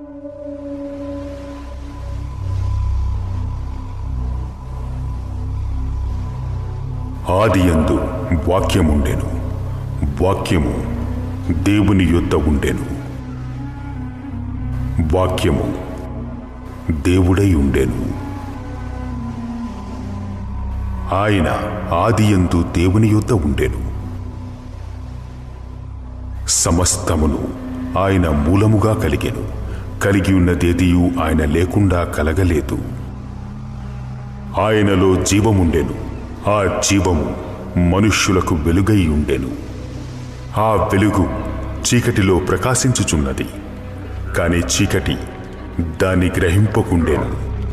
ఆదియందు వాక్యముండెను వాక్యము దేవుని యొద్ద ఉండెను వాక్యము దేవుడై ఉండెను ఆయన ఆదియందు దేవుని యొద్ద ఉండెను సమస్తమును ఆయన మూలముగా కలిగెను కలిగి ఉన్నదేదియు ఆయన లేకుండా కలగలేదు ఆయనలో జీవముండెను ఆ జీవము మనుష్యులకు వెలుగై ఉండెను ఆ వెలుగు చీకటిలో ప్రకాశించుచున్నది కాని చీకటి దాన్ని గ్రహింపకుండెను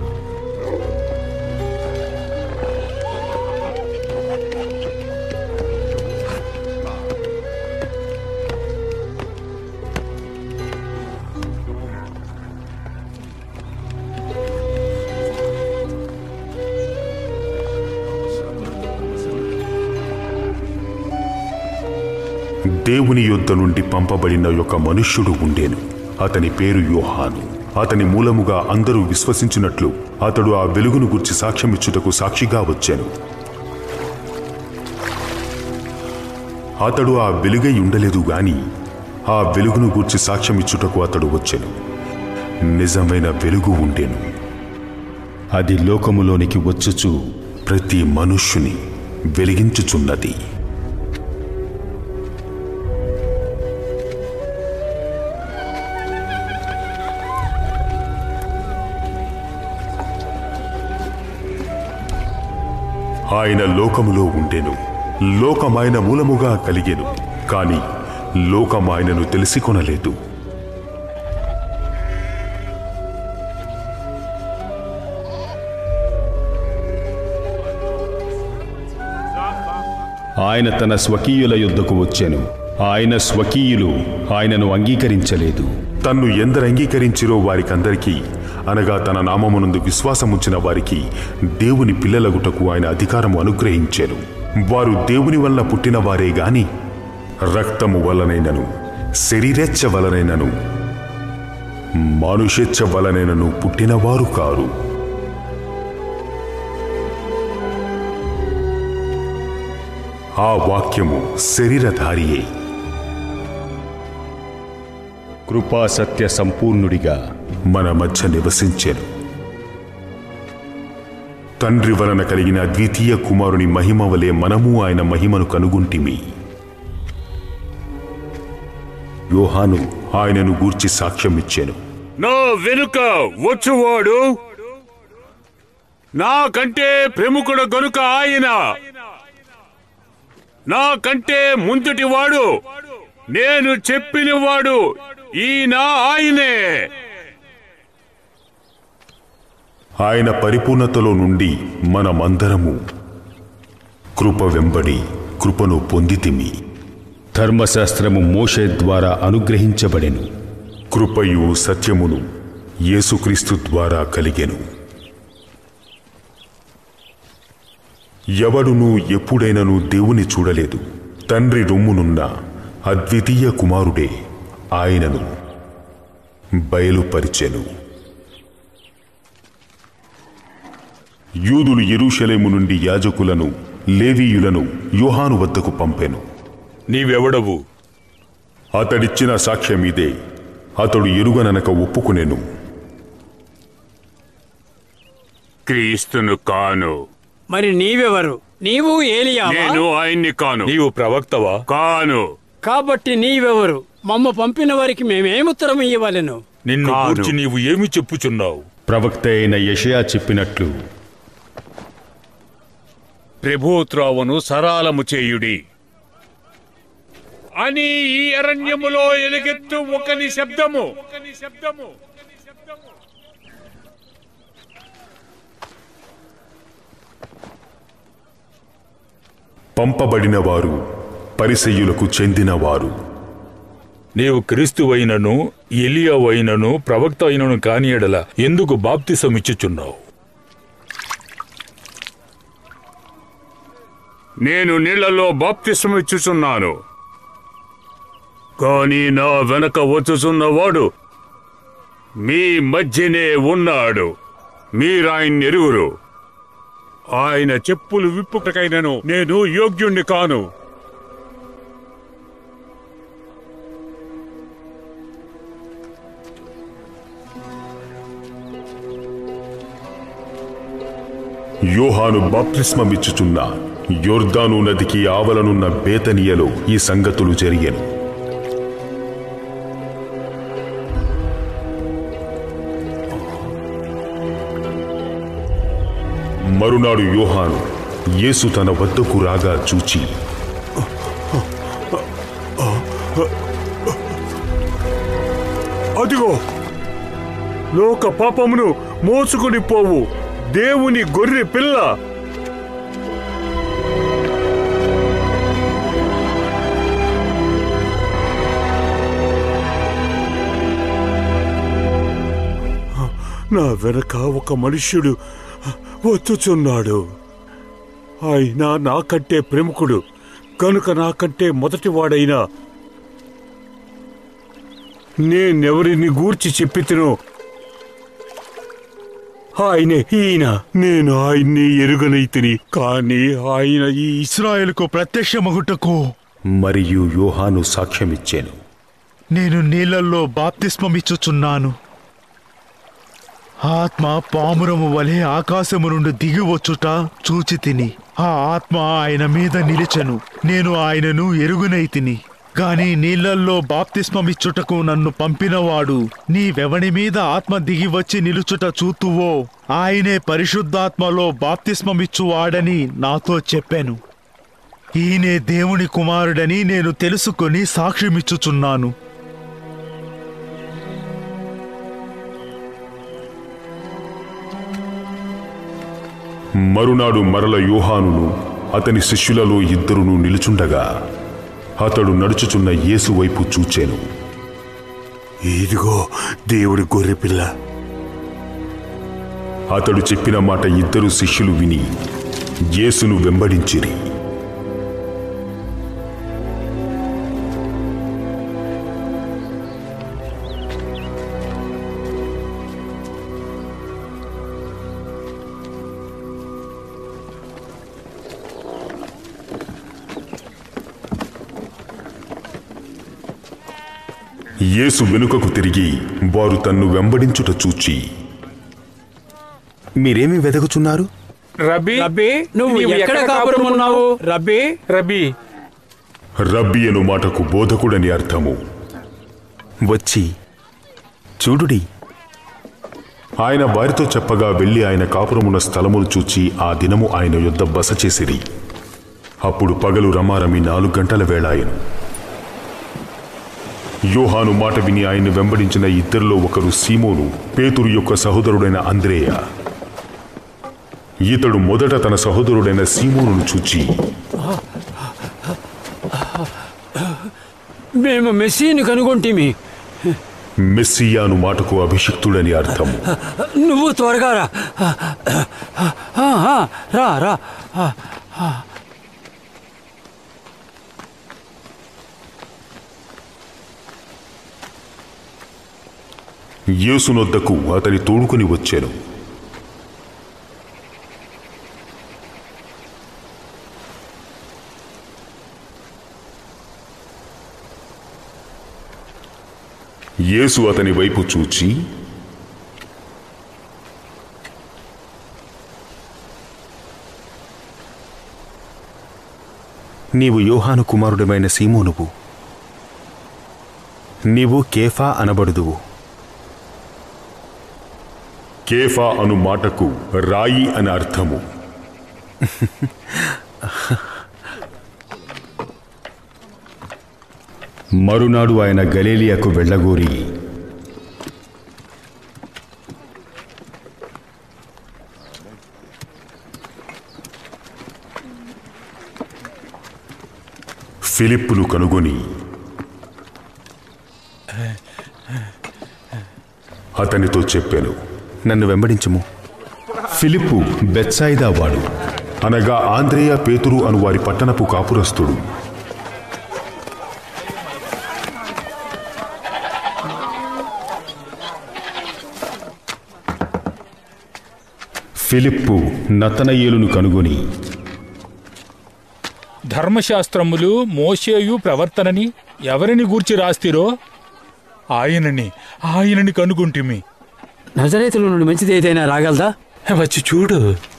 దేవుని యొద్ద నుండి పంపబడిన ఒక మనుష్యుడు ఉండేను అతని పేరు యోహాను అతని మూలముగా అందరూ విశ్వసించినట్లు అతడు ఆ వెలుగును గుర్చి సాక్ష్యమిచ్చుటకు సాక్షిగా వచ్చాను అతడు ఆ వెలుగై ఉండలేదు గాని ఆ వెలుగును గూర్చి సాక్ష్యమిచ్చుటకు అతడు వచ్చెను నిజమైన వెలుగు ఉండెను అది లోకములోనికి వచ్చుచు ప్రతి మనుష్యుని వెలిగించుచున్నది ఆయన లోకములో ఉండెను లోకమాయన మూలముగా కలిగెను కాని లోకమాయనను తెలిసికొనలేదు ఆయన తన స్వకీయుల యుద్ధకు వచ్చెను ఆయన స్వకీయులు ఆయనను అంగీకరించలేదు తన్ను ఎందరు అంగీకరించిరో వారికందరికీ అనగా తన నామమునందు విశ్వాసముంచిన వారికి దేవుని పిల్లలగుటకు ఆయన అధికారము అనుగ్రహించారు వారు దేవుని వల్ల పుట్టిన వారే గాని రక్తము వలనైనను శరీరెచ్చ వలనైనను మానుషెచ్చ వలనైనను పుట్టినవారు కారు ఆ వాక్యము శరీరధారియే కృపా సత్య సంపూర్ణుడిగా మన మధ్య నివసించెను తండ్రి వలన కలిగిన ద్వితీయ కుమారుని మహిమ వలె మనము ఆయన మహిమను కనుగొంటిమి యోహాను ఆయనను గూర్చి సాక్ష్యమిచ్చాను నా వెనుక వచ్చువాడు నాకంటే ప్రముఖుడు గనుక ఆయన నాకంటే ముందుటివాడు నేను చెప్పినవాడు ఈయన ఆయనే ఆయన పరిపూర్ణతలో నుండి మనమందరము కృప వెంబడి కృపను పొందితిమి ధర్మశాస్త్రము మోషే ద్వారా అనుగ్రహించబడెను కృపయు సత్యమును యేసుక్రీస్తు ద్వారా కలిగెను ఎవడునూ ఎప్పుడైనను దేవుని చూడలేదు తండ్రి రొమ్మునున్న అద్వితీయ కుమారుడే ఆయనను బయలుపరిచెను యూదులు ఎరుషలేము నుండి యాజకులను లేవీయులను యోహాను వద్దకు పంపెను నీవెవడవు అతడిచ్చిన సాక్ష్యం ఇదే అతడు ఎరుగననక ఒప్పుకునేను క్రీస్తును కాను మరి నీవెవరు నీవు ఏలియావా నేను ఆయన్ని కాను నీవు ప్రవక్తవా కాను కాబట్టి నీవెవరు మమ్మ పంపిన వారికి మేమేముత్తరం ఇవ్వవలెను నిన్ను కాదు. గూర్చి నీవు ఏమి చెప్పుచున్నావు ప్రవక్త అయిన యషయా చెప్పినట్లు ప్రభుత్రావును సరాలము చేయుడి అని ఈ అరణ్యములో ఎలుగెత్తు ఒకని శబ్దము ఒకని శబ్దము పంపబడిన వారు పరిసయ్యులకు చెందినవారు నీవు క్రీస్తువైనను ఎలియావైనను ప్రవక్త అయినను కాని ఎడల ఎందుకు బాప్తిసమిచ్చుచున్నావు నేను నీళ్లలో బాప్తిసం ఇచ్చుచున్నాను కానీ నా వెనక వచ్చుచున్నవాడు మీ మధ్యనే ఉన్నాడు మీరాయన్ని ఎరుగురు ఆయన చెప్పులు విప్పుటకైనను నేను యోగ్యుణ్ణి కాను యోహాను బాప్తిస్మమిచ్చుచున్న యొర్దాను నదికి ఆవలనున్న బేతనియలో ఈ సంగతులు జరిగెను మరునాడు యోహాను యేసు తన వద్దకు రాగా చూచి అదిగో లోక పాపమును మోసుకుని పోవు దేవుని గొర్రె పిల్ల నా వెనక ఒక మనుష్యుడు వచ్చుచున్నాడు ఆయన నాకంటే ప్రముఖుడు కనుక నాకంటే మొదటివాడైనా నేనెవరిని గూర్చి చెప్పితినో ఆయనే ఈయన నేను ఆయన్ని ఎరుగనైతిని కానీ ఆయన ఈ ఇస్రాయేలుకు ప్రత్యక్షమగుటకు మరియు యోహాను సాక్ష్యమిచ్చాను నేను నీళ్ళల్లో బాప్తిస్మమిచ్చుచున్నాను ఆత్మ పామురము వలె ఆకాశము నుండి దిగివచ్చుట చూచి తిని ఆ ఆత్మ ఆయన మీద నిలిచెను నేను ఆయనను ఎరుగునైతిని గాని నీళ్ళల్లో బాప్తిస్మమిచ్చుటకు నన్ను పంపినవాడు నీవెవని మీద ఆత్మ దిగి వచ్చి నిలుచుట చూతువో ఆయనే పరిశుద్ధాత్మలో బాప్తిస్మమిచ్చువాడని నాతో చెప్పాను ఈయనే దేవుని కుమారుడని నేను తెలుసుకొని సాక్ష్యమిచ్చుచున్నాను మరునాడు మరల యోహానును అతని శిష్యులలో ఇద్దరును నిలుచుండగా అతడు నడుచుచున్న యేసు వైపు చూచాను ఇదిగో దేవుడి గొర్రె పిల్ల అతడు చెప్పిన మాట ఇద్దరు శిష్యులు విని యేసును వెంబడించిరి యేసు వెనుకకు తిరిగి వారు తన్ను వెంబడించుట చూచి మీరేమి వెదకుచున్నారు రబీ రబ్బీ నువ్వు ఎక్కడ కాపురం ఉన్నావు రబ్బీ రబీ రబ్బి అను మాటకు బోధకుడని అర్థము వచ్చి చూడుడి ఆయన వారితో చెప్పగా వెళ్లి ఆయన కాపురమున్న స్థలమును చూచి ఆ దినము ఆయన యుద్ధ బస చేసిరి అప్పుడు పగలు రమారమి నాలుగు గంటల వేళాయను యోహాను మాట విని ఆయన వెంబడించిన ఇద్దరిలో ఒకరు సీమోను పేతురు యొక్క సహోదరుడైన అంద్రేయ ఇతడు మొదట తన సహోదరుడైన సీమోనును చూచి మేము మెస్సీని కనుగొంటిమి మెస్సియాను మాటకు అభిషిక్తుడని అర్థము నువ్వు త్వరగా రా ఆ, ఆ, రా రా ఆ, యేసునొద్దకు అతని తోడుకుని వచ్చాను యేసు అతని వైపు చూచి నీవు యోహాను కుమారుడమైన సీమోనువు నీవు కేఫా అనబడుదువు కేఫా అను మాటకు రాయి అని అర్థము మరునాడు ఆయన గలీలియాకు వెళ్ళగోరి ఫిలిప్పును కనుగొని అతనితో చెప్పాను నన్ను వెంబడించుము ఫిలిప్పు బెత్సాయిదా వాడు అనగా ఆంద్రేయ పేతురు అను వారి పట్టణపు కాపురస్తుడు ఫిలిప్పు నతనయేలును కనుగొని ధర్మశాస్త్రములు మోషేయు ప్రవర్తనని ఎవరిని గూర్చి రాస్తిరో ఆయనని ఆయనని కనుగొంటిమి నజరేతుల నుండి మంచిది ఏదైనా రాగలదా వచ్చి చూడు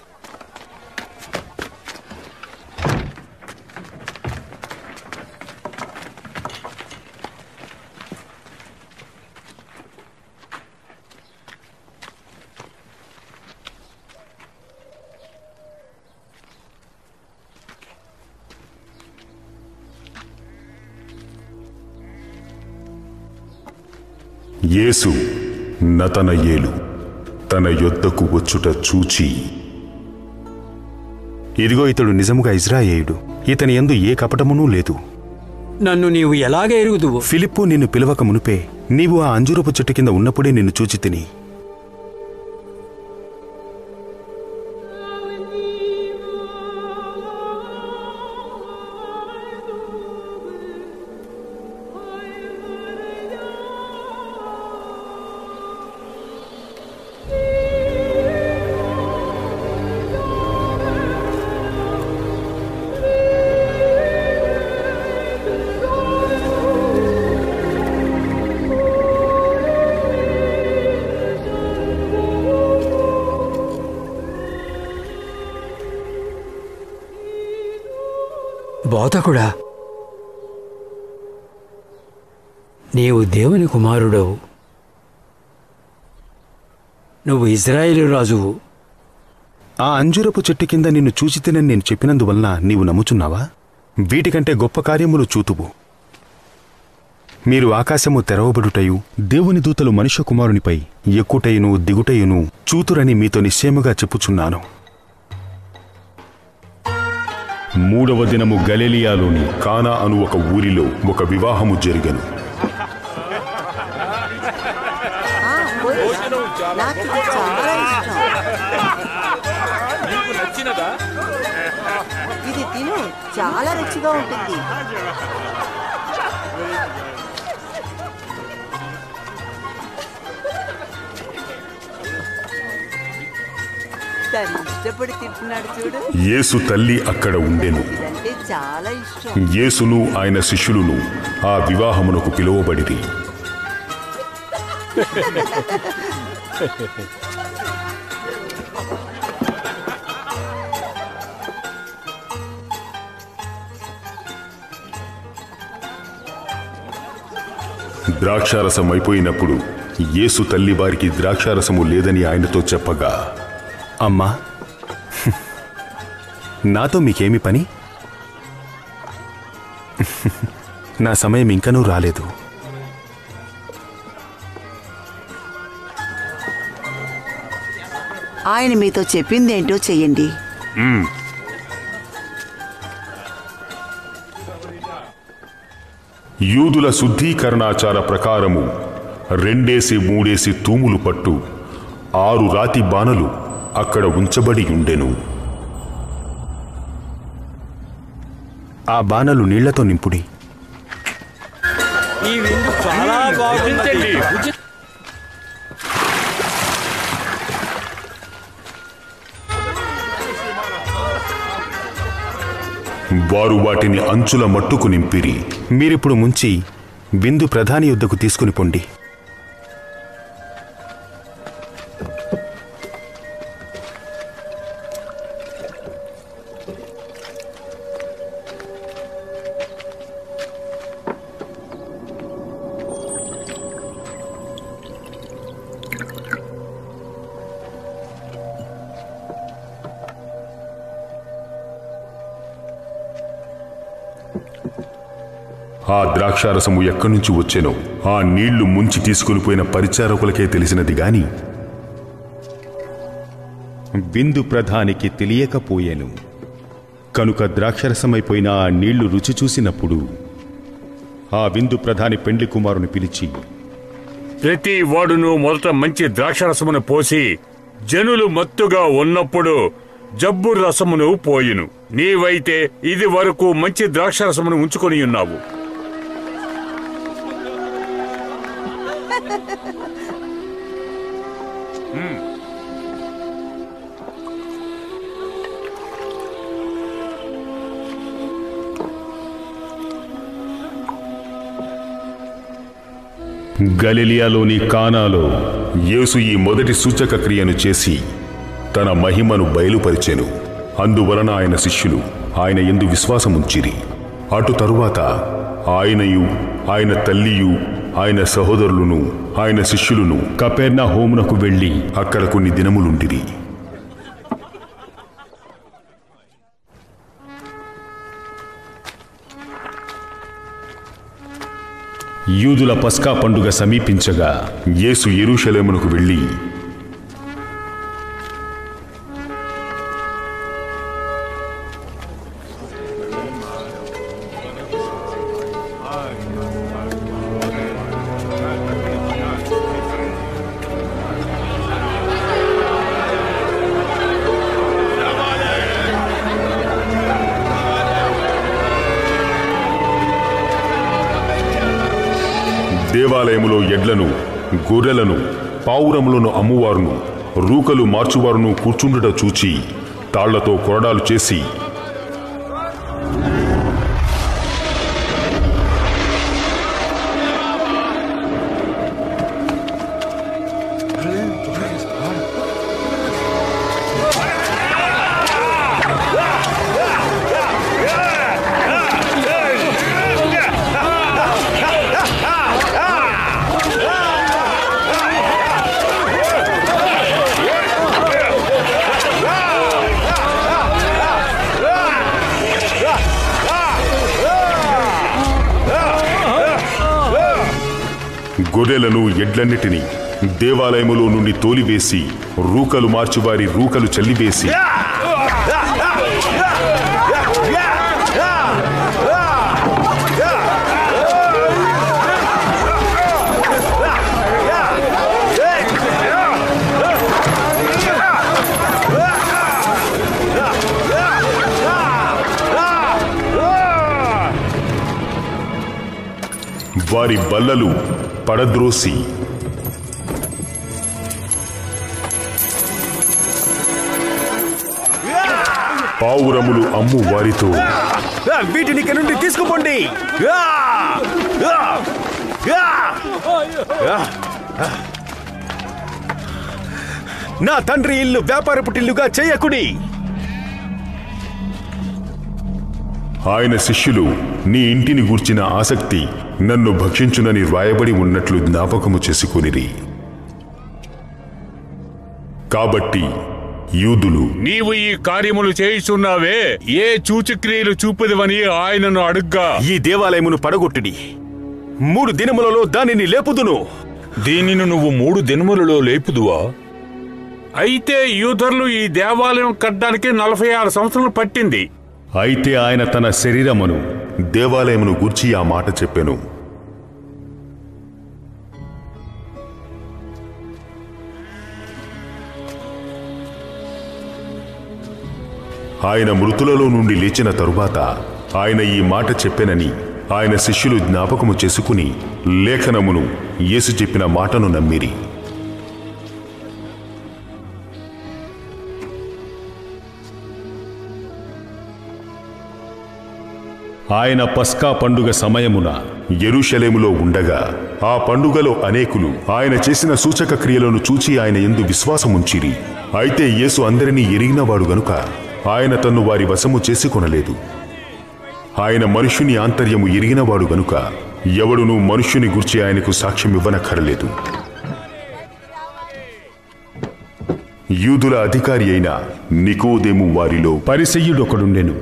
యేసు నతనయేలు తన యొద్దకు వచ్చుట చూచి ఇదిగో ఇతడు నిజముగా ఇజ్రాయేయుడు ఇతని యందు ఏ కపటమునూ లేదు నన్ను నీవు ఎలాగ ఎరుగుదువు ఫిలిప్పు నిన్ను పిలవక మునుపే నీవు ఆ అంజూరపు చెట్టు కింద ఉన్నప్పుడే నిన్ను చూచి తిని బోధకుడా నీవు దేవుని కుమారుడవు నువ్వు ఇజ్రాయేలు రాజువు ఆ అంజూరపు చెట్టు కింద నిన్ను చూచి తినని నేను చెప్పినందువలన నీవు నమ్ముచున్నావా వీటికంటే గొప్ప కార్యములు చూతువు మీరు ఆకాశము తెరవబడుటయు దేవుని దూతలు మనుష్య కుమారునిపై ఎక్కుటయును దిగుటయును చూతురని మీతో నిశ్చయముగా చెప్పుచున్నాను మూడవ దినము గలిలియాలోని కానా అను ఒక ఊరిలో ఒక వివాహము జరిగెను నాకు ఇది చాలా ఇష్టం ఇది తిను చాలా రుచిగా ఉంటుంది తను ఇష్టపడి తింటున్నాడు చూడు యేసు తల్లి అక్కడ ఉండెను ఇదంటే చాలా ఇష్టం యేసును ఆయన శిష్యులను ఆ వివాహమునకు పిలువబడిరి ద్రాక్షారసం అయిపోయినప్పుడు యేసు తల్లి వారికి ద్రాక్షారసము లేదని ఆయనతో చెప్పగా అమ్మా నాతో మీకేమి పని నా సమయం ఇంకనూ రాలేదు ఆయన మీతో చెప్పిందేంటో చెయ్యండి యూదుల శుద్ధీకరణాచార ప్రకారము రెండేసి మూడేసి తూములు పట్టు ఆరు రాతి బాణలు అక్కడ ఉంచబడి ఉండెను ఆ బాణలు నీళ్లతో నింపుడి ఈ విందు చాలా బాగుంది వారు వాటిని అంచుల మట్టుకు నింపిరి మీరిప్పుడు ముంచి విందు ప్రధాని యుద్ధకు తీసుకుని పొండి ఆ ద్రాక్షారసము ఎక్కడి నుంచి వచ్చెనో ఆ నీళ్లు ముంచి తీసుకుని పోయిన పరిచారకులకే తెలిసినది గాని విందు ప్రధానికి తెలియకపోయెను కనుక ద్రాక్షరసమైపోయిన ఆ నీళ్లు రుచి చూసినప్పుడు ఆ విందు ప్రధాని పెండ్లి కుమారుని పిలిచి ప్రతి వాడును మొదట మంచి ద్రాక్షరసమును పోసి జనులు మత్తుగా ఉన్నప్పుడు జబ్బు రసమును పోయిను నీవైతే ఇది వరకు మంచి ద్రాక్షరసమును ఉంచుకొని ఉన్నావు గలిలియాలోని కానాలో యేసు ఈ మొదటి సూచక క్రియను చేసి తన మహిమను బయలుపరిచెను అందువలన ఆయన శిష్యులు ఆయన ఎందు విశ్వాసముంచిరి అటు తరువాత ఆయనయు ఆయన తల్లియు ఆయన సహోదరులను ఆయన శిష్యులను కపెర్నా హోమునకు వెళ్ళి అక్కడ కొన్ని దినములుండిరి యూదుల పస్కా పండుగ సమీపించగా యేసు యెరూషలేమునకు వెళ్ళి దేవాలయములో ఎడ్లను గొర్రెలను పావురములను అమ్మువారును రూకలు మార్చువారును కూర్చుండుట చూచి తాళ్లతో కొరడాలు చేసి గొర్రెలను ఎడ్లన్నిటినీ దేవాలయములో నుండి తోలివేసి రూకలు మార్చువారి రూకలు చల్లివేసి వారి బల్లలు పడద్రోసి పావురములు అమ్ము వారితో వీటిని ఇక నుండి తీసుకుపోండి నా తండ్రి ఇల్లు వ్యాపారపు టిల్లుగా చేయకుడి ఆయన శిష్యులు నీ ఇంటిని గూర్చిన ఆసక్తి నన్ను భక్షించునని వ్రాయబడి ఉన్నట్లు జ్ఞాపకము చేసుకొనిరి కాబట్టి యూదులు నీవు ఈ కార్యములు చేయుచున్నావే ఏ సూచక్రియలు చూపుదవని ఆయనను అడుగ్గా ఈ దేవాలయమును పడగొట్టుడి మూడు దినములలో దానిని లేపుదును దీనిని నువ్వు మూడు దినములలో లేపుదువా అయితే యూదర్లు ఈ దేవాలయం కట్టడానికి నలభై ఆరు సంవత్సరాలు పట్టింది అయితే ఆయన తన శరీరమును దేవాలయమును గూర్చి ఆ మాట చెప్పెను ఆయన మృతులలో నుండి లేచిన తరువాత ఆయన ఈ మాట చెప్పెనని ఆయన శిష్యులు జ్ఞాపకము చేసుకుని లేఖనమును యేసు చెప్పిన మాటను నమ్మిరి ఆయన పస్కా పండుగ సమయమున యెరూషలేములో ఉండగా ఆ పండుగలో అనేకులు ఆయన చేసిన సూచక క్రియలను చూచి ఆయన ఎందు విశ్వాసముంచిరి అయితే యేసు అందరినీ ఎరిగినవాడు గనుక ఆయన తన్ను వారి వశము చేసుకొనలేదు ఆయన మనుష్యుని ఆంతర్యము ఎరిగినవాడు గనుక ఎవడునూ మనుష్యుని గుర్చి ఆయనకు సాక్ష్యం ఇవ్వనక్కరలేదు యూదుల అధికారి అయిన నికోదేము వారిలో పరిసయ్యుడొకడుండెను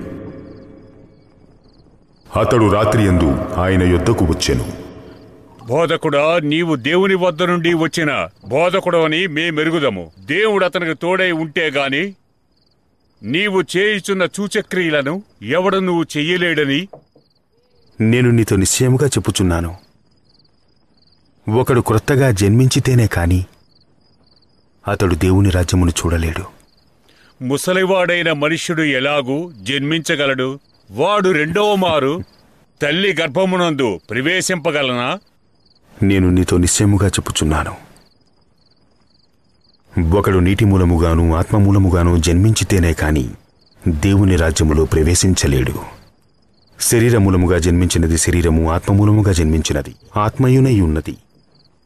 అతడు రాత్రియందు ఆయన యొద్దకు వచ్చెను బోధకుడా నీవు దేవుని వద్ద నుండి వచ్చిన బోధకుడు అని మేమెరుగుదము దేవుడు అతనికి తోడై ఉంటే గాని నీవు చేయుచున్న సూచక్రియలను ఎవడు నువ్వు చెయ్యలేడని నేను నీతో నిశ్చయముగా చెప్పుచున్నాను ఒకడు క్రొత్తగా జన్మించితేనే కాని అతడు దేవుని రాజ్యమును చూడలేడు ముసలివాడైన మనుష్యుడు ఎలాగూ జన్మించగలడు వాడు రెండవ మారు తల్లి గర్భమునందు ప్రవేశింపగలనా నేను నీతో నిశ్చయముగా చెప్పుచున్నాను ఒకడు నీటి మూలముగాను ఆత్మ మూలముగాను జన్మించితేనే కాని దేవుని రాజ్యములో ప్రవేశించలేడు శరీర మూలముగా జన్మించినది శరీరము ఆత్మ మూలముగా జన్మించినది ఆత్మయునై ఉన్నది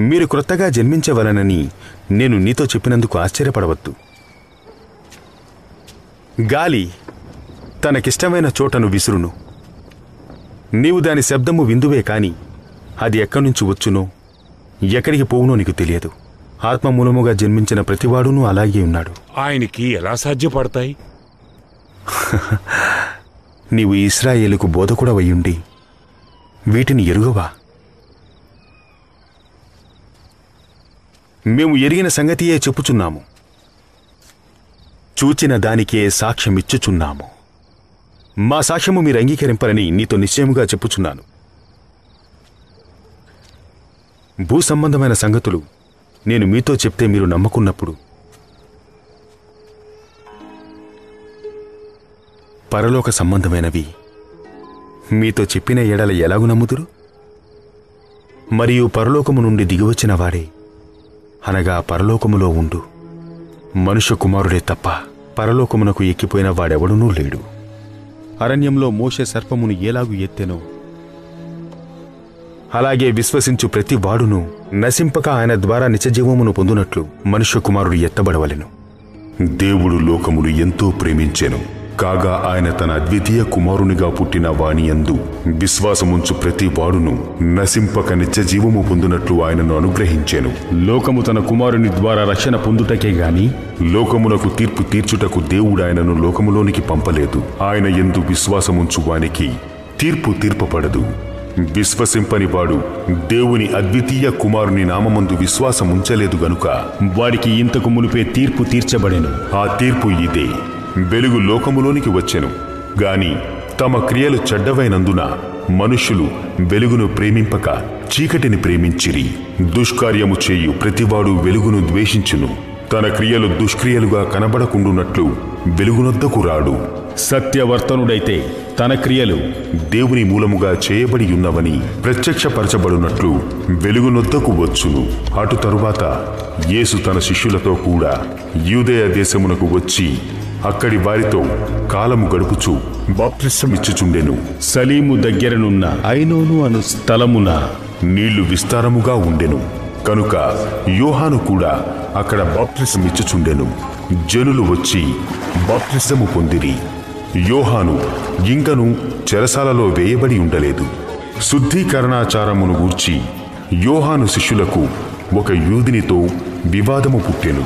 మీరు క్రొత్తగా జన్మించవలనని నేను నీతో చెప్పినందుకు ఆశ్చర్యపడవద్దు గాలి తనకిష్టమైన చోటను విసురును నీవు దాని శబ్దము విందువే కాని అది ఎక్కడి నుంచి వచ్చునో ఎక్కడికి పోవునో నీకు తెలియదు ఆత్మ మూలముగా జన్మించిన ప్రతివాడునూ అలాగే ఉన్నాడు ఆయనకి ఎలా సాధ్యపడతాయి నీవు ఇస్రాయేలుకు బోధకుడవయ్యుండి వీటిని ఎరుగవా మేము ఎరిగిన సంగతియే చెప్పుచున్నాము చూచిన దానికే సాక్ష్యమిచ్చుచున్నాము మా సాక్ష్యము మీరు అంగీకరింపరని నీతో నిశ్చయముగా చెప్పుచున్నాను భూ సంబంధమైన సంగతులు నేను మీతో చెప్తే మీరు నమ్మకున్నప్పుడు పరలోక సంబంధమైనవి మీతో చెప్పిన ఎడల ఎలాగు నమ్ముదురు మరియు పరలోకము నుండి దిగివచ్చిన వాడే అనగా పరలోకములో ఉండు మనుష్య కుమారుడే తప్ప పరలోకమునకు ఎక్కిపోయిన వాడెవడునూ లేడు అరణ్యంలో మోషే సర్పమును ఎలాగు ఎత్తెనో అలాగే విశ్వసించు ప్రతి వాడును నశింపక ఆయన ద్వారా నిజజీవమును పొందునట్లు మనుష్య కుమారుడు ఎత్తబడవలెను దేవుడు లోకములు ఎంతో ప్రేమించెను కాగా ఆయన తన అద్వితీయ కుమారునిగా పుట్టిన వాని యందు విశ్వాసముంచు ప్రతి వాడును నశింపక నిత్య జీవము పొందునట్లు ఆయనను అనుగ్రహించెను లోకము తన కుమారుని ద్వారా రక్షణ పొందుటకే గాని లోకమునకు తీర్పు తీర్చుటకు దేవుడు ఆయనను లోకములోనికి పంపలేదు ఆయన ఎందు విశ్వాసముంచు వానికి తీర్పు తీర్పబడదు విశ్వసింపని వాడు దేవుని అద్వితీయ కుమారుని నామమందు విశ్వాసముంచలేదు గనుక వారికి ఇంతకు మునిపే తీర్పు తీర్చబడెను ఆ తీర్పు ఇదే వెలుగు లోకములోనికి వచ్చెను గాని తమ క్రియలు చెడ్డవైనందున మనుష్యులు వెలుగును ప్రేమింపక చీకటిని ప్రేమించిరి దుష్కార్యము చేయు ప్రతివాడు వెలుగును ద్వేషించును తన క్రియలు దుష్క్రియలుగా కనబడకుండునట్లు వెలుగునొద్దకు రాడు సత్యవర్తనుడైతే తన క్రియలు దేవుని మూలముగా చేయబడి ఉన్నవని ప్రత్యక్షపరచబడినట్లు వెలుగునొద్దకు వచ్చును అటు తరువాత యేసు తన శిష్యులతో కూడా యూదయ దేశమునకు వచ్చి అక్కడి వారితో కాలము గడుపుచు బాప్తిసమిచ్చుచుండెను సలీము దగ్గరనున్న ఐనోను అను స్థలమున నీళ్లు విస్తారముగా ఉండెను కనుక యోహాను కూడా అక్కడ బాప్తిసమిచ్చుచుండెను జనులు వచ్చి బాప్తిసము పొందిరి యోహాను ఇంకను చెరసాలలో వేయబడి ఉండలేదు శుద్ధీకరణాచారమును గూర్చి యోహాను శిష్యులకు ఒక యూదినితో వివాదము పుట్టెను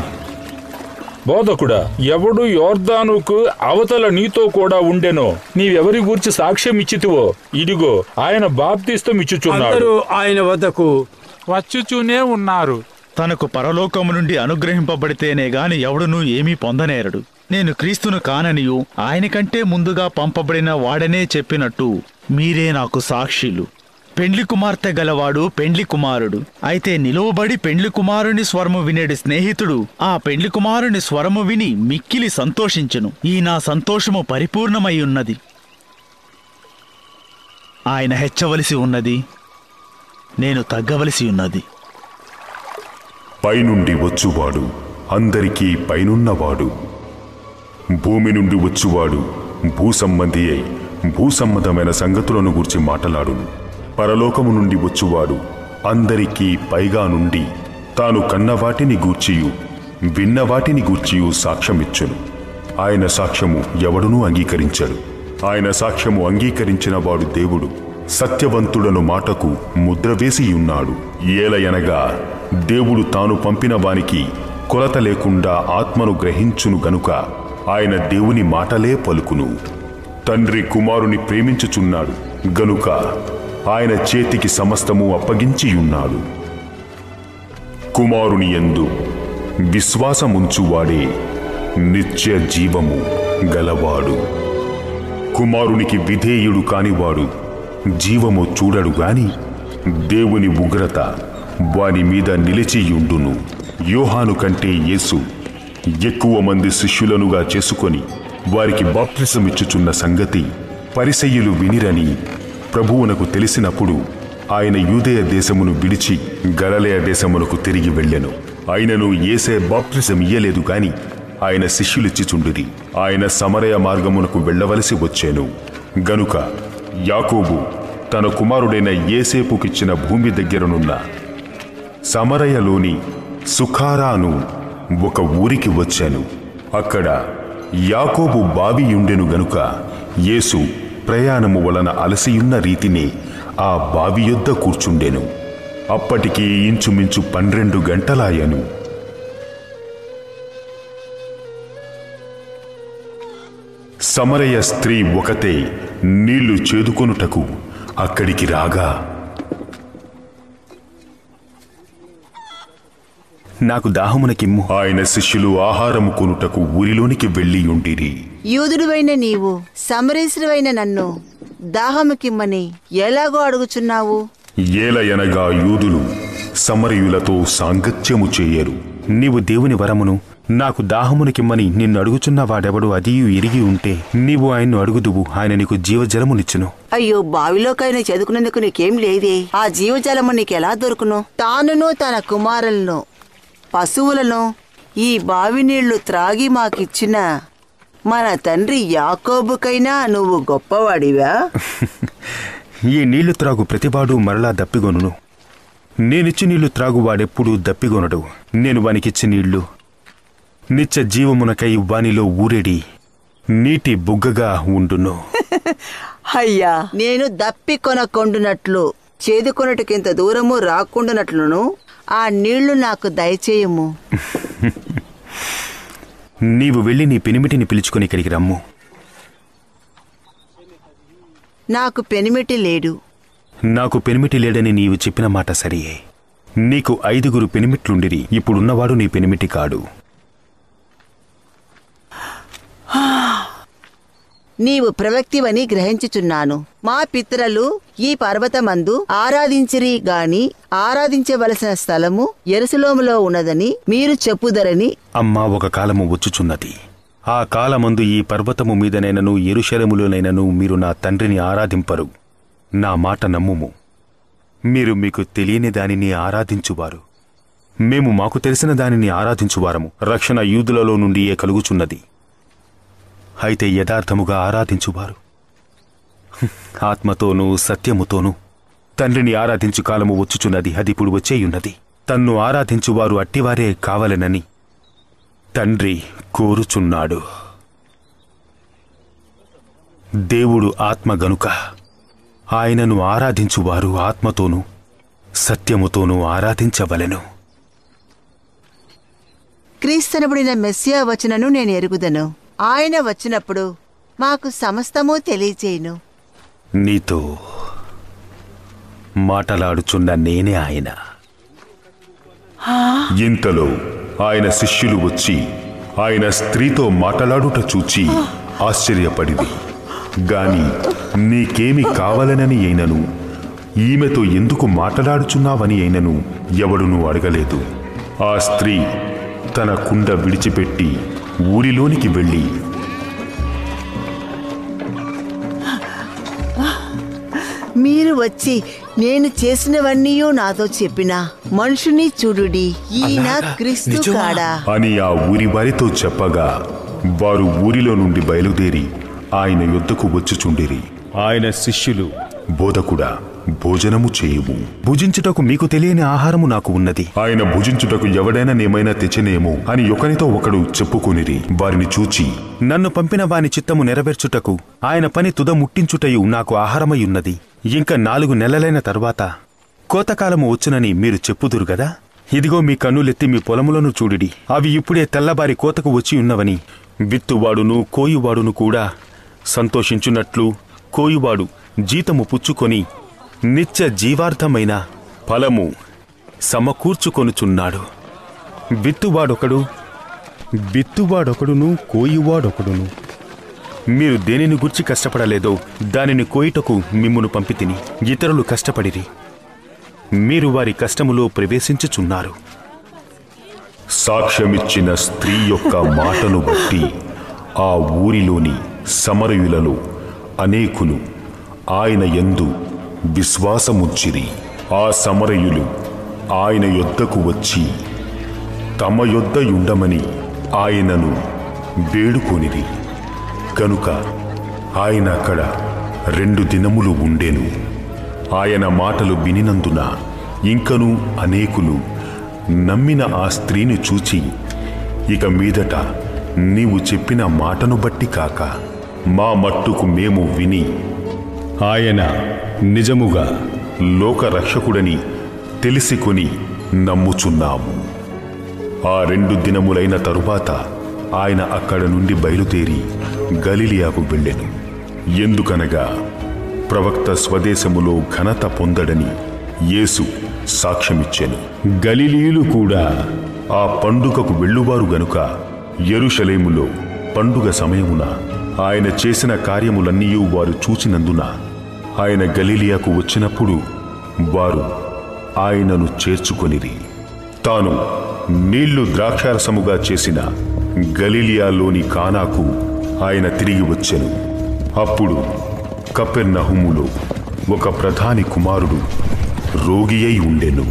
బోధకుడా ఎవడు యోర్దానుకు అవతల నీతో కూడా ఉండెనో నీవెవరి గూర్చి సాక్ష్యం ఇచ్చితివో ఇదిగో ఆయన బాప్తిస్తం ఇచ్చుచున్నాడు అందరూ ఆయన వద్దకు వచ్చుచూనే ఉన్నారు తనకు పరలోకము నుండి అనుగ్రహింపబడితేనే గాని ఎవడునూ ఏమీ పొందనేరడు నేను క్రీస్తును కాననియు ఆయన కంటే ముందుగా పంపబడిన వాడనే చెప్పినట్టు మీరే నాకు సాక్షిలు పెండ్లి కుమార్తె గలవాడు పెండ్లి కుమారుడు అయితే నిలువబడి పెండ్లి కుమారుని స్వరము వినేడు స్నేహితుడు ఆ పెండ్లి కుమారుని స్వరము విని మిక్కిలి సంతోషించును ఈ నా సంతోషము పరిపూర్ణమై ఉన్నది ఆయన హెచ్చవలసి ఉన్నది నేను తగ్గవలసి ఉన్నది పైనుండి వచ్చువాడు అందరికీ పైనున్నవాడు భూమి నుండి వచ్చువాడు భూసంబంధి అయి భూసంబంధమైన సంగతులను గురించి మాటలాడును పరలోకము నుండి వచ్చువాడు అందరికీ పైగా నుండి తాను కన్నవాటిని గూర్చియు విన్నవాటిని గూర్చియు సాక్ష్యమిచ్చును ఆయన సాక్ష్యము ఎవడునూ అంగీకరించడు ఆయన సాక్ష్యము అంగీకరించిన వాడు దేవుడు సత్యవంతుడను మాటకు ముద్ర వేసి ఉన్నాడు ఏలయనగా దేవుడు తాను పంపిన వానికి కొలత లేకుండా ఆత్మను గ్రహించును గనుక ఆయన దేవుని మాటలే పలుకును తండ్రి కుమారుని ప్రేమించుచున్నాడు గనుక ఆయన చేతికి సమస్తము అప్పగించియున్నాడు కుమారుని యందు విశ్వాసముంచువాడే నిత్య జీవము గలవాడు కుమారునికి విధేయుడు కానివాడు జీవము చూడడు గాని దేవుని ఉగ్రత వాని మీద నిలిచియుండును యోహాను కంటే యేసు ఎక్కువ మంది శిష్యులనుగా చేసుకొని వారికి బాప్తిసమిచ్చుచున్న సంగతి పరిసయ్యులు వినిరని ప్రభువునకు తెలిసినప్పుడు ఆయన యూదయ దేశమును విడిచి గలలయ దేశమునకు తిరిగి వెళ్ళెను ఆయనను ఏసే బాప్తిసం ఇయ్యలేదు గాని ఆయన శిష్యులిచ్చిచుండిరి ఆయన సమరయ మార్గమునకు వెళ్ళవలసి వచ్చాను గనుక యాకోబు తన కుమారుడైన ఏసేపుకిచ్చిన భూమి దగ్గరనున్న సమరయలోని సుఖారాను ఒక ఊరికి వచ్చాను అక్కడ యాకోబు బావి ఉండెను గనుక యేసు ప్రయాణము వలన అలసియున్న రీతిని ఆ బావి యొద్ద కూర్చుండెను అప్పటికి ఇంచుమించు పన్నెండు గంటలాయను సమరయ స్త్రీ ఒకతే నీళ్లు చేదుకొనుటకు అక్కడికి రాగా నాకు దాహమునకిమ్ము ఆయన శిష్యులు ఆహారము కొనుటకు ఊరిలోనికి వెళ్ళి ఉండిరి యూదుడువైన నీవు సమరేశ్వరువైన నన్ను దాహముకిమ్మని ఎలాగో అడుగుచున్నావు ఏలయనగా యూదులు సమరయులతో సాంగత్యము చేయరు నీవు దేవుని వరమును నాకు దాహమునకిమ్మని నిన్ను అడుగుచున్న వాడెవడు అదియు ఎరిగి ఉంటే నీవు ఆయన్ను అడుగుదువు ఆయన నీకు జీవజలమునిచ్చును అయ్యో బావిలోకైనా చదువుకునేందుకు నీకేం లేదే ఆ జీవజలము నీకెలా దొరుకును తానును తన కుమారులను పశువులను ఈ బావి నీళ్లు త్రాగి మాకిచ్చిన మన తండ్రి యాకోబుకైనా నువ్వు గొప్పవాడివా ఈ నీళ్లు త్రాగు ప్రతివాడు మరలా దప్పిగొనును నేనిచ్చి నీళ్లు త్రాగు వాడెప్పుడు దప్పిగొనడు నేను వానికిచ్చి నీళ్లు నిత్య జీవమునకై వానిలో ఊరెడి నీటి బుగ్గగా ఉండును అయ్యా నేను దప్పి కొనకొండునట్లు చేదుకొనటకింత దూరము రాకుండానట్లును ఆ నీళ్లు నాకు దయచేయము నీవు వెళ్ళి నీ పెనిమిటిని పిలుచుకొని ఇక్కడికి రమ్ము నాకు పెనిమిటి లేడు నాకు పెనిమిటి లేడని నీవు చెప్పిన మాట సరియే నీకు ఐదుగురు పెనిమిట్లుండిరి ఇప్పుడున్నవాడు నీ పెనిమిటి కాడు నీవు ప్రవక్తివని గ్రహించుచున్నాను మా పితరులు ఈ పర్వతమందు ఆరాధించిరి గాని ఆరాధించవలసిన స్థలము ఎరుసలోములో ఉన్నదని మీరు చెప్పుదరని అమ్మా ఒక కాలము వచ్చుచున్నది ఆ కాలమందు ఈ పర్వతము మీదనైనను ఎరుశలములోనైనను మీరు నా తండ్రిని ఆరాధింపరు నా మాట నమ్ముము మీరు మీకు తెలియని దానిని ఆరాధించువారు మేము మాకు తెలిసిన దానిని ఆరాధించువారము రక్షణ యూదులలో నుండియే కలుగుచున్నది అయితే యథార్థముగా ఆరాధించువారు హ్మ్, ఆత్మతోనూ సత్యముతోనూ తండ్రిని ఆరాధించు కాలము వచ్చుచున్నది అది ఇప్పుడు వచ్చేయున్నది తన్ను ఆరాధించువారు అట్టివారే కావలెనని తండ్రి కోరుచున్నాడు దేవుడు ఆత్మ గనుక ఆయనను ఆరాధించువారు ఆత్మతోనూ సత్యముతోనూ ఆరాధించవలెను క్రీస్తనబడిన మెస్సియా వచనను నేను ఎరుగుదను ఆయన వచ్చినప్పుడు మాకు సమస్తము తెలియచేయును నీతో మాటలాడుచున్న నేనే ఆయన ఇంతలో ఆయన శిష్యులు వచ్చి ఆయన స్త్రీతో మాటలాడుట చూచి ఆశ్చర్యపడింది గాని నీకేమి కావాలనని అయినను ఈమెతో ఎందుకు మాటలాడుచున్నావని అయినను ఎవడునూ అడగలేదు ఆ స్త్రీ తన కుండ విడిచిపెట్టి ఊరిలోనికి వెళ్ళి మీరు వచ్చి నేను చేసినవన్నీ నాతో చెప్పిన మనుషుని చూడుడి ఈయన క్రీస్తు కాడా అని ఆ ఊరి వారితో చెప్పగా వారు ఊరిలో నుండి బయలుదేరి ఆయన యొద్దకు వచ్చుచుండిరి ఆయన శిష్యులు బోధకుడా భోజనము చేయుము భుజించుటకు మీకు తెలియని ఆహారము నాకు ఉన్నది ఆయన భుజించుటకు ఎవడైనా నేమైనా తెచ్చనేమో అని ఒకనితో ఒకడు చెప్పుకొనిరి వారిని చూచి నన్ను పంపిన వాని చిత్తము నెరవేర్చుటకు ఆయన పని తుద ముట్టించుటయు నాకు ఆహారమై ఉన్నది ఇంకా నాలుగు నెలలైన తర్వాత కోతకాలము వచ్చునని మీరు చెప్పుదురు గదా ఇదిగో మీ కన్నులెత్తి మీ పొలములను చూడిడి అవి ఇప్పుడే తెల్లబారి కోతకు వచ్చి ఉన్నవని విత్తువాడును కోయువాడును కూడా సంతోషించున్నట్లు కోయువాడు జీతము పుచ్చుకొని నిత్య జీవార్థమైన ఫలము సమకూర్చుకొనుచున్నాడు విత్తువాడొకడు విత్తువాడొకడును కోయువాడొకడును మీరు దేనిని గుర్చి కష్టపడలేదో దానిని కోయుటకు మిమ్మును పంపితిని ఇతరులు కష్టపడిరి మీరు వారి కష్టములో ప్రవేశించుచున్నారు సాక్ష్యమిచ్చిన స్త్రీ యొక్క మాటను బట్టి ఆ ఊరిలోని సమరయులలో అనేకులు ఆయన యందు విశ్వాసముంచిరి ఆ సమరయులు ఆయన యొద్దకు వచ్చి తమ యొద్ద ఉండమని ఆయనను వేడుకొనిరి కనుక ఆయన అక్కడ రెండు దినములు ఉండెను ఆయన మాటలు వినినందున ఇంకను అనేకులు నమ్మిన ఆ స్త్రీని చూచి ఇక మీదట నీవు చెప్పిన మాటను బట్టి కాక మా మట్టుకు మేము విని ఆయన నిజముగా లోక రక్షకుడని తెలిసికొని నమ్ముచున్నాము ఆ రెండు దినములైన తరువాత ఆయన అక్కడ నుండి బయలుదేరి గలిలియాకు వెళ్ళెను ఎందుకనగా ప్రవక్త స్వదేశములో ఘనత పొందడని యేసు సాక్ష్యమిచ్చెను గలిలీయులు కూడా ఆ పండుగకు వెళ్ళువారు గనుక యెరూషలేములో పండుగ సమయమున ఆయన చేసిన కార్యములన్నీ వారు చూచినందున ఆయన గలీలియాకు వచ్చినప్పుడు వారు ఆయనను చేర్చుకొనిరి తాను నీళ్లు ద్రాక్షారసముగా చేసిన గలీలియాలోని కానాకు ఆయన తిరిగి వచ్చెను అప్పుడు కపెర్నహుములో ఒక ప్రధాని కుమారుడు రోగి అయి ఉండెను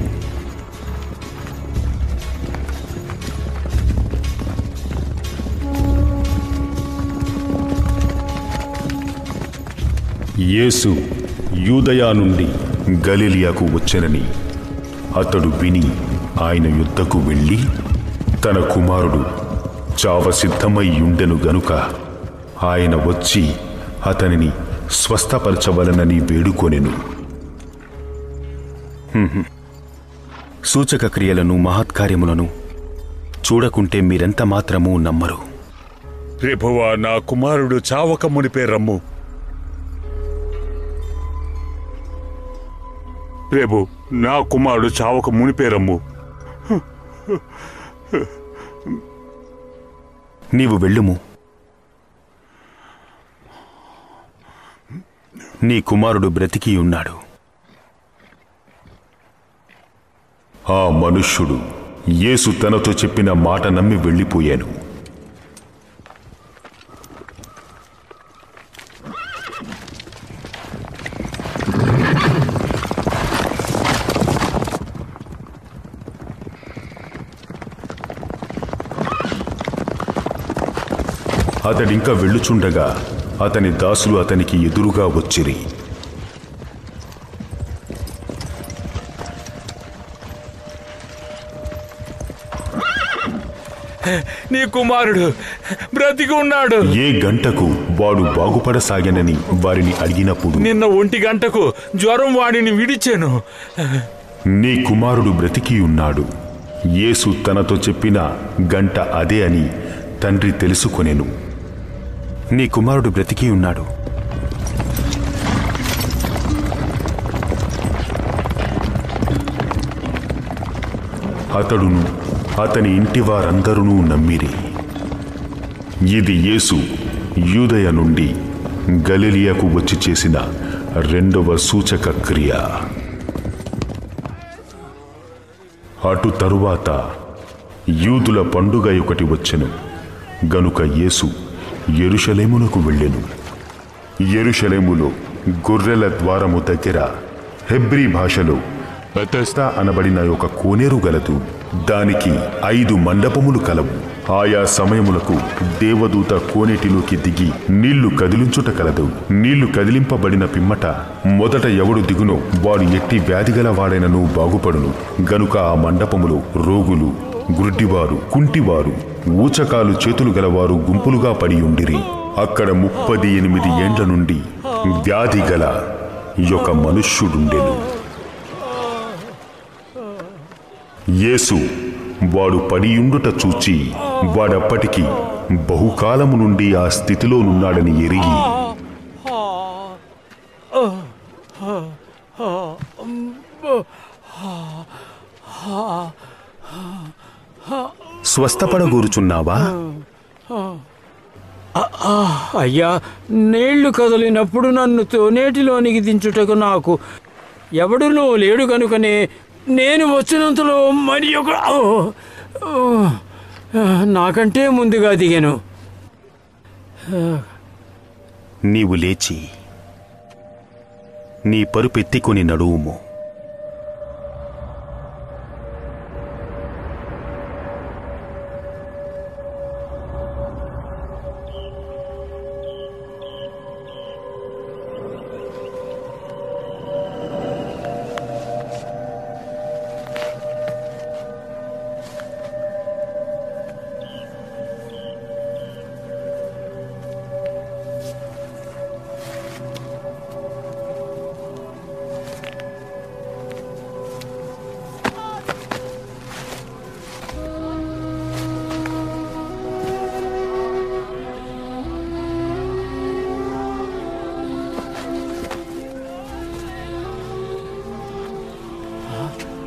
యేసు యూదయా నుండి గలిలియాకు వచ్చెనని అతడు విని ఆయన యుద్ధకు వెళ్ళి తన కుమారుడు చావ సిద్ధమై ఉండెను గనుక ఆయన వచ్చి అతనిని స్వస్థపరచవలనని వేడుకొనెను సూచక క్రియలను మహత్కార్యములను చూడకుంటే మీరెంత మాత్రమూ నమ్మరు ప్రభువా నా కుమారుడు చావక మునిపే రమ్ము రేపు నా కుమారుడు చావక మునిపే రమ్ము నీవు వెళ్ళుము నీ కుమారుడు బ్రతికి ఉన్నాడు ఆ మనుష్యుడు యేసు తనతో చెప్పిన మాట నమ్మి వెళ్ళిపోయాను అతడింకా వెళ్ళుచుండగా అతని దాసులు అతనికి ఎదురుగా వచ్చిరి నీ కుమారుడు బ్రతికి ఉన్నాడు ఏ గంటకు వాడు బాగుపడసాగనని వారిని అడిగినప్పుడు నిన్న ఒంటి గంటకు జ్వరం వాడిని విడిచాను నీ కుమారుడు బ్రతికి ఉన్నాడు యేసు తనతో చెప్పిన గంట అదే అని తండ్రి తెలుసుకొనెను నీ కుమారుడు బ్రతికి ఉన్నాడు అతడును అతని ఇంటి వారందరూ నమ్మిరి ఇది యేసు యూదయ నుండి గలిలియాకు వచ్చి చేసిన రెండవ సూచక క్రియ అటు తరువాత యూదుల పండుగ ఒకటి వచ్చెను గనుక యేసు యెరూషలేమునకు వెళ్ళెను యెరూషలేములో గొర్రెల ద్వారము దగ్గర హెబ్రీ భాషలో బెతెస్దా అనబడిన ఒక కోనేరు గలదు దానికి ఐదు మండపములు కలవు ఆయా సమయములకు దేవదూత కోనేటిలోకి దిగి నీళ్లు కదిలించుట కలదు నీళ్లు కదిలింపబడిన పిమ్మట మొదట ఎవడు దిగునో వాడు ఎట్టి వ్యాధిగల వాడైనను బాగుపడును గనుక ఆ మండపములో రోగులు గుడ్డివారు కుంటివారు ఊచకాలు చేతులు గలవారు గుంపులుగా పడి ఉండిరి అక్కడ ముప్పది ఎనిమిది ఏండ్ల నుండి వ్యాధి గల ఒక మనుష్యుడుండెను యేసు వాడు పడియుండుట చూచి వాడప్పటికి బహుకాలము నుండి ఆ స్థితిలో నున్నాడని ఎరిగి స్వస్థపడగూరుచున్నావా అయ్యా నీళ్లు కదిలినప్పుడు నన్ను తోనేటిలోనికి దించుటకు నాకు ఎవడునూ లేడు కనుకనే నేను వచ్చినంతలో మరి ఒక ఓ, ఓ, నాకంటే ముందుగా దిగాను నీవు లేచి నీ పరుపెత్తికొని నడువుము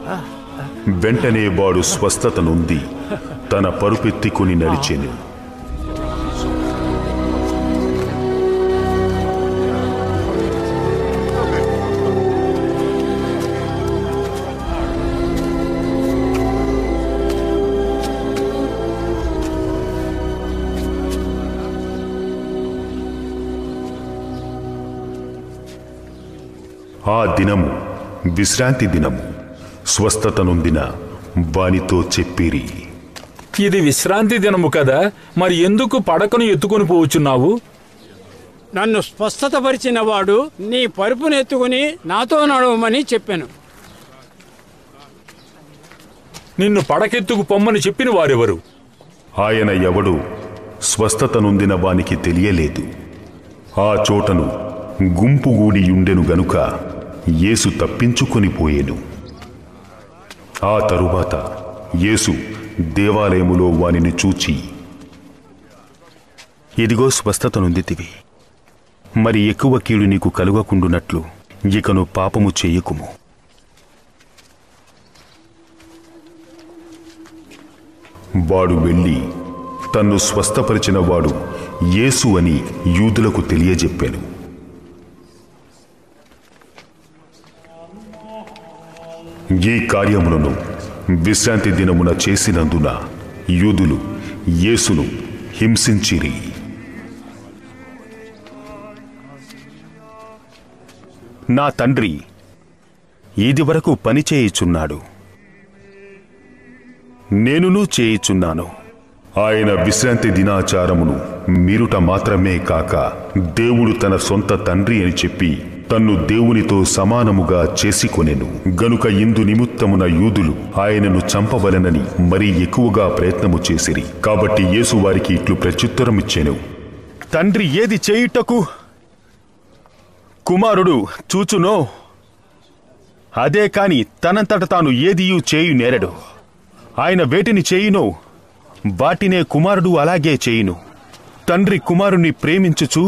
వెంటనే వాడు స్వస్థత నొంది తన పరుపెత్తికుని నడిచెను ఆ దినము విశ్రాంతి దినము స్వస్థత నొందిన వానితో చెప్పిరి ఇది విశ్రాంతి దినము కదా మరి ఎందుకు పడకను ఎత్తుకొని పోవచ్చున్నావు నన్ను స్వస్థతపరిచిన వాడు నీ పరుపును ఎత్తుకుని నాతో నడవమని చెప్పాను నిన్ను పడకెత్తుకు పొమ్మని చెప్పిన వారెవరు ఆయన ఎవడు స్వస్థత నొందిన వానికి తెలియలేదు ఆ చోటను గుంపుగూడి ఉండెను గనుక యేసు తప్పించుకొని పోయెను ఆ తరువాత యేసు దేవాలయములో వానిని చూచి ఇదిగో స్వస్థత నొందితివి మరి ఎక్కువ కీడు నీకు కలుగకుండునట్లు ఇకను పాపము చెయ్యకుము వాడు వెళ్ళి తన్ను స్వస్థపరిచిన వాడు యేసు అని యూదులకు తెలియజెప్పాను ఈ కార్యములను విశ్రాంతి దినమున చేసినందున యూదులు యేసును హింసించిరి నా తండ్రి ఇదివరకు పని చేయుచున్నాడు నేనును చేయుచున్నాను ఆయన విశ్రాంతి దినాచారమును మీరుట మాత్రమే కాక దేవుడు తన సొంత తండ్రి అని చెప్పి తన్ను దేవునితో సమానముగా చేసుకొనెను గనుక ఇందు నిమిత్తమున యూదులు ఆయనను చంపవలెనని మరీ ఎక్కువగా ప్రయత్నము చేసిరి కాబట్టి యేసు వారికి ఇట్లు ప్రత్యుత్తరమిచ్చెను తండ్రి ఏది చేయుటకు కుమారుడు చూచునో అదే కాని తనంతట తాను ఏదియూ చేయు నేరడు ఆయన వేటిని చేయునో వాటినే కుమారుడు అలాగే చేయును తండ్రి కుమారుని ప్రేమించుచు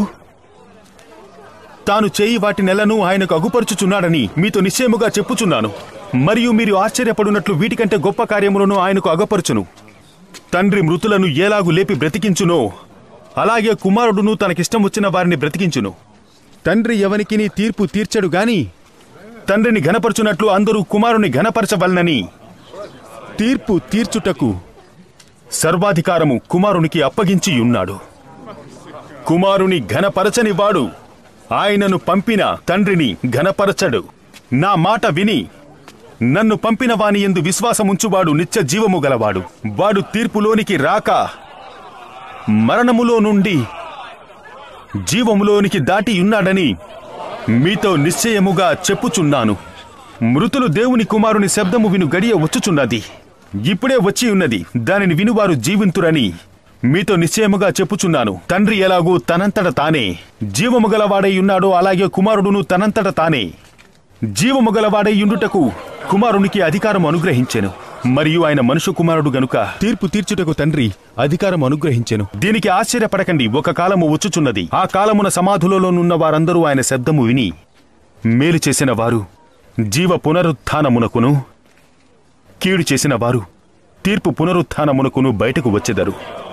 తాను చేయి వాటి నెలను ఆయనకు అగుపరుచుచున్నాడని మీతో నిశ్చయముగా చెప్పుచున్నాను మరియు మీరు ఆశ్చర్యపడునట్లు వీటికంటే గొప్ప కార్యములను ఆయనకు అగపరుచును తండ్రి మృతులను ఏలాగు లేపి బ్రతికించునో అలాగే కుమారుడును తనకిష్టం వచ్చిన వారిని బ్రతికించును తండ్రి ఎవనికిని తీర్పు తీర్చడు గాని తండ్రిని ఘనపరచునట్లు అందరూ కుమారుని ఘనపరచవలనని తీర్పు తీర్చుటకు సర్వాధికారము కుమారునికి అప్పగించి ఉన్నాడు కుమారుని ఘనపరచని వాడు ఆయనను పంపిన తండ్రిని ఘనపరచడు నా మాట విని నన్ను పంపిన వాని ఎందు విశ్వాసముంచువాడు నిత్య జీవము గలవాడు వాడు తీర్పులోనికి రాక మరణములో నుండి జీవములోనికి దాటి ఉన్నాడని మీతో నిశ్చయముగా చెప్పుచున్నాను మృతులు దేవుని కుమారుని శబ్దము విను గడియ వచ్చుచున్నది ఇప్పుడే వచ్చి ఉన్నది దానిని వినువారు జీవింతురని మీతో నిశ్చయముగా చెప్పుచున్నాను తండ్రి ఎలాగూ తనంతట తానే జీవము గలవాడై ఉన్నాడో అలాగే కుమారుడును తనంతట తానే జీవము గలవాడై ఉండుటకు కుమారునికి అధికారం అనుగ్రహించెను మరియు ఆయన మనుష్య కుమారుడు గనుక తీర్పు తీర్చుటకు తండ్రి అధికారం అనుగ్రహించెను దీనికి ఆశ్చర్యపడకండి ఒక కాలము వచ్చుచున్నది ఆ కాలమున సమాధులలోనున్న వారందరూ ఆయన శబ్దము విని మేలు చేసిన వారు జీవ పునరుత్థానమునకును కీడు చేసిన వారు తీర్పు పునరుత్థానమునకును బయటకు వచ్చెదరు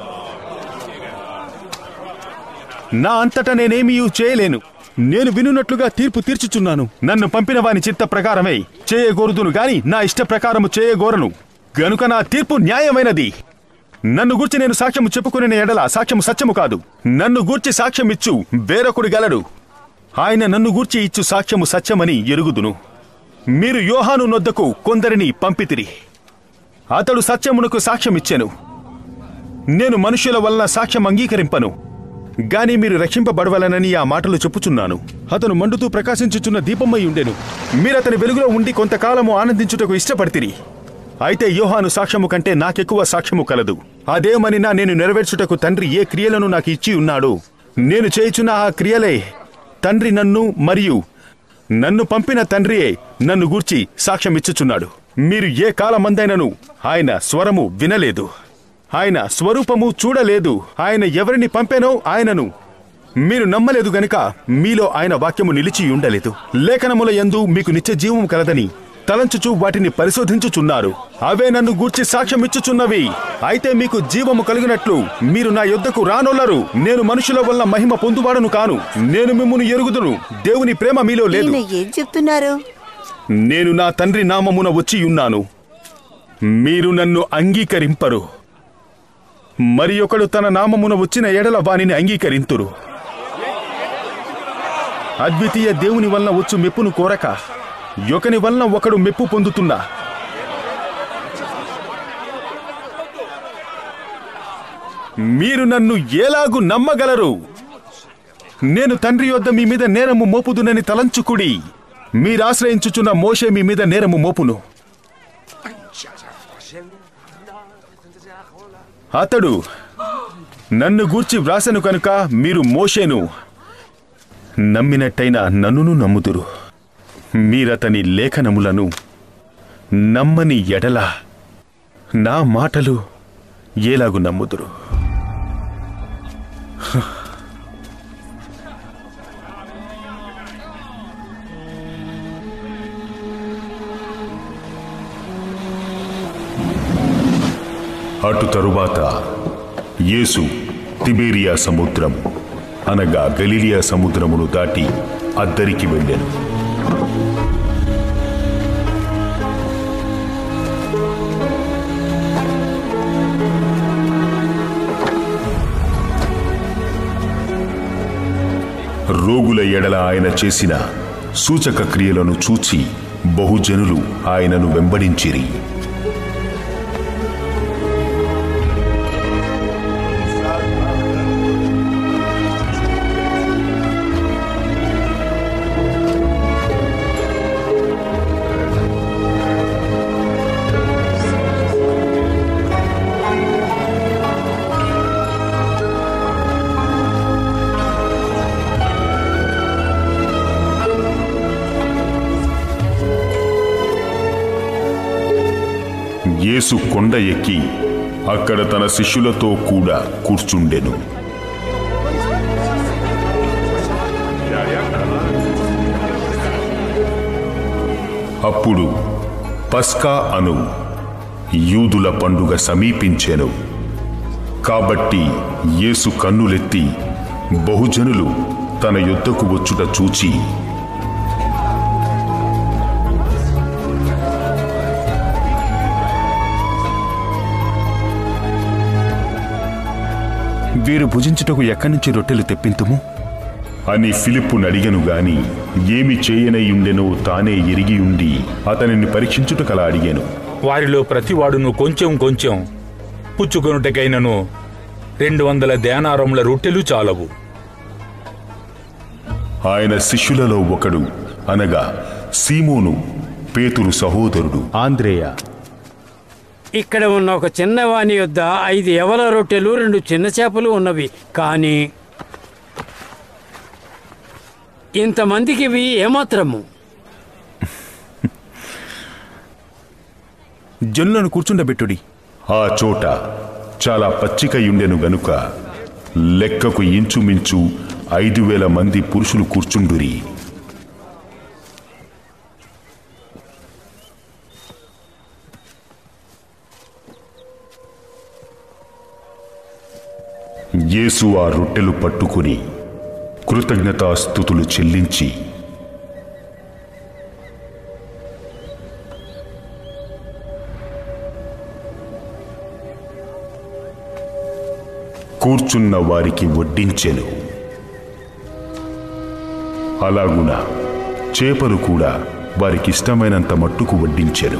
నా అంతటా నేనేమీ చేయలేను నేను వినున్నట్లుగా తీర్పు తీర్చుచున్నాను నన్ను పంపిన వాని చిత్త ప్రకారమే చేయగోరుదును గాని నా ఇష్ట ప్రకారము చేయగోరను గనుక నా తీర్పు న్యాయమైనది నన్ను గూర్చి నేను సాక్ష్యము చెప్పుకునే ఎడల సాక్ష్యము సత్యము కాదు నన్ను గూర్చి సాక్ష్యమిచ్చు వేరొకడు గలడు ఆయన నన్ను గూర్చి ఇచ్చు సాక్ష్యము సత్యమని ఎరుగుదును మీరు యోహాను నొద్దకు కొందరిని పంపితిరి అతడు సత్యమునకు సాక్ష్యమిచ్చెను నేను మనుషుల వలన సాక్ష్యం అంగీకరింపను గాని మీరు రక్షింపబడవలనని ఆ మాటలు చెప్పుచున్నాను అతను మండుతూ ప్రకాశించుచున్న దీపమై ఉండెను మీరతని వెలుగులో ఉండి కొంతకాలము ఆనందించుటకు ఇష్టపడితిరి అయితే యోహాను సాక్ష్యము కంటే నాకెక్కువ సాక్ష్యము కలదు అదేమనినా నేను నెరవేర్చుటకు తండ్రి ఏ క్రియలను నాకు ఇచ్చి ఉన్నాడు నేను చేయుచున్న ఆ క్రియలే తండ్రి నన్ను మరియు నన్ను పంపిన తండ్రియే నన్ను గూర్చి సాక్ష్యమిచ్చుచున్నాడు మీరు ఏ కాలమందైనను ఆయన స్వరము వినలేదు ఆయన స్వరూపము చూడలేదు ఆయన ఎవరిని పంపెనో ఆయనను మీరు నమ్మలేదు గనుక మీలో ఆయన వాక్యము నిలిచి ఉండలేదు లేఖనముల యందు మీకు నిత్య జీవము కలదని తలంచుచు వాటిని పరిశోధించుచున్నారు అవే నన్ను గూర్చి సాక్ష్యమిచ్చుచున్నవి అయితే మీకు జీవము కలిగినట్లు మీరు నా యొద్దకు రానొల్లరు నేను మనుషుల వల్ల మహిమ పొందువాడను కాను నేను మిమ్మును ఎరుగుదును దేవుని ప్రేమ మీలో లేదు ఈయన ఏం చెప్తున్నారు నేను నా తండ్రి నామమున వచ్చి ఉన్నాను మీరు నన్ను అంగీకరింపరు మరి ఒకడు తన నామమున వచ్చిన ఎడల వానిని అంగీకరింతురు అద్వితీయ దేవుని వలన వచ్చు మెప్పును కోరక యొకని వలన ఒకడు మెప్పు పొందుతున్నా మీరు నన్ను ఎలాగు నమ్మగలరు నేను తండ్రి యొద్ద మీ మీద నేరము మోపుదునని తలంచుకుడి మీరాశ్రయించుచున్న మోషే మీ మీద నేరము మోపును అతడు నన్ను గూర్చి వ్రాసను కనుక మీరు మోషేను నమ్మినట్టయినా నన్నును నమ్ముదురు మీరతని లేఖనములను నమ్మని ఎడల నా మాటలు ఏలాగు నమ్ముదురు అటు తరువాత యేసు తిబేరియా సముద్రం అనగా గలీలియా సముద్రమును దాటి అద్దరికి వెళ్ళాను రోగుల ఎడల ఆయన చేసిన సూచక క్రియలను చూచి బహుజనులు ఆయనను వెంబడించిరి యేసు కొండ ఎక్కి అక్కడ తన శిష్యులతో కూడా కూర్చుండెను అప్పుడు పస్కా అను యూదుల పండుగ సమీపించెను కాబట్టి యేసు కన్నులెత్తి బహుజనులు తన యుద్ధకు వచ్చుట చూచి వీరు భుజించుటకు ఎక్కడి నుంచి రొట్టెలు తెప్పింతుము అని ఫిలిప్పును అడిగను గాని ఏమి చేయనయ్యుండెనో తానే ఎరిగి ఉండి అతనిని పరీక్షించుటకలా అడిగాను వారిలో ప్రతివాడును కొంచెం కొంచెం పుచ్చుకొనుటకైనను రెండు వందల దేనారముల రొట్టెలు చాలవు ఆయన శిష్యులలో ఒకడు అనగా సీమోను పేతురు సహోదరుడు ఆంద్రేయ ఇక్కడ ఉన్న ఒక చిన్నవాని యొద్ద ఐదు ఎవల రొట్టెలు రెండు చిన్న చేపలు ఉన్నవి కానీ ఇంతమందికి ఇవి ఏమాత్రము జనులను కూర్చుండబెట్టుడి ఆ చోట చాలా పచ్చికయుండెను గనుక లెక్కకు ఇంచుమించు ఐదు వేల మంది పురుషులు కూర్చుండురి యేసు ఆ రొట్టెలు పట్టుకుని కృతజ్ఞతాస్థుతులు చెల్లించి కూర్చున్న వారికి వడ్డించెను అలాగున చేపలు కూడా వారికిష్టమైనంత మట్టుకు వడ్డించెను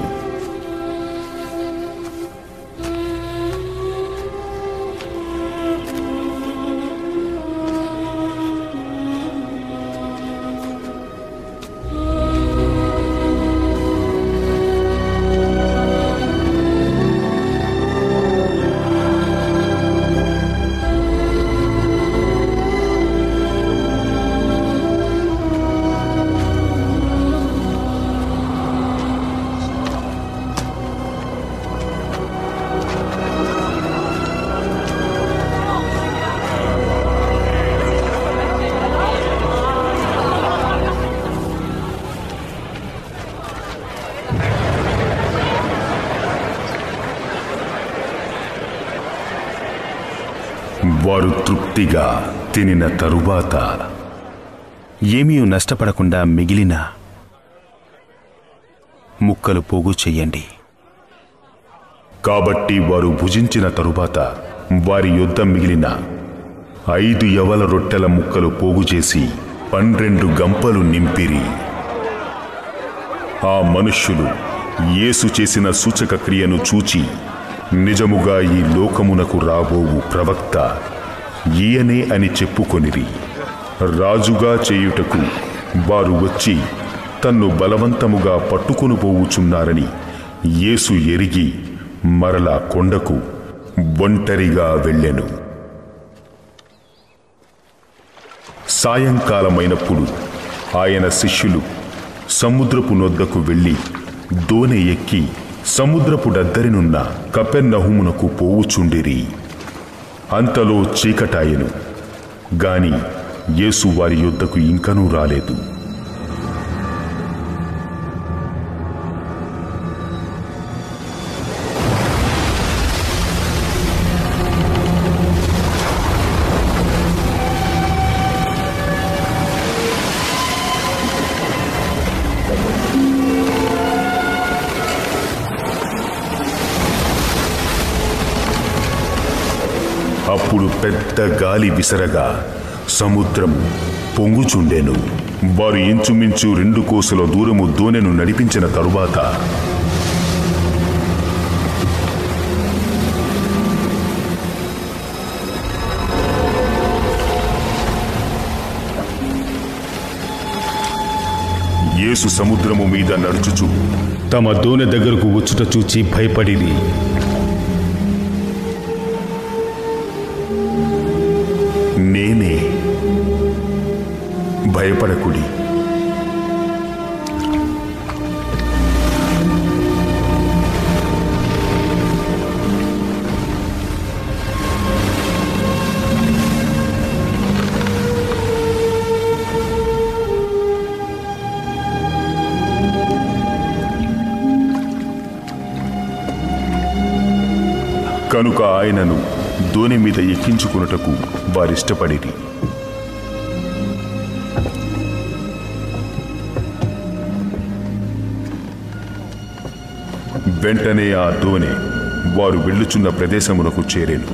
వారు తృప్తిగా తినిన తరువాత ఏమీ నష్టపడకుండా మిగిలిన ముక్కలు పోగు చెయ్యండి కాబట్టి వారు భుజించిన తరువాత వారి యొద్ద మిగిలిన ఐదు యవల రొట్టెల ముక్కలు పోగు చేసి పన్నెండు గంపలు నింపిరి ఆ మనుష్యులు యేసు చేసిన సూచక క్రియను చూచి నిజముగా ఈ లోకమునకు రాబోవు ప్రవక్త ఈయనే అని చెప్పుకొనిరి రాజుగా చేయుటకు వారు వచ్చి తన్ను బలవంతముగా పట్టుకుని పోవుచున్నారని యేసు ఎరిగి మరలా కొండకు ఒంటరిగా వెళ్ళెను సాయంకాలమైనప్పుడు ఆయన శిష్యులు సముద్రపు నొద్దకు వెళ్ళి దోనె ఎక్కి సముద్రపు డద్దరినున్న కపెర్నహుమునకు పోవుచుండిరి అంతలో చీకటాయెను గాని యేసు వారి యొద్దకు ఇంకనూ రాలేదు అప్పుడు పెద్ద గాలి విసరగా సముద్రము పొంగుచుండెను వారు ఇంచుమించు రెండు కోసుల దూరము దోనెను నడిపించిన తరువాత యేసు సముద్రము మీద నడుచుచు తమ దోనె దగ్గరకు వచ్చుట చూచి భయపడిరి నేనే భయపడకుడి కనుక ఆయనను దోణి మీద ఎక్కించుకున్నటకు వారిష్టపడిరి వెంటనే ఆ దోణి వారు వెళ్ళుచున్న ప్రదేశమునకు చేరేను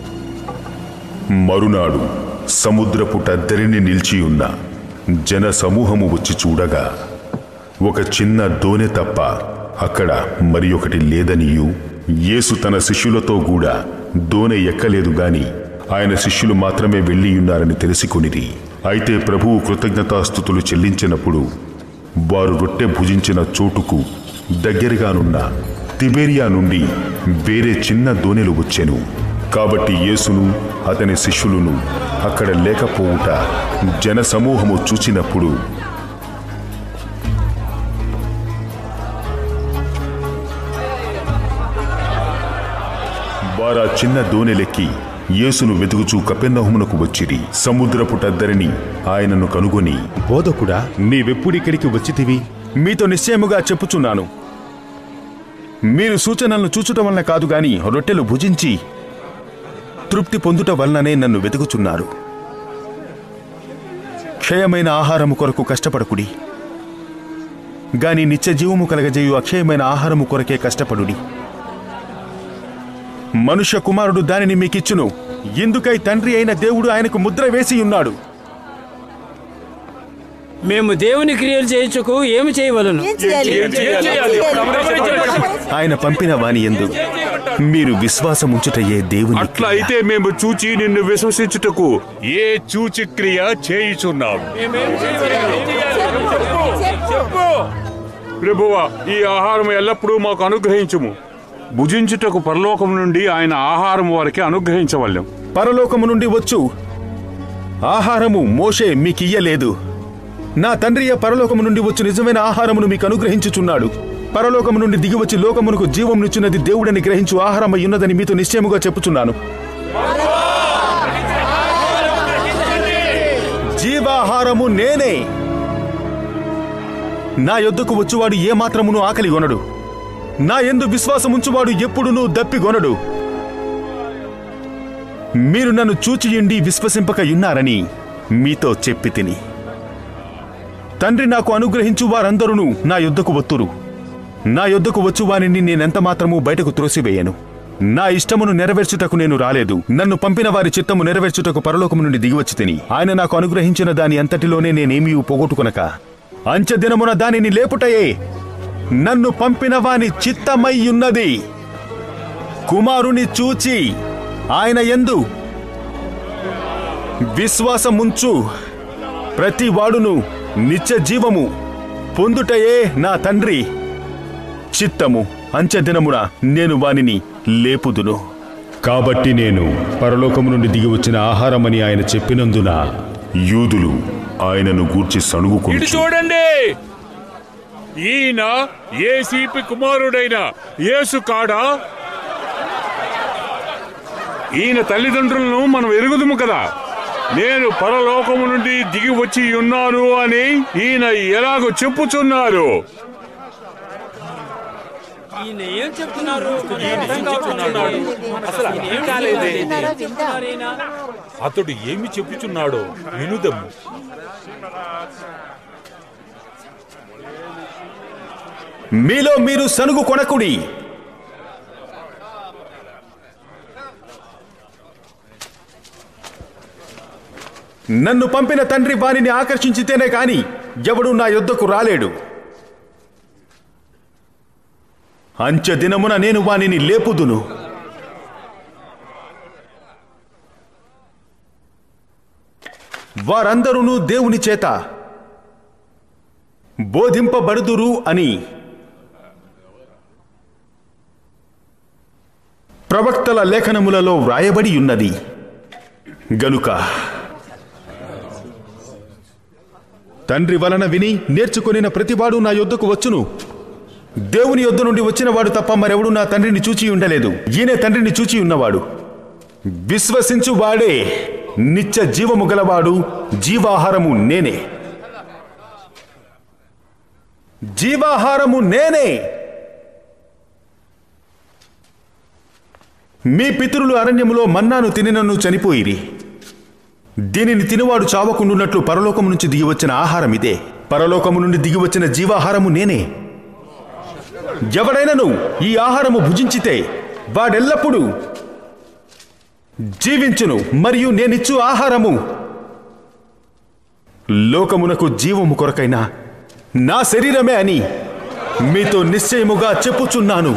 మరునాడు సముద్రపు టద్దరిని నిలిచియున్న జన సమూహము వచ్చి చూడగా ఒక చిన్న దోనె తప్ప అక్కడ మరి ఒకటి లేదనియు యేసు తన శిష్యులతో కూడా దోనె ఎక్కలేదు గాని ఆయన శిష్యులు మాత్రమే వెళ్ళియున్నారని తెలిసికొనిరి అయితే ప్రభువు కృతజ్ఞతాస్థుతులు చెల్లించినప్పుడు వారు రొట్టె భుజించిన చోటుకు దగ్గరగానున్న తిబేరియా నుండి వేరే చిన్న దోణెలు వచ్చెను కాబట్టి యేసును అతని శిష్యులను అక్కడ లేకపోవుట జనసమూహము చూచినప్పుడు వారా చిన్న దోణెలెక్కి యేసును వెతుకుచూ కపెన్నహుమునకు వచ్చిరి సముద్రపు టద్దరిని ఆయనను కనుగొని బోధకుడా నీవెప్పుడిక్కడికి వచ్చితివి మీతో నిశ్చయముగా చెప్పుచున్నాను మీరు సూచనలను చూచుట వలన కాదు గాని రొట్టెలు భుజించి తృప్తి పొందుట వలననే నన్ను వెతుకుచున్నారు క్షయమైన ఆహారము కొరకు కష్టపడకుడి గాని నిత్య జీవము కలగజేయు అక్షయమైన ఆహారము కొరకే కష్టపడుడి మనుష్య కుమారుడు దానిని మీకిచ్చును ఇందుకై తండ్రి అయిన దేవుడు ఆయనకు ముద్ర వేసి ఉన్నాడు మేము దేవుని క్రియలు చేయించుకు ఏమి చేయవలను ఏం చేయాలి? ఏం చేయాలి? ఏం చేయాలి? ఆయన పంపిన వాని ఎందు మీరు విశ్వాసముంచుటయే దేవుని అట్లా అయితే మేము చూచి నిన్ను విశ్వసించుటకు ఏ చూచి క్రియ చేయుచున్నావు ప్రభువా ఈ ఆహారం ఎల్లప్పుడూ మాకు అనుగ్రహించుము భుజించుటకు పరలోకం నుండి ఆయన ఆహారం వారికి అనుగ్రహించవల్లం పరలోకము నుండి వచ్చు ఆహారము మోషే మీకియ్యలేదు నా తండ్రియే పరలోకము నుండి వచ్చు నిజమైన ఆహారమును మీకు అనుగ్రహించుచున్నాడు పరలోకము నుండి దిగివచ్చి లోకమునకు జీవమునిచ్చున్నది దేవుడని గ్రహించు ఆహారమై ఉన్నదని మీతో నిశ్చయముగా చెప్పుచున్నాను జీవాహారము నేనే నా యొద్దకు వచ్చువాడు ఏ మాత్రమును ఆకలి కొనడు నా ఎందు విశ్వాసముంచువాడు ఎప్పుడునూ దప్పిగొనడు మీరు నన్ను చూచియుండి విశ్వసింపకయున్నారని మీతో చెప్పి తిని తండ్రి నాకు అనుగ్రహించు వారందరూ నా యొద్దకు వత్తురు నా యొద్దకు వచ్చు వారిని నేనెంత మాత్రము బయటకు త్రోసివేయను నా ఇష్టమును నెరవేర్చుటకు నేను రాలేదు నన్ను పంపిన వారి చిత్తము నెరవేర్చుటకు పరలోకము నుండి దిగివచ్చి తిని ఆయన నాకు అనుగ్రహించిన దాని అంతటిలోనే నేనేమీ పోగొట్టుకొనక అంచెదినమున దానిని లేపుటయే నన్ను పంపిన వాని చిత్తమయ్యున్నది కుమారుని చూచి ఆయన ఎందు విశ్వాసముంచు ప్రతి వాడును నిత్య జీవము పొందుటయే నా తండ్రి చిత్తము అంచెదినమున నేను వానిని లేపుదును కాబట్టి నేను పరలోకము నుండి దిగి వచ్చిన ఆహారమని ఆయన చెప్పినందున యూదులు ఆయనను గూర్చి ఇటు సణుగుకుంటూ చూడండి ఈయన ఏసీపి కుమారుడైన యేసు కాడా ఈయన తల్లిదండ్రులను మనం ఎరుగుదుము కదా నేను పరలోకము నుండి దిగి వచ్చి ఉన్నాను అని ఈయన ఎలాగో చెప్పుచున్నారు ఈయన ఏం చెప్తున్నారు మనకి అర్థం కావట్లేదు. అసలు ఈయన అర్థం ఏం కాలేదే. చెప్తున్నారు ఈయన? అతడు ఏమి చెప్పుచున్నాడో వినుదము మీలో మీరు సనుగు కొనకుడి నన్ను పంపిన తండ్రి వానిని ఆకర్షించితేనే కాని ఎవడు నా యొద్దకు రాలేడు అంచె దినమున నేను వానిని లేపుదును వారందరూ దేవుని చేత బోధింపబడుదురు అని ప్రవక్తల లేఖనములలో వ్రాయబడి ఉన్నది గనుక తండ్రి వలన విని నేర్చుకొనిన ప్రతివాడు నా యొద్దకు వచ్చును దేవుని యొద్ద నుండి వచ్చిన వాడు తప్ప మరెవడు నా తండ్రిని చూచి ఉండలేదు ఈయనే తండ్రిని చూచి ఉన్నవాడు విశ్వసించు వాడే నిత్య జీవము గలవాడు జీవాహారము నేనే జీవాహారము నేనే మీ పితరులు అరణ్యములో మన్నాను తినినను చనిపోయిరి దీనిని తినువాడు చావకుండున్నట్లు పరలోకము నుంచి దిగివచ్చిన ఆహారం ఇదే పరలోకము నుండి దిగివచ్చిన జీవాహారము నేనే ఎవడైనను ఈ ఆహారము భుజించితే వాడెల్లప్పుడూ జీవించును మరియు నేనిచ్చు ఆహారము లోకమునకు జీవము కొరకైన నా శరీరమే అని మీతో నిశ్చయముగా చెప్పుచున్నాను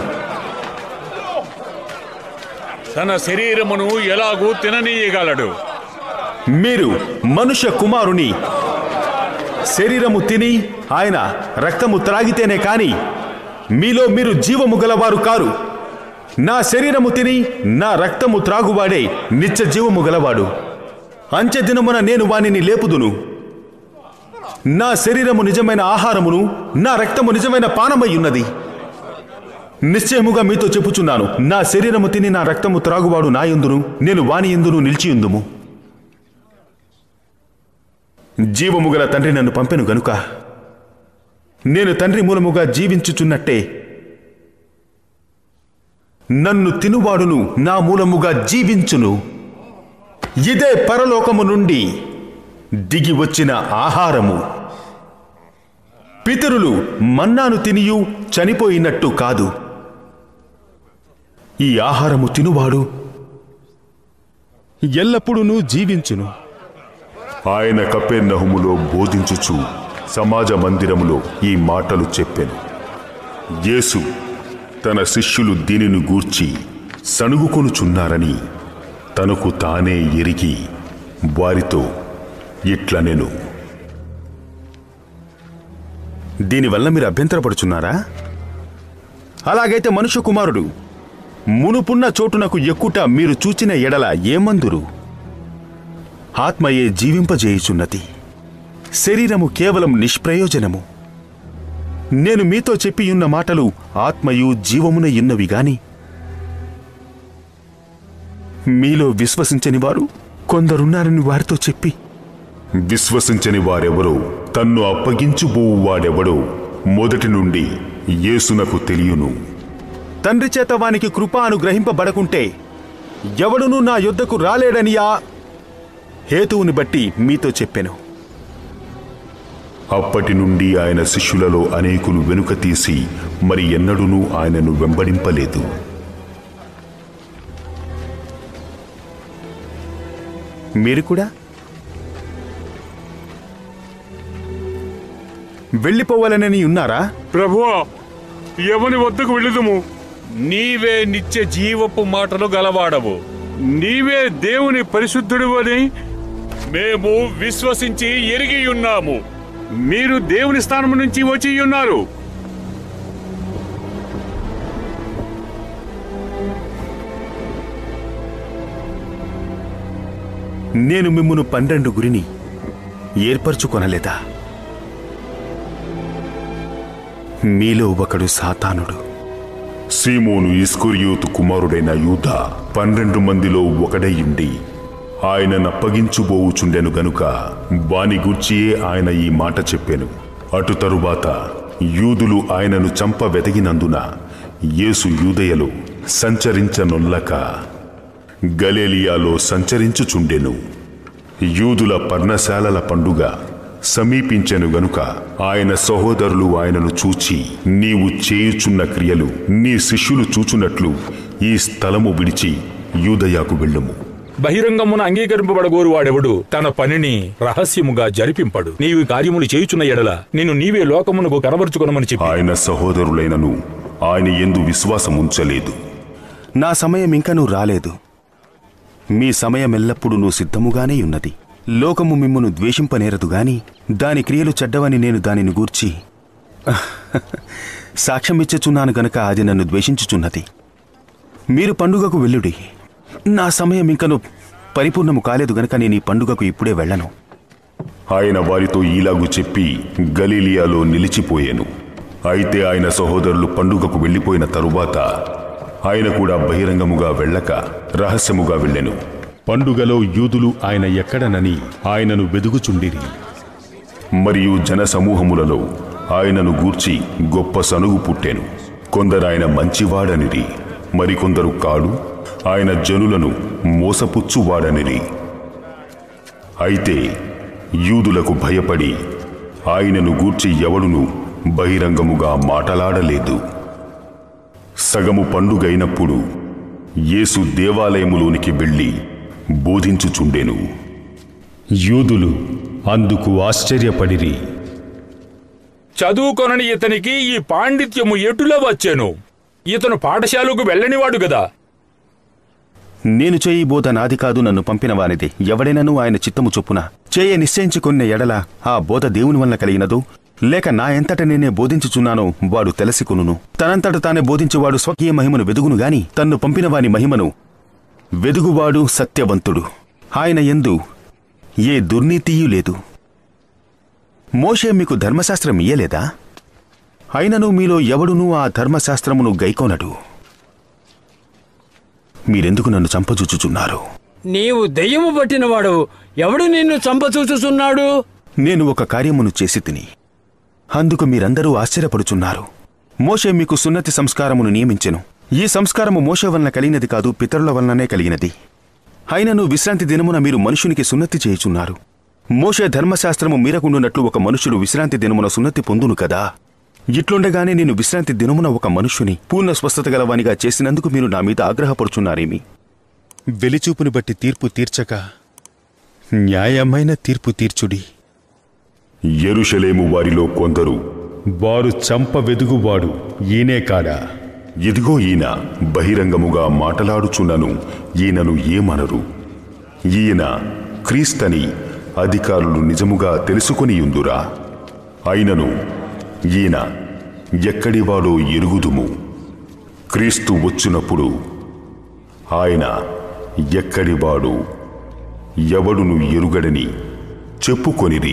తన శరీరమును ఎలాగూ తిననీయగలడు మీరు మనుష్య కుమారుని శరీరము తిని ఆయన రక్తము త్రాగితేనే కాని మీలో మీరు జీవము గలవారు కారు నా శరీరము తిని నా రక్తము త్రాగువాడే నిత్య జీవము గలవాడు అంచె దినమున నేను వానిని లేపుదును నా శరీరము నిజమైన ఆహారమును నా రక్తము నిజమైన పానమై ఉన్నది నిశ్చయముగా మీతో చెప్పుచున్నాను నా శరీరము తిని నా రక్తము త్రాగువాడు నా యందును నేను వాని యందును నిలిచియుందుము జీవము గల తండ్రి నన్ను పంపెను గనుక నేను తండ్రి మూలముగా జీవించుచున్నట్టే నన్ను తినువాడును నా మూలముగా జీవించును ఇదే పరలోకము నుండి దిగి వచ్చిన ఆహారము పితరులు మన్నాను తినియు చనిపోయినట్టు కాదు ఈ ఆహారము తినువాడు ఎల్లప్పుడూ జీవించును ఆయన కపెర్నహుములో బోధించుచు సమాజ మందిరములో ఈ మాటలు చెప్పెను యేసు తన శిష్యులు దీనిని గూర్చి సణుగుకొనుచున్నారని తనకు తానే ఎరిగి వారితో ఇట్లనెను దీనివల్ల మీరు అభ్యంతరపడుచున్నారా అలాగైతే మనుష్య కుమారుడు మునుపున్న చోటునకు ఎక్కుట మీరు చూచిన ఎడల ఏమందురు ఆత్మయే జీవింపజేయుచున్నది శరీరము కేవలం నిష్ప్రయోజనము నేను మీతో చెప్పియున్న మాటలు ఆత్మయు జీవమున ఉన్నవి గాని మీలో విశ్వసించని వారు కొందరున్నారని వారితో చెప్పి విశ్వసించని వారెవరో తన్ను అప్పగించుబోవు వాడెవడో మొదటి నుండి యేసునకు తెలియను తండ్రి చేత వానికి కృప అనుగ్రహింపబడకుంటే ఎవడునూ నా యుద్ధకు రాలేడని ఆ హేతువుని బట్టి మీతో చెప్పాను అప్పటి నుండి ఆయన శిష్యులలో అనేకులు వెనుక తీసి మరి ఎన్నడూనూ ఆయనను వెంబడింపలేదు మీరు కూడా వెళ్ళిపోవాలనని ఉన్నారా ప్రభువా ఎవని వద్దకు వెళ్ళదుము నీవే నిత్య జీవపు మాటలు గలవాడవు నీవే దేవుని పరిశుద్ధుడు అని మేము విశ్వసించి ఎరిగి ఉన్నాము మీరు దేవుని స్థానం నుంచి వచ్చి ఉన్నారు నేను మిమ్మును పన్నెండు గురిని ఏర్పరచుకొనలేదా మీలో ఒకడు సాతానుడు సీమోను ఇస్కురియోతు కుమారుడైన యూద పన్నెండు మందిలో ఒకడైయుండి ఆయన నప్పగించుబోవుచుండెను గనుక వాని గూర్చియే ఆయన ఈ మాట చెప్పెను అటు తరువాత యూదులు ఆయనను చంప వెతగినందున యేసు యూదయలో సంచరించనొల్లక గలేలియాలో సంచరించుచుండెను యూదుల పర్ణశాలల పండుగ సమీపించెను గనుక ఆయన సహోదరులు ఆయనను చూచి నీవు చేయుచున్న క్రియలు నీ శిష్యులు చూచున్నట్లు ఈ స్థలము విడిచి యూదయాకు వెళ్ళుము బహిరంగమున అంగీకరింపబడగోరు వాడెవడు తన పనిని రహస్యముగా జరిపింపడు నీవు ఈ కార్యములు చేయుచున్న ఎడల నేను నీవే లోకమునకు కనబరుచుకొనమని చెప్పి ఆయన సహోదరులైనను ఆయన ఎందు విశ్వాసం ఉంచలేదు నా సమయం ఇంకనూ రాలేదు మీ సమయం ఎల్లప్పుడూ నువ్వు సిద్ధముగానే ఉన్నది లోకము మిమ్మును ద్వేషింపనేరదు గాని దాని క్రియలు చెడ్డవని నేను దానిని గూర్చి సాక్ష్యమిచ్చుచున్నాను గనక అది నన్ను ద్వేషించుచున్నది మీరు పండుగకు వెళ్ళుడి నా సమయం ఇంకను పరిపూర్ణము కాలేదు గనక నేను ఈ పండుగకు ఇప్పుడే వెళ్ళను ఆయన వారితో ఈలాగు చెప్పి గలీలియాలో నిలిచిపోయాను అయితే ఆయన సహోదరులు పండుగకు వెళ్ళిపోయిన తరువాత ఆయన కూడా బహిరంగముగా వెళ్ళక రహస్యముగా వెళ్ళెను పండుగలో యూదులు ఆయన ఎక్కడనని ఆయనను వెదుగుచుండిరి మరియు జనసమూహములలో ఆయనను గూర్చి గొప్ప సనుగు పుట్టెను కొందరాయన మంచివాడనిరి మరికొందరు కాడు ఆయన జనులను మోసపుచ్చువాడనిరి అయితే యూదులకు భయపడి ఆయనను గూర్చి ఎవడును బహిరంగముగా మాటలాడలేదు సగము పండుగైనప్పుడు యేసు దేవాలయములోనికి వెళ్ళి బోధించుచుండెను యూదులు అందుకు ఆశ్చర్యపడిరి చదువుకొనని ఇతనికి ఈ పాండిత్యము ఎటులో వచ్చాను ఇతను పాఠశాలకు వెళ్ళనివాడు గదా నేను చేయి బోధ నాది కాదు నన్ను పంపిన వానిది ఎవడైనను ఆయన చిత్తము చొప్పున చేయ నిశ్చయించుకున్న ఎడల ఆ బోధ దేవుని వల్ల కలిగినదో లేక నా ఎంతట నేనే బోధించుచున్నానో వాడు తెలసికొనును తనంతట తానే బోధించేవాడు స్వకీయ మహిమను వెదుగును గాని తన్ను పంపిన వాని మహిమను వెదుగువాడు సత్యవంతుడు ఆయన ఎందు ఏ దుర్నీతియూ లేదు మోషే మీకు ధర్మశాస్త్రం ఇయ్యలేదా అయినను మీలో ఎవడునూ ఆ ధర్మశాస్త్రమును గైకోనడు మీరెందుకు నన్ను చంపజూచుచున్నారు నీవు దెయ్యము పట్టినవాడు ఎవడు నిన్ను చంపచూచుచున్నాడు నేను ఒక కార్యమును చేసి తిని అందుకు మీరందరూ ఆశ్చర్యపడుచున్నారు మోషే మీకు సున్నతి సంస్కారమును నియమించెను ఈ సంస్కారము మోషే వలన కలిగినది కాదు పితరుల వలననే కలిగినది అయినను విశ్రాంతి దినమున మీరు మనుషునికి సున్నతి చేయుచున్నారు మోషే ధర్మశాస్త్రము మీరకుండునట్లు ఒక మనుషుడు విశ్రాంతి దినమున సున్నతి పొందును కదా ఇట్లుండగానే నేను విశ్రాంతి దినమున ఒక మనుష్యుని పూర్ణ స్వస్థత గలవానిగా చేసినందుకు మీరు నా మీద ఆగ్రహపడుచున్నారేమి వెలిచూపుని బట్టి తీర్పు తీర్చక న్యాయమైన తీర్పు తీర్చుడి ఎరుషలేము వారిలో కొందరు వారు చంప వెదుగువాడు ఈయనే కాడా ఇదిగో ఈయన బహిరంగముగా మాటలాడుచున్నను ఈయనను ఏమనరు ఈయన క్రీస్తని అధికారులు నిజముగా తెలుసుకొనియుందురా అయినను ఈయన ఎక్కడివాడో ఎరుగుదుము క్రీస్తు వచ్చినప్పుడు ఆయన ఎక్కడివాడు ఎవడును ఎరుగడని చెప్పుకొనిరి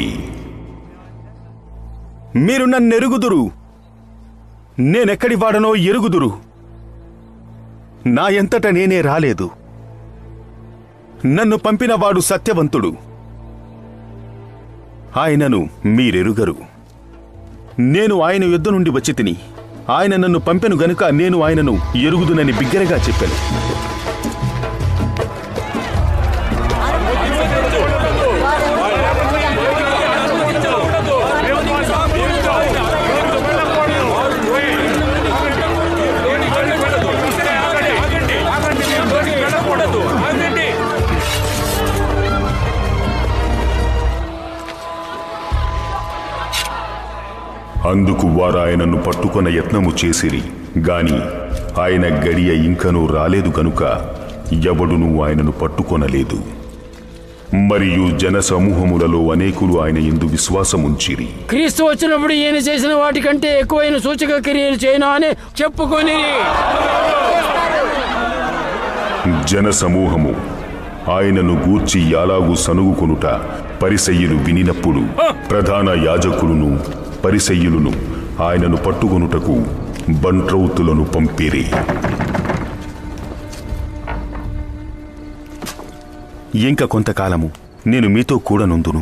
మీరు నన్నెరుగుదురు నేనెక్కడి వాడనో ఎరుగుదురు నా ఎంతట నేనే రాలేదు నన్ను పంపినవాడు సత్యవంతుడు ఆయనను మీరెరుగరు నేను ఆయన యుద్ధ నుండి వచ్చి తిని ఆయన నన్ను పంపెను గనుక నేను ఆయనను ఎరుగుదునని బిగ్గరగా చెప్పాను అందుకు వారు ఆయనను పట్టుకొన యత్నము చేసిరి గాని ఆయన గడియ ఇంకనూ రాలేదు గనుక ఎవడును ఆయనను పట్టుకొనలేదు మరియు జన సమూహములలో అనేకులు ఆయన ఎందు విశ్వాసముంచిరి క్రీస్తు వచ్చినప్పుడు ఈయన చేసిన వాటికంటే ఎక్కువైన సూచక క్రియలు చేయను అని చెప్పుకొని జన సమూహము ఆయనను గూర్చి యాలాగు సనుగుకొనుట పరిసయ్యులు వినినప్పుడు ప్రధాన యాజకులను పరిసయ్యులను ఆయనను పట్టుకొనుటకు బంట్రౌతులను పంపిరి ఇంక కొంతకాలము నేను మీతో కూడనుందును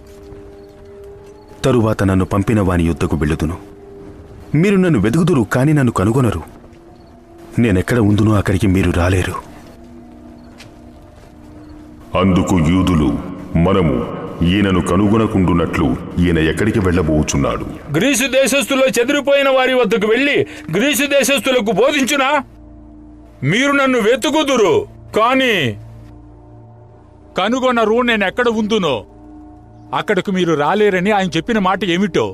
తరువాత నన్ను పంపిన వాని యుద్ధకు వెళ్ళుదును మీరు నన్ను వెదుగుదురు కాని నన్ను కనుగొనరు నేనెక్కడ ఉందునో అక్కడికి మీరు రాలేరు అందుకు యూదులు మనము ఈయనను కనుగొనకుండునట్లు ఈయన ఎక్కడికి వెళ్ళబోచున్నాడు గ్రీసు దేశస్థులో చెదిరిపోయిన వారి వద్దకు వెళ్ళి గ్రీసు దేశస్థులకు బోధించునా మీరు నన్ను వెతుకుదురు కానీ కనుగొనరు నేను ఎక్కడ ఉందునో అక్కడకు మీరు రాలేరని ఆయన చెప్పిన మాట ఏమిటో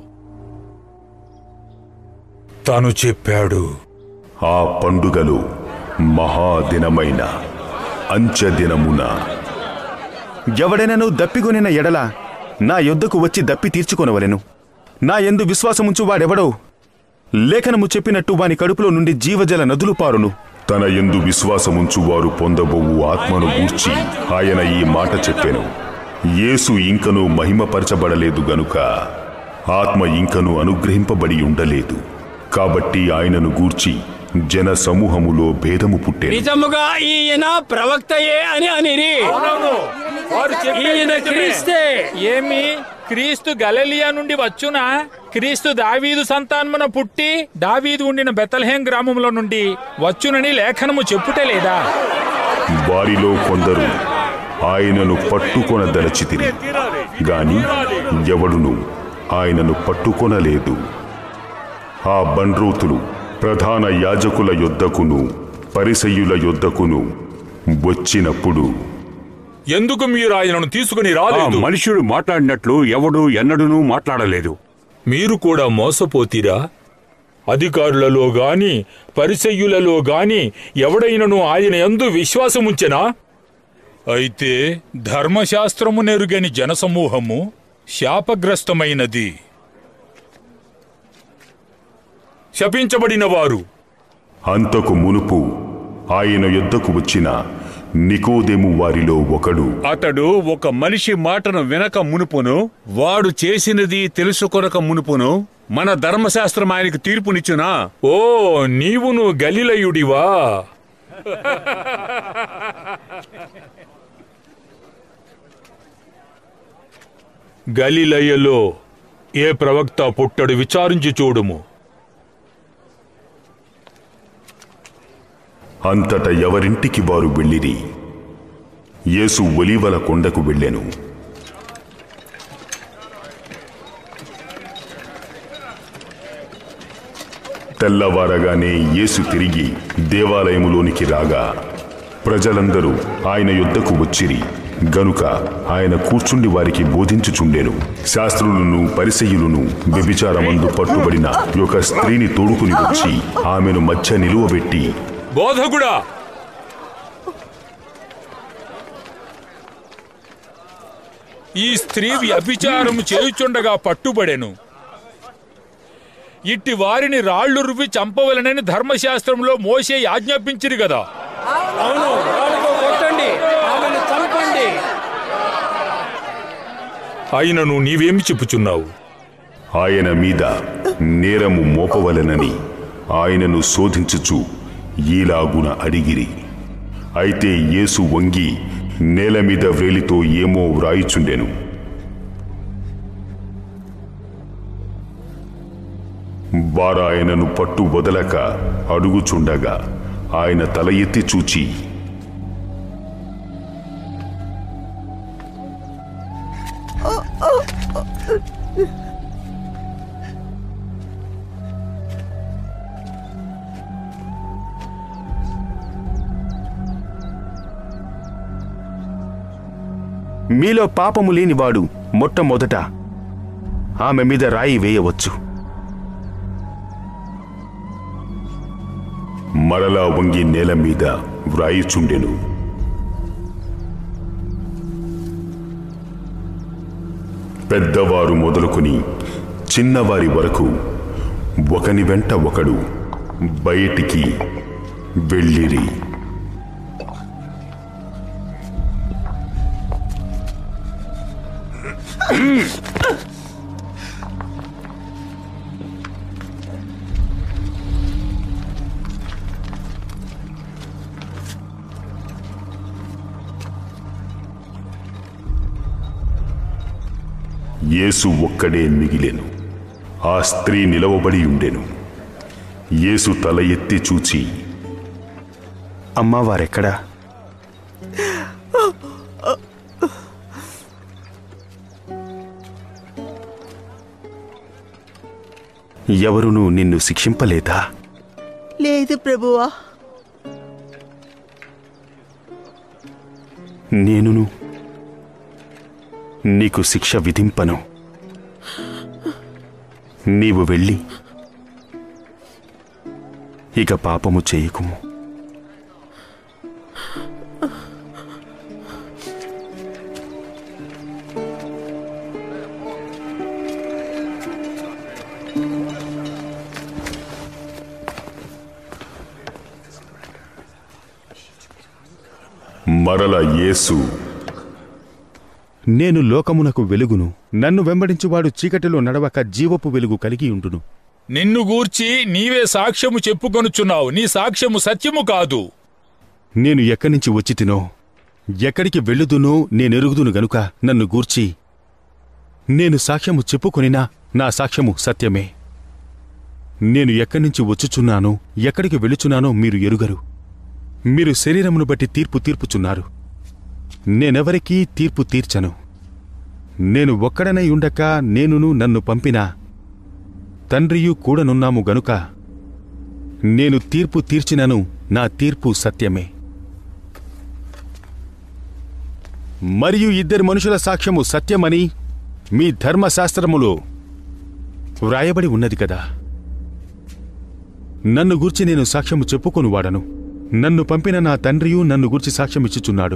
తను చెప్పాడు ఆ పండుగలు మహాదినమైన అంచెదినమున ఎవడైనను దప్పికొనిన ఎడల నా యొద్దకు వచ్చి దప్పి తీర్చుకొనవలెను నా ఎందు విశ్వాసముంచు వాడెవడో లేఖనము చెప్పినట్టు వాని కడుపులో నుండి జీవజల నదులు పారును తన ఎందు విశ్వాసముంచు వారు పొందబోవు ఆత్మను గూర్చి ఆయన ఈ మాట చెప్పెను యేసు ఇంకను మహిమపరచబడలేదు గనుక ఆత్మ ఇంకను అనుగ్రహింపబడి ఉండలేదు కాబట్టి ఆయనను గూర్చి జన సమూహములో భేదము పుట్టేను నిజముగా ఈయన ప్రవక్తయే అని అనిరి వారు చెప్పేది ఈయన నిజమే. క్రీస్తే ఏమి క్రీస్తు గలలియా నుండి వచ్చునా క్రీస్తు దావీదు సంతానమున పుట్టి దావీదు ఉండిన బెతల్హేం గ్రామంలో నుండి వచ్చునని లేఖనము చెప్పుటే లేదా వారిలో కొందరు ఆయనను పట్టుకొనదలచితిరి గాని ఎవడును ఆయనను పట్టుకొనలేదు ఆ బండ్రోతులు ప్రధాన యాజకుల యొద్దకును పరిసయ్యుల యొద్దకును వచ్చినప్పుడు ఎందుకు మీరు ఆయనను తీసుకుని ఆ రాలేదు మనుష్యుడు మాట్లాడినట్లు ఎవడు ఎన్నడూనూ మాట్లాడలేదు మీరు కూడా మోసపోతీరా అధికారులలో గాని పరిసయ్యులలో గాని ఎవడైనను ఆయన యందు విశ్వాసముంచెనా అయితే ధర్మశాస్త్రము నెరుగని జనసమూహము శాపగ్రస్తమైనది శపించబడిన వారు అంతకు మునుపు ఆయన యొద్దకు వచ్చిన నికోదెము వారిలో ఒకడు అతడు ఒక మనిషి మాటను వినక మునుపును వాడు చేసినది తెలుసుకొనక మునుపును మన ధర్మశాస్త్రం ఆయనకు తీర్పునిచ్చునా ఓ నీవును గలిలయుడివా గలిలయలో ఏ ప్రవక్త పుట్టడు విచారించి చూడుము అంతట ఎవరింటికి వారు వెళ్ళిరి యేసు ఒలీవల కొండకు వెళ్ళెను తెల్లవారగానే యేసు తిరిగి దేవాలయములోనికి రాగా ప్రజలందరూ ఆయన యొద్దకు వచ్చిరి గనుక ఆయన కూర్చుండి వారికి బోధించుచుండెను శాస్త్రులను పరిసయ్యులను వ్యభిచారమందు పట్టుబడిన ఒక స్త్రీని తోడుకుని వచ్చి ఆమెను మధ్య నిలువబెట్టి బోధకుడా ఈ స్త్రీ వ్యభిచారము చేయుచుండగా పట్టుబడెను ఇట్టి వారిని రాళ్లు రువ్వి చంపవలనని ధర్మశాస్త్రంలో మోసే ఆజ్ఞాపించిరు కదా అవును రాళ్ళతో కొట్టండి ఆమెను చంపండి అయినను నీవేమి చెప్పుచున్నావు ఆయన మీద నేరము మోపవలెనని ఆయనను శోధించుచు ఈలాగున అడిగిరి అయితే యేసు వంగి నేల మీద వ్రేలితో ఏమో వ్రాయిచుండెను వారాయనను పట్టు వదలక అడుగుచుండగా ఆయన తల ఎత్తి చూచి మీలో పాపము లేనివాడు మొట్టమొదట ఆమె మీద రాయి వేయవచ్చు మరలా వంగి నేల మీద వ్రాయిచుండెను పెద్దవారు మొదలుకొని చిన్నవారి వరకు ఒకని వెంట ఒకడు బయటికి వెళ్ళిరి యేసు ఒక్కడే మిగిలెను ఆ స్త్రీ నిలవబడి ఉండెను యేసు తల ఎత్తి చూచి అమ్మా వారెక్కడా ఎవరునూ నిన్ను శిక్షింపలేదా లేదు ప్రభువా నేనును నీకు శిక్ష విధింపను నీవు వెళ్ళి ఇక పాపము చేయకుము మరల యేసు నేను లోకమునకు వెలుగును నన్ను వెంబడించువాడు చీకటిలో నడవక జీవపు వెలుగు కలిగి ఉండును నిన్ను గూర్చి నీవే సాక్ష్యము చెప్పుకొనుచున్నావు నీ సాక్ష్యము సత్యము కాదు నేను ఎక్కడి నుంచి వచ్చి తినో ఎక్కడికి వెళ్ళుదునో నేనెరుగుదును గనుక నన్ను గూర్చి నేను సాక్ష్యము చెప్పుకొనినా నా సాక్ష్యము సత్యమే నేను ఎక్కడి నుంచి వచ్చుచున్నానో ఎక్కడికి వెళ్ళుచున్నానో మీరు ఎరుగరు మీరు శరీరమును బట్టి తీర్పు తీర్పుచున్నారు నేనెవరికీ తీర్పు తీర్చను నేను ఒక్కడనై ఉండక నేనును నన్ను పంపిన తండ్రియు కూడనున్నాము గనుక నేను తీర్పు తీర్చినను నా తీర్పు సత్యమే మరియు ఇద్దరు మనుషుల సాక్ష్యము సత్యమని మీ ధర్మశాస్త్రములో వ్రాయబడి ఉన్నది కదా నన్ను గూర్చి నేను సాక్ష్యము చెప్పుకొని వాడను నన్ను పంపిన నా తండ్రియు నన్ను గూర్చి సాక్ష్యమిచ్చుచున్నాడు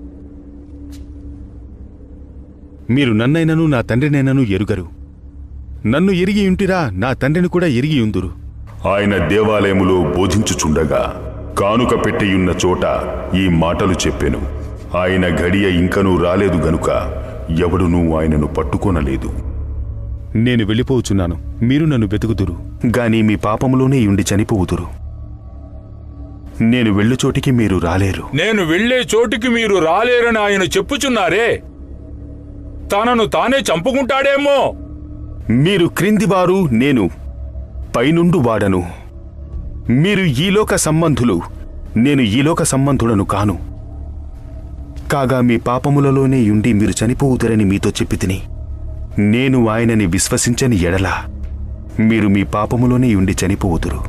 మీరు నన్నైనను నా తండ్రినైనను ఎరుగరు నన్ను ఎరిగి ఉంటిరా నా తండ్రిని కూడా ఎరిగి ఉందురు ఆయన దేవాలయములో బోధించుచుండగా కానుక పెట్టియున్న చోట ఈ మాటలు చెప్పెను ఆయన గడియ ఇంకనూ రాలేదు గనుక ఎవడునూ ఆయనను పట్టుకొనలేదు నేను వెళ్ళిపోవచ్చున్నాను మీరు నన్ను వెతుకుదురు గాని మీ పాపములోనే ఉండి చనిపోవుదురు నేను వెళ్ళుచోటికి మీరు రాలేరు నేను వెళ్ళే చోటికి మీరు రాలేరని ఆయన చెప్పుచున్నారే తనను తానే చంపుకుంటాడేమో మీరు క్రిందివారు నేను పైనుండు వాడను మీరు ఈలోక సంబంధులు నేను ఈలోక సంబంధులను కాను కాగా మీ పాపములలోనే ఉండి మీరు చనిపోవుదరని మీతో చెప్పి తిని నేను ఆయనని విశ్వసించని ఎడల మీరు మీ పాపములోనే ఉండి చనిపోవుదురు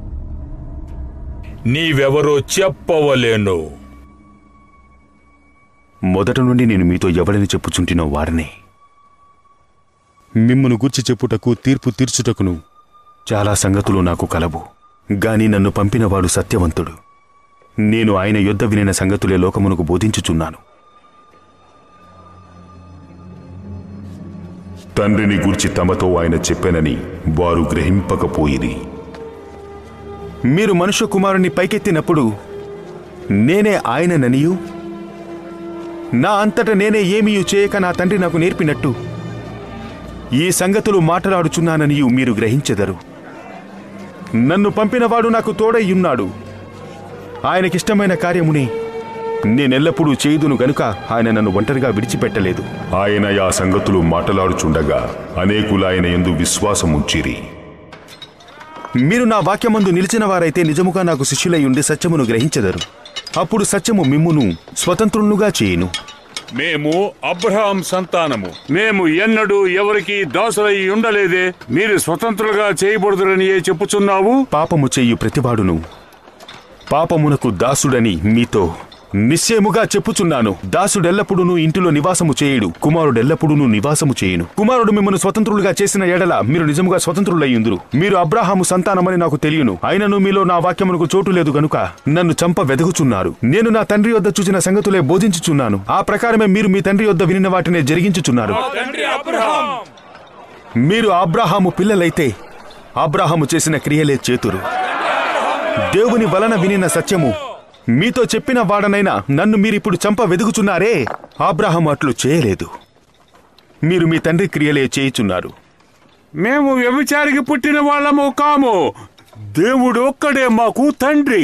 నీవెవరో చెప్పవలేను మొదట నుండి నేను మీతో ఎవడని చెప్పుచుంటినో వాడనే మిమ్మును గూర్చి చెప్పుటకు తీర్పు తీర్చుటకును చాలా సంగతులు నాకు కలవు గాని నన్ను పంపినవాడు సత్యవంతుడు నేను ఆయన యొద్ద వినిన సంగతులే లోకమునకు బోధించుచున్నాను తండ్రిని గూర్చి తమతో ఆయన చెప్పెనని వారు గ్రహింపకపోయిరి మీరు మనుష్య కుమారుని పైకెత్తినప్పుడు నేనే ఆయనననియు నా అంతట నేనే ఏమీయు చేయక నా తండ్రి నాకు నేర్పినట్టు ఈ సంగతులు మాట్లాడుచున్నాననియు మీరు గ్రహించెదరు నన్ను పంపినవాడు నాకు తోడయ్యున్నాడు ఆయనకిష్టమైన కార్యముని నేనెల్లప్పుడూ చేయుదును గనుక ఆయన నన్ను ఒంటరిగా విడిచిపెట్టలేదు ఆయన ఆ సంగతులు మాటలాడుచుండగా అనేకులాయన యందు విశ్వాసముంచిరి మీరు నా వాక్యమందు నిలిచిన వారైతే నిజముగా నాకు శిష్యులై ఉండి సత్యమును గ్రహించెదరు అప్పుడు సత్యము మిమ్మును స్వతంత్రులుగా చేయును మేము అబ్రహాం సంతానము మేము ఎన్నడూ ఎవరికి దాసులై ఉండలేదే మీరు స్వతంత్రులుగా చేయబడుదురని ఏ చెప్పుచున్నావు పాపము చేయు ప్రతివాడును పాపమునకు దాసుడని మీతో నిశ్చయముగా చెప్పుచున్నాను దాసుడెల్లప్పుడూ ఇంటిలో నివాసము చేయుడు కుమారుడెల్లప్పుడూ నివాసము చేయును కుమారుడు మిమ్మల్ని స్వతంత్రులుగా చేసిన ఎడల మీరు నిజముగా స్వతంత్రులయ్యుందురు మీరు అబ్రాహాము సంతానమని నాకు తెలియను అయినను మీలో నా వాక్యమునకు చోటు లేదు గనుక నన్ను చంప వెదగుచున్నారు నేను నా తండ్రి వద్ద చూచిన సంగతులే బోధించుచున్నాను ఆ ప్రకారమే మీరు మీ తండ్రి వద్ద వినిన వాటినే జరిగించుచున్నారు మీరు అబ్రాహాము పిల్లలైతే అబ్రాహాము చేసిన క్రియలే చేతురు దేవుని వలన వినిన సత్యము మీతో చెప్పిన వాడనైనా నన్ను మీరిప్పుడు చంప వెదుగుచున్నారే అబ్రాహాము అట్లు చేయలేదు మీరు మీ తండ్రి క్రియలే చేయుచున్నారు మేము వ్యభిచారికి పుట్టిన వాళ్ళము కాము దేవుడు ఒక్కడే మాకు తండ్రి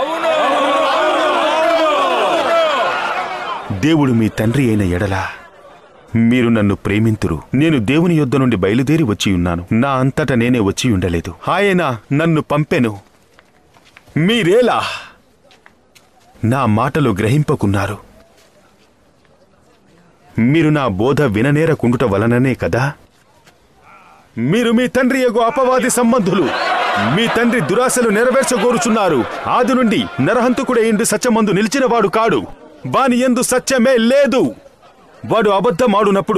దేవుడు మీ తండ్రి అయిన ఎడల మీరు నన్ను ప్రేమింతురు నేను దేవుని యొద్ద నుండి బయలుదేరి వచ్చి ఉన్నాను నా అంతట నేనే వచ్చి ఉండలేదు ఆయన నన్ను పంపెను మీరేలా నా మాటలు గ్రహింపకున్నారు మీరు నా బోధ విననేరకుండుట వలననే కదా మీరు మీ తండ్రి యొక్క అపవాది సంబంధులు మీ తండ్రి దురాశలు నెరవేర్చగోరుచున్నారు ఆది నుండి నరహంతకుడే ఇండు సత్యమందు నిలిచినవాడు కాడు వాని ఎందు సత్యమే లేదు వాడు అబద్ధమాడునప్పుడు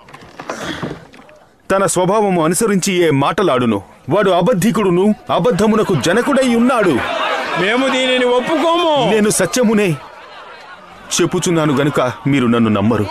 తన స్వభావము అనుసరించి ఏ మాటలాడును వాడు అబద్ధికుడును అబద్ధమునకు జనకుడై ఉన్నాడు మేము దీనిని ఒప్పుకోము నేను సత్యమునే చెప్పుచున్నాను గనుక మీరు నన్ను నమ్మరు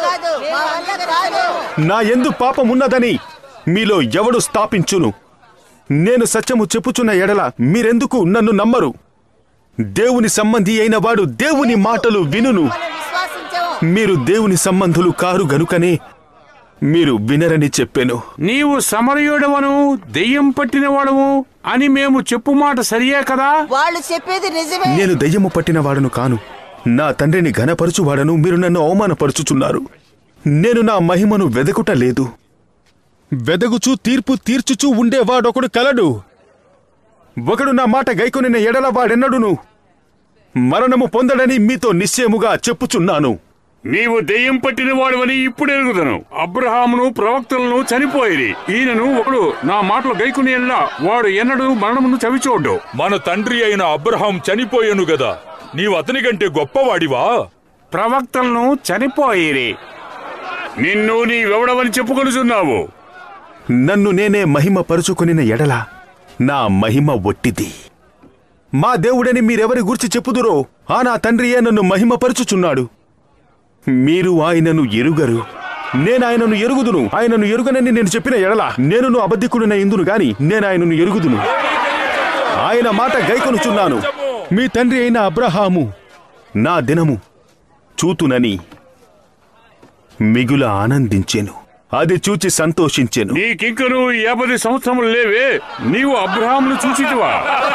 నా ఎందు పాపమున్నదని మీలో ఎవడు స్థాపించును నేను సత్యము చెప్పుచున్న ఎడల మీరెందుకు నన్ను నమ్మరు దేవుని సంబంధి అయిన వాడు దేవుని మాటలు వినును మీరు దేవుని సంబంధులు కారు గనుకనే మీరు వినరని చెప్పెను నీవు సమరయుడవను దెయ్యం పట్టిన వాడవు అని మేము చెప్పు మాట సరియే కదా వాళ్ళు చెప్పేది నిజమే నేను దయ్యము పట్టిన వాడను కాను నా తండ్రిని ఘనపరచువాడను మీరు నన్ను అవమానపరుచుచున్నారు నేను నా మహిమను వెదకుట లేదు వెదగుచూ తీర్పు తీర్చుచూ ఉండేవాడొకడు కలడు ఒకడు నా మాట గైకొనిన ఎడల వాడెన్నడును మరణము పొందడని మీతో నిశ్చయముగా చెప్పుచున్నాను నీవు దెయ్యం పట్టిన వాడవని ఇప్పుడు ఎరుగుదను అబ్రహామును ప్రవక్తలను చనిపోయిరి ఈయనను ఒకడు నా మాటలు గైకుని వాడు ఎన్నడూ మరణమును చవిచూడ్డు మన తండ్రి అయిన అబ్రహాం చనిపోయాను గదా నీవు అతని కంటే గొప్పవాడివా ప్రవక్తలను చనిపోయిరి నిన్ను నీవెవడవని చెప్పుకొనుచున్నావు నన్ను నేనే మహిమ పరుచుకొనిన ఎడల నా మహిమ ఒట్టిది మా దేవుడని మీరెవరి గురించి చెప్పుదురో ఆ నా తండ్రియే నన్ను మహిమపరుచుచున్నాడు మీరు ఆయనను ఎరుగరు నేను ఆయనను ఎరుగుదును ఆయనను ఎరుగనని నేను చెప్పిన ఎడల నేనును అబద్ధికుడిన ఇందును గాని నేను ఆయనను ఎరుగుదును ఆయన మాట గైకొనుచున్నాను మీ తండ్రి అయిన అబ్రహాము నా దినము చూతునని మిగుల ఆనందించెను అది చూచి సంతోషించెను నీకింకను యాభై సంవత్సరములు లేవే నీవు అబ్రహామును చూచితివా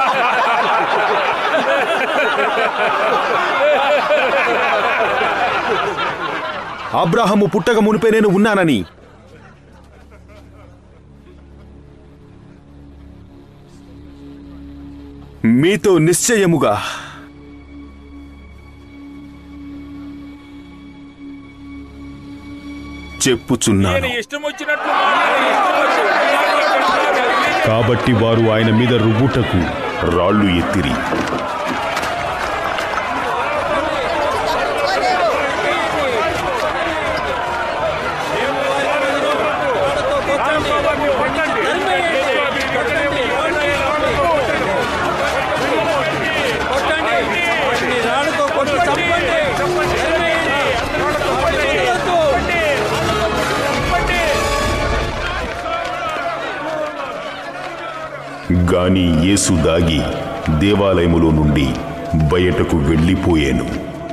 అబ్రాహము పుట్టక మునిపే నేను ఉన్నానని మీతో నిశ్చయముగా చెప్పుచున్నాను ఇష్టం వచ్చినట్లు మాట్లాడు, ఇష్టం వచ్చినట్లు కాబట్టి వారు ఆయన మీద రుబుటకు రాళ్లు ఎత్తిరి గాని యేసు దాగి దేవాలయములో నుండి బయటకు వెళ్ళిపోయాను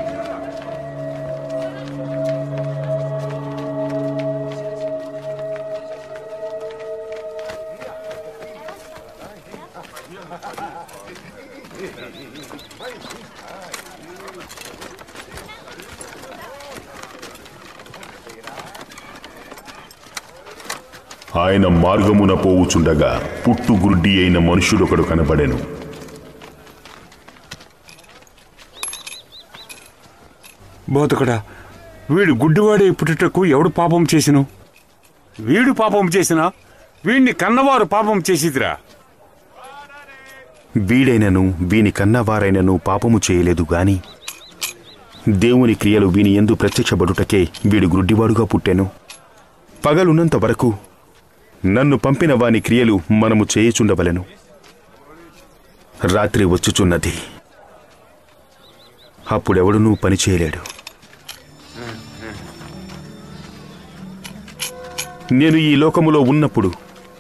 ఆయన మార్గమున పోవుచుండగా పుట్టుగురుడ్డి అయిన మనుషుడొకడు కనబడెను బోధకుడా వీడు గుడ్డివాడే పుట్టుటకు ఎవడు పాపం చేసిను వీడు పాపం చేసినా వీడిని కన్నవారు పాపం చేసిదిరా వీడైనను వీని కన్నవారైనను పాపము చేయలేదు గాని దేవుని క్రియలు వీని ఎందు ప్రత్యక్షపడుటకే వీడు గ్రుడ్డివాడుగా పుట్టెను పగలున్నంత వరకు నన్ను పంపిన వాని క్రియలు మనము చేయుచుండవలెను రాత్రి వచ్చుచున్నది అప్పుడెవడునూ పని చేయలేడు నేను ఈ లోకములో ఉన్నప్పుడు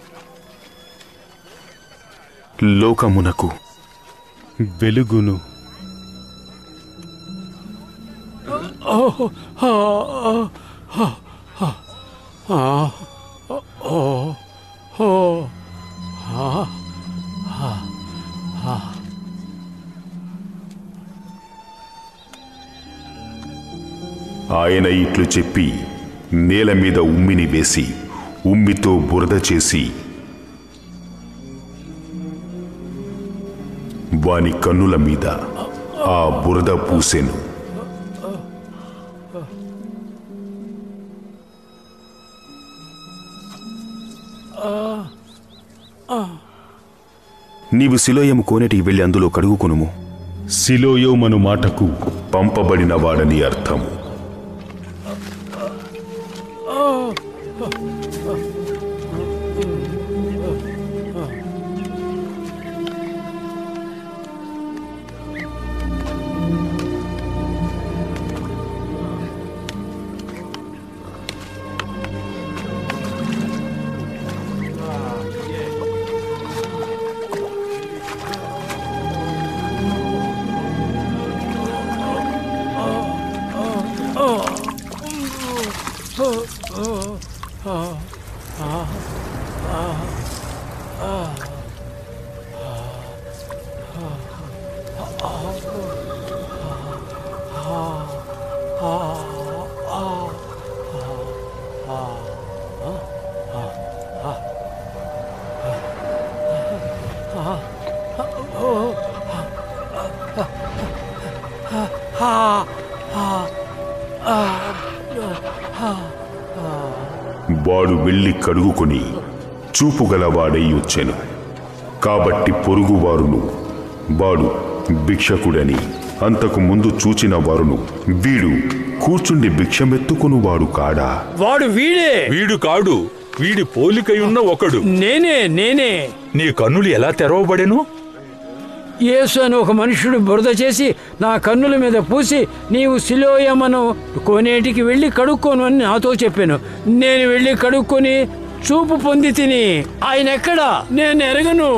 లోకమునకు వెలుగును ఆయన ఇట్లు చెప్పి నేల మీద ఉమ్మిని వేసి ఉమ్మితో బురద చేసి వాని కన్నుల మీద ఆ బురద పూసెను నీవు శిలోయము కోనేటికి వెళ్ళి అందులో కడుగుకొనుము సిలోయోమను మాటకు పంపబడిన వాడని అర్థం వాడు వెళ్ళి కడుగుకొని చూపుగలవాడై వచ్చెను కాబట్టి పొరుగువారును వాడు భిక్షకుడని అంతకు ముందు చూచిన వారును వీడు కూర్చుండి భిక్షమెత్తుకునువాడు కాడా వాడు వీడే వీడు కాడు వీడి పోలికయున్న ఒకడు నేనే నేనే నీ కన్నులు ఎలా తెరవబడెను యేసు అని ఒక మనుషుడు బురద చేసి నా కన్నుల మీద పూసి నీవు శిలోయమను కోనేటికి వెళ్ళి కడుక్కోను అని నాతో చెప్పాను నేను వెళ్ళి కడుక్కొని చూపు పొంది తిని ఆయన ఎక్కడా నేను ఎరగను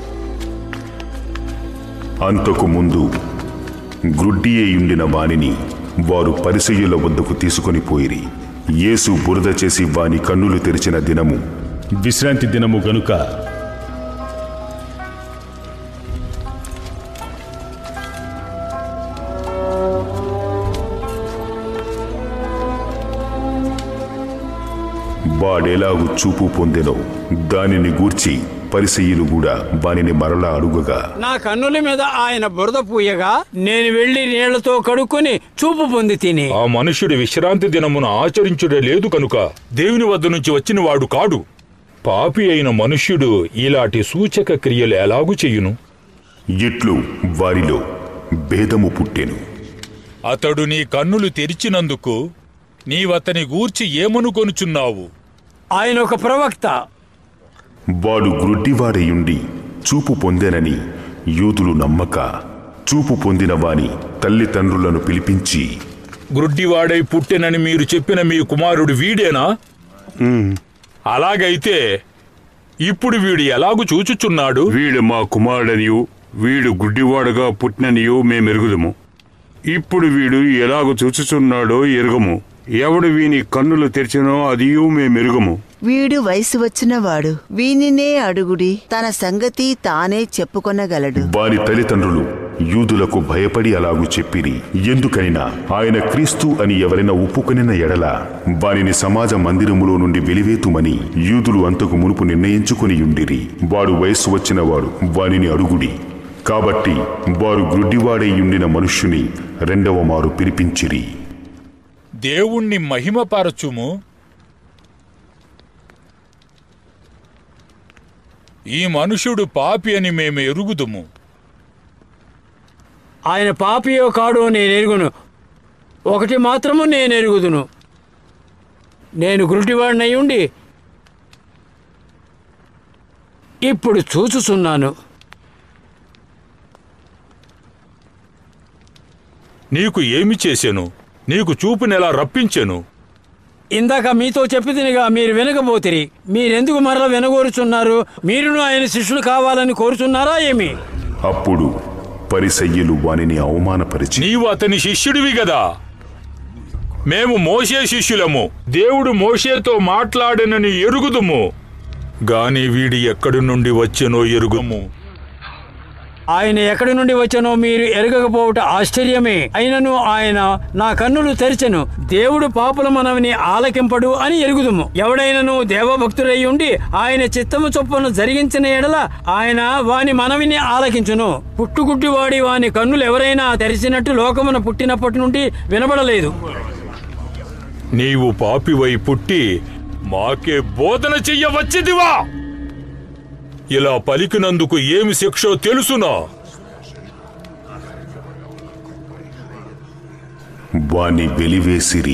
అంతకు ముందు గ్రుడ్డి అయ్యుండిన వానిని వారు పరిసయ్యుల వద్దకు తీసుకొని పోయిరి యేసు బురద చేసి వాని కన్నులు తెరిచిన దినము విశ్రాంతి దినము గనుక వాడెలాగు చూపు పొందెనో దానిని గూర్చి పరిసయ్యులు కూడా వానిని మరలా అడుగగా నా కన్నుల మీద ఆయన బురద పూయగా నేను వెళ్ళి నీళ్లతో కడుక్కొని చూపు పొంది తిని ఆ మనుష్యుడి విశ్రాంతి దినమున ఆచరించుడే లేదు కనుక దేవుని వద్ద నుంచి వచ్చిన వాడు కాడు పాపి అయిన మనుష్యుడు ఇలాంటి సూచక క్రియలు ఎలాగు చెయ్యును ఇట్లు వారిలో భేదము పుట్టెను అతడు నీ కన్నులు తెరిచినందుకు నీవతని గూర్చి ఏమనుకొనుచున్నావు ఆయన ఒక ప్రవక్త వాడు గ్రుడ్డివాడయుండి చూపు పొందెనని యూదులు నమ్మక చూపు పొందిన వాని తల్లిదండ్రులను పిలిపించి గ్రుడ్డివాడై పుట్టెనని మీరు చెప్పిన మీ కుమారుడు వీడేనా అలాగైతే ఇప్పుడు వీడు ఎలాగు చూచుచున్నాడు వీడు మా కుమారుడనియు వీడు గుడ్డివాడుగా పుట్టిననియు మేమెరుగుదము ఇప్పుడు వీడు ఎలాగ చూచుచున్నాడో ఎరుగము ఎవడు వీని కన్నులు తెరిచినో అదియూ మేమెరుగము వీడు వయసు వచ్చిన వాడు వీనినే అడుగుడి తన సంగతి తానే చెప్పుకొనగలడు వారి తల్లిదండ్రులు యూదులకు భయపడి అలాగు చెప్పిరి ఎందుకనినా ఆయన క్రీస్తు అని ఎవరైనా ఒప్పుకొనిన ఎడల వారిని సమాజ మందిరములో నుండి వెలివేతుమని యూదులు అంతకు మునుపు నిర్ణయించుకొని ఉండిరి వాడు వయస్సు వచ్చిన వాడు వానిని అడుగుడి కాబట్టి వారు గ్రుడ్డివాడై ఉండిన మనుష్యుని రెండవ మారు పిలిపించిరి దేవుణ్ణి మహిమపరచుము ఈ మనుషుడు పాపి అని మేము ఎరుగుదుము ఆయన పాపియో కాడో నేను ఎరుగును ఒకటి మాత్రము నేను ఎరుగుదును నేను గురుటివాడినై ఉండి ఇప్పుడు చూచుచున్నాను నీకు ఏమి చేశాను నీకు చూపునెలా రప్పించెను ఇందాక మీతో చెప్పిదినిగా మీరు వినకపోతిరి మీరెందుకు మరల వినగోరుచున్నారు మీరును ఆయన శిష్యులు కావాలని కోరుచున్నారా ఏమి అప్పుడు పరిసయ్యులు వానిని అవమానపరిచి నీవు అతని శిష్యుడివి గదా మేము మోషే శిష్యులము దేవుడు మోషేతో మాట్లాడనని ఎరుగుదుము గాని వీడి ఎక్కడి నుండి వచ్చెనో ఎరుగుము ఆయన ఎక్కడి నుండి వచ్చనో మీరు ఎరగకపోవట ఆశ్చర్యమే అయినను ఆయన నా కన్నులు తెరిచెను దేవుడు పాపుల మనవిని ఆలకింపడు అని ఎరుగుదుము ఎవడైనను దేవభక్తుడై ఉండి ఆయన చిత్తము చొప్పున జరిగించిన ఎడల ఆయన వాని మనవిని ఆలకించును పుట్టుగుడ్డివాడి వాని కన్నులు ఎవరైనా తెరిచినట్టు లోకమున పుట్టినప్పటి నుండి వినబడలేదు నీవు పాపివై పుట్టి మాకే బోధన చెయ్యవచ్చిదివా ఇలా పలికినందుకు ఏమి శిక్షో తెలుసునా వాని వెలివేసిరి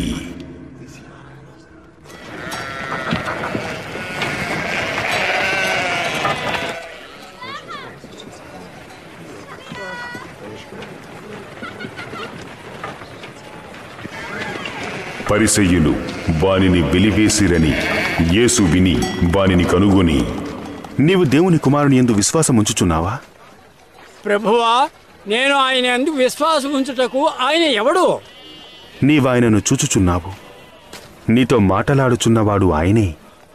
పరిసయ్యులు వానిని వెలివేసిరని యేసు విని వానిని కనుగొని నీవు దేవుని కుమారుని ఎందు విశ్వాసం ఉంచుచున్నావా ప్రభువా నేను ఆయన ఎందుకు విశ్వాసం ఉంచుటకు ఆయన ఎవడు నీవాయనను చూచుచున్నావు నీతో మాటలాడుచున్నవాడు ఆయనే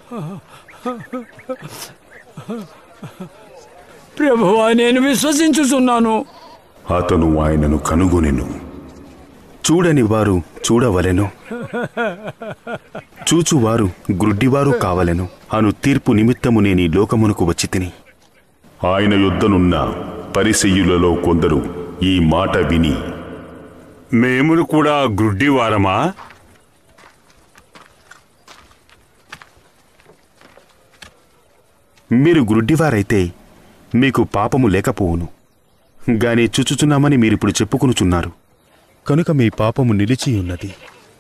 ప్రభువా నేను విశ్వసించుచున్నాను అతను ఆయనను కనుగొనెను చూడని వారు చూడవలెను చూచువారు గ్రుడ్డివారు కావలెను అను తీర్పు నిమిత్తము నేను ఈ లోకమునకు వచ్చి తిని ఆయన యొద్దనున్న పరిసయ్యులలో కొందరు ఈ మాట విని మేమును కూడా గ్రుడ్డివారమా మీరు గ్రుడ్డివారైతే మీకు పాపము లేకపోవును గాని చూచుచున్నామని మీరిప్పుడు చెప్పుకొనుచున్నారు కనుక మీ పాపము నిలిచియున్నది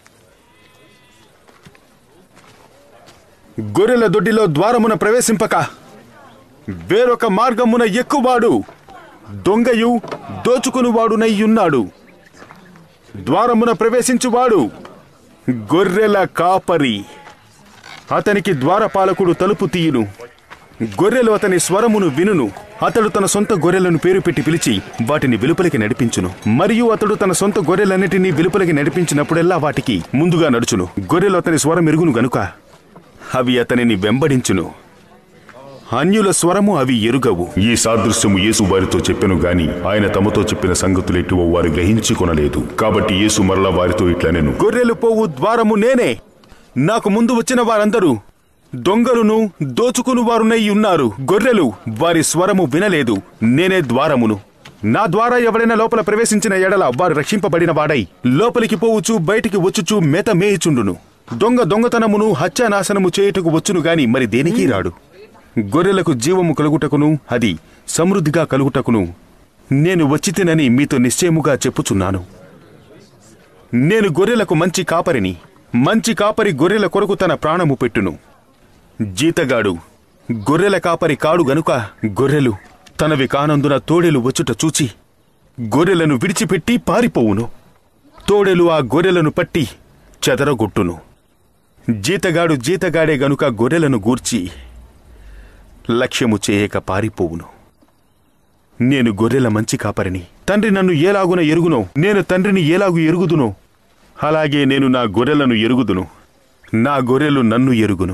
గొర్రెల దొడ్డిలో ద్వారమున ప్రవేశింపక వేరొక మార్గమున ఎక్కువాడు దొంగయు దోచుకునివాడునయ్యున్నాడు ద్వారమున ప్రవేశించువాడు గొర్రెల కాపరి అతనికి ద్వారపాలకుడు తలుపు తీయును గొర్రెలు అతని స్వరమును వినును అతడు తన సొంత గొర్రెలను పేరు పెట్టి పిలిచి వాటిని వెలుపలికి నడిపించును మరియు అతడు తన సొంత గొర్రెలన్నిటినీ వెలుపలికి నడిపించినప్పుడెల్లా వాటికి ముందుగా నడుచును గొర్రెలు అతని స్వరం ఎరుగును గనుక అవి అతనిని వెంబడించును అన్యుల స్వరము అవి ఎరుగవు ఈ సాదృశ్యము యేసు వారితో చెప్పెను గాని ఆయన తమతో చెప్పిన సంగతులెట్టువో వారు గ్రహించి కొనలేదు కాబట్టి యేసు మరలా వారితో ఇట్లనెను గొర్రెలు పోవు ద్వారము నేనే నాకు ముందు వచ్చిన వారందరూ దొంగలును దోచుకుని వారునై ఉన్నారు గొర్రెలు వారి స్వరము వినలేదు నేనే ద్వారమును నా ద్వారా ఎవడైనా లోపల ప్రవేశించిన ఎడల వారు రక్షింపబడిన వాడై లోపలికి పోవుచు బయటికి వచ్చుచు మేత మేయిచుండును దొంగ దొంగతనమును హత్యానాశనము చేయుటకు వచ్చును గాని మరి దేనికి రాడు గొర్రెలకు జీవము కలుగుటకును అది సమృద్ధిగా కలుగుటకును నేను వచ్చి తినని మీతో నిశ్చయముగా చెప్పుచున్నాను నేను గొర్రెలకు మంచి కాపరిని మంచి కాపరి గొర్రెల కొరకు తన ప్రాణము పెట్టును జీతగాడు గొర్రెల కాపరి కాడు గనుక గొర్రెలు తనవి కానందున తోడెలు వచ్చుట చూచి గొర్రెలను విడిచిపెట్టి పారిపోవును తోడెలు ఆ గొర్రెలను పట్టి చెదరగొట్టును జీతగాడు జీతగాడే గనుక గొర్రెలను గూర్చి లక్ష్యము చేయక పారిపోవును నేను గొర్రెల మంచి కాపరిని తండ్రి నన్ను ఏలాగున ఎరుగునో నేను తండ్రిని ఏలాగు ఎరుగుదునో అలాగే నేను నా గొర్రెలను ఎరుగుదును నా గొర్రెలు నన్ను ఎరుగును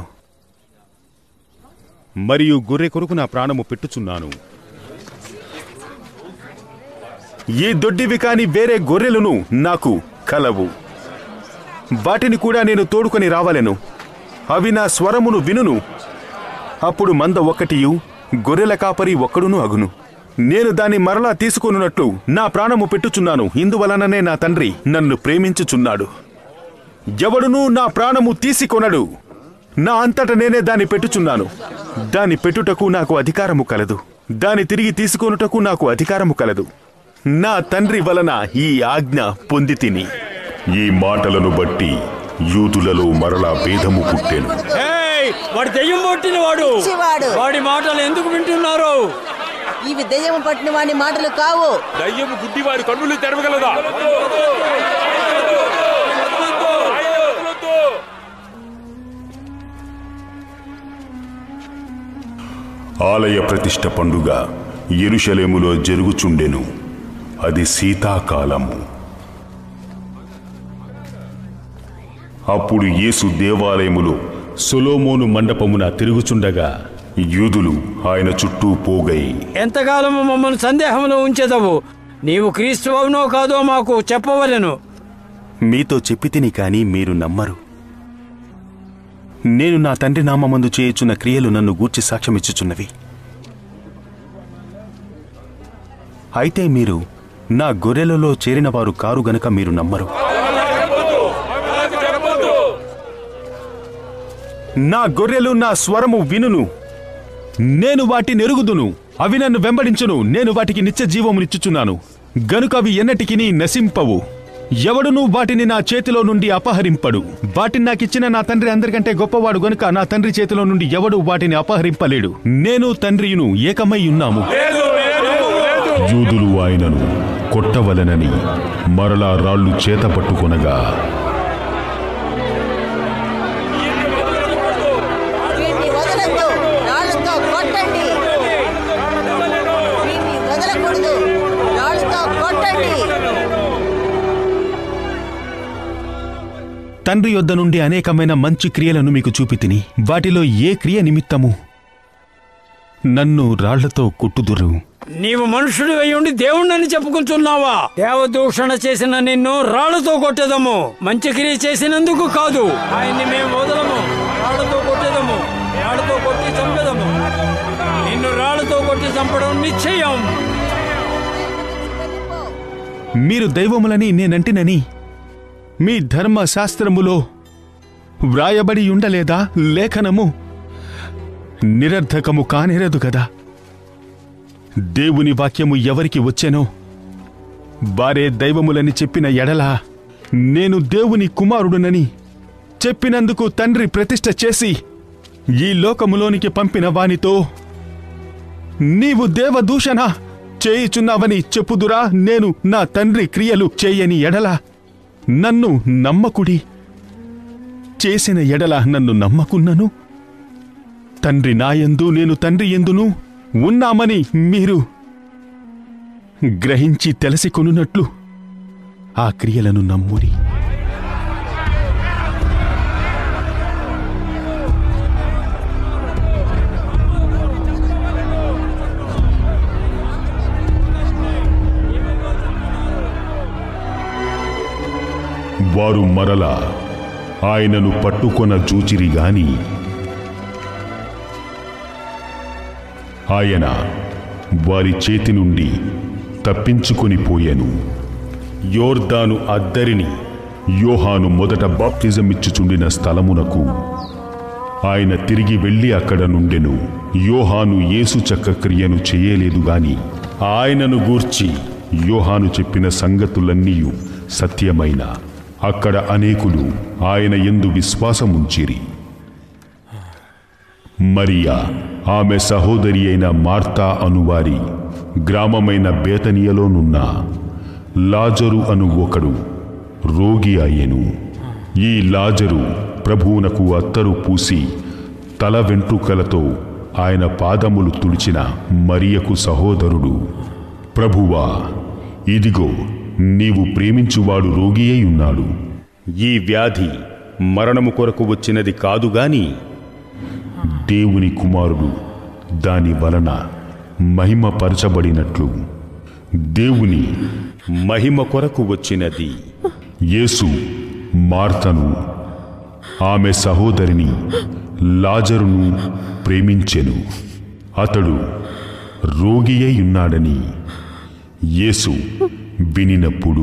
మరియు గొర్రె కొరకు నా ప్రాణము పెట్టుచున్నాను ఈ దొడ్డివి కాని వేరే గొర్రెలను నాకు కలవు వాటిని కూడా నేను తోడుకొని రావలెను అవి నా స్వరమును వినును అప్పుడు మంద ఒక్కటియు గొర్రెల కాపరి ఒక్కడును అగును నేను దాన్ని మరలా తీసుకొనున్నట్లు నా ప్రాణము పెట్టుచున్నాను ఇందువలననే నా తండ్రి నన్ను ప్రేమించుచున్నాడు ఎవడునూ నా ప్రాణము తీసికొనడు నా అంతట నేనే దాన్ని పెట్టుచున్నాను దాన్ని పెట్టుటకు నాకు అధికారము కలదు దాన్ని తిరిగి తీసుకొనుటకు నాకు అధికారము కలదు నా తండ్రి వలన ఈ ఆజ్ఞ పొంది తిని ఈ మాటలను బట్టి యూదులలో మరలా భేదము పుట్టెను ఏయ్, వాడు దెయ్యం పట్టిన వాడు పిచ్చివాడు. వాడి మాటలు ఎందుకు వింటున్నారు ఇవి దెయ్యం పట్టిన వాని మాటలు కావు దయ్యము గుడ్డివారి కన్నులు తెరవగలదా ఆలయ ప్రతిష్ఠ పండుగ ఎరుషలేములో జరుగుచుండెను అది శీతాకాలము అప్పుడు యేసు దేవాలయములో సొలోమోను మండపమున తిరుగుచుండగా యూదులు ఆయన చుట్టూ పోగై ఎంతకాలము మమ్మల్ని సందేహంలో ఉంచేదవు నీవు క్రీస్తు అవునో కాదో మాకు చెప్పవలెను మీతో చెప్పి తిని కాని మీరు నమ్మరు నేను నా తండ్రి నామమందు చేయుచున్న క్రియలు నన్ను గూర్చి సాక్ష్యమిచ్చుచున్నవి అయితే మీరు నా గొర్రెలలో చేరిన వారు కారు గనక మీరు నమ్మరు నా గొర్రెలు నా స్వరము వినును నేను వాటిని ఎరుగుదును అవి నన్ను వెంబడించును నేను వాటికి నిత్య జీవమునిచ్చుచున్నాను గనుక అవి ఎన్నటికి నశింపవు ఎవడును వాటిని నా చేతిలో నుండి అపహరింపడు వాటిని నాకిచ్చిన నా తండ్రి అందరికంటే గొప్పవాడు గనుక నా తండ్రి చేతిలో నుండి ఎవడు వాటిని అపహరింపలేడు నేను తండ్రియును ఏకమై ఉన్నాము యూదులు ఆయనను కొట్టవలెనని మరలా రాళ్ళు చేత పట్టుకొనగా వీటిని వదలొద్దు రాళ్ళతో కొట్టండి వీటిని వదలకూడదు రాళ్ళతో కొట్టండి తండ్రి యొద్ద నుండి అనేకమైన మంచి క్రియలను మీకు చూపితిని వాటిలో ఏ క్రియ నిమిత్తము నన్ను రాళ్లతో కొట్టుదురు నీవు మనుషుడు ఉండి దేవుణ్ణని చెప్పుకుంటున్నావా దేవదూషణ చేసిన నిన్ను రాళ్లతో కొట్టేదము మంచి క్రియ చేసినందుకు కాదు ఆయన్ని మేము వదలము రాళ్లతో కొట్టేదము రాళ్లతో కొట్టి చంపేదము నిన్ను రాళ్లతో కొట్టి చంపడం నిశ్చయం మీరు దైవములని నేనంటినని మీ ధర్మశాస్త్రములో వ్రాయబడి ఉండలేదా లేఖనము నిరర్ధకము కానేరదు కదా దేవుని వాక్యము ఎవరికి వచ్చెనో వారే దైవములని చెప్పిన ఎడల నేను దేవుని కుమారుడునని చెప్పినందుకు తండ్రి ప్రతిష్ఠ చేసి ఈ లోకములోనికి పంపిన వానితో నీవు దేవదూషణ చేయుచున్నావని చెప్పుదురా నేను నా తండ్రి క్రియలు చేయని ఎడల నన్ను నమ్మకుడి చేసిన ఎడల నన్ను నమ్మకున్నను తండ్రి నాయందు నేను తండ్రి ఎందును ఉన్నామని మీరు గ్రహించి తెలిసి కొనున్నట్లు ఆ క్రియలను నమ్మురి వారు మరల ఆయనను పట్టుకొన చూచిరి గాని ఆయన వారి చేతి నుండి తప్పించుకొని పోయెను యోర్దాను అద్దరిని యోహాను మొదట బాప్తిజం ఇచ్చుచుండిన స్థలమునకు ఆయన తిరిగి వెళ్ళి అక్కడ నుండెను యోహాను యేసు చక్క క్రియను చేయలేదు గాని ఆయనను గూర్చి యోహాను చెప్పిన సంగతులన్నీయు సత్యమైన అక్కడ అనేకులు ఆయన ఎందు విశ్వాసముంచిరి మరియా ఆమె సహోదరి అయిన మార్తా అనువారి గ్రామమైన బేతనియలోనున్న లాజరు అను ఒకడు రోగి అయ్యెను ఈ లాజరు ప్రభువునకు అత్తరు పూసి తల వెంట్రుకలతో ఆయన పాదములు తుడిచిన మరియకు సహోదరుడు ప్రభువా ఇదిగో నీవు ప్రేమించువాడు రోగి అయి ఉన్నాడు ఈ వ్యాధి మరణము కొరకు వచ్చినది కాదు గాని దేవుని కుమారుడు దాని వలన మహిమపరచబడినట్లు దేవుని మహిమ కొరకు వచ్చినది యేసు మార్తను ఆమె సహోదరిని లాజరును ప్రేమించెను అతడు రోగి అయి ఉన్నాడని యేసు వినినప్పుడు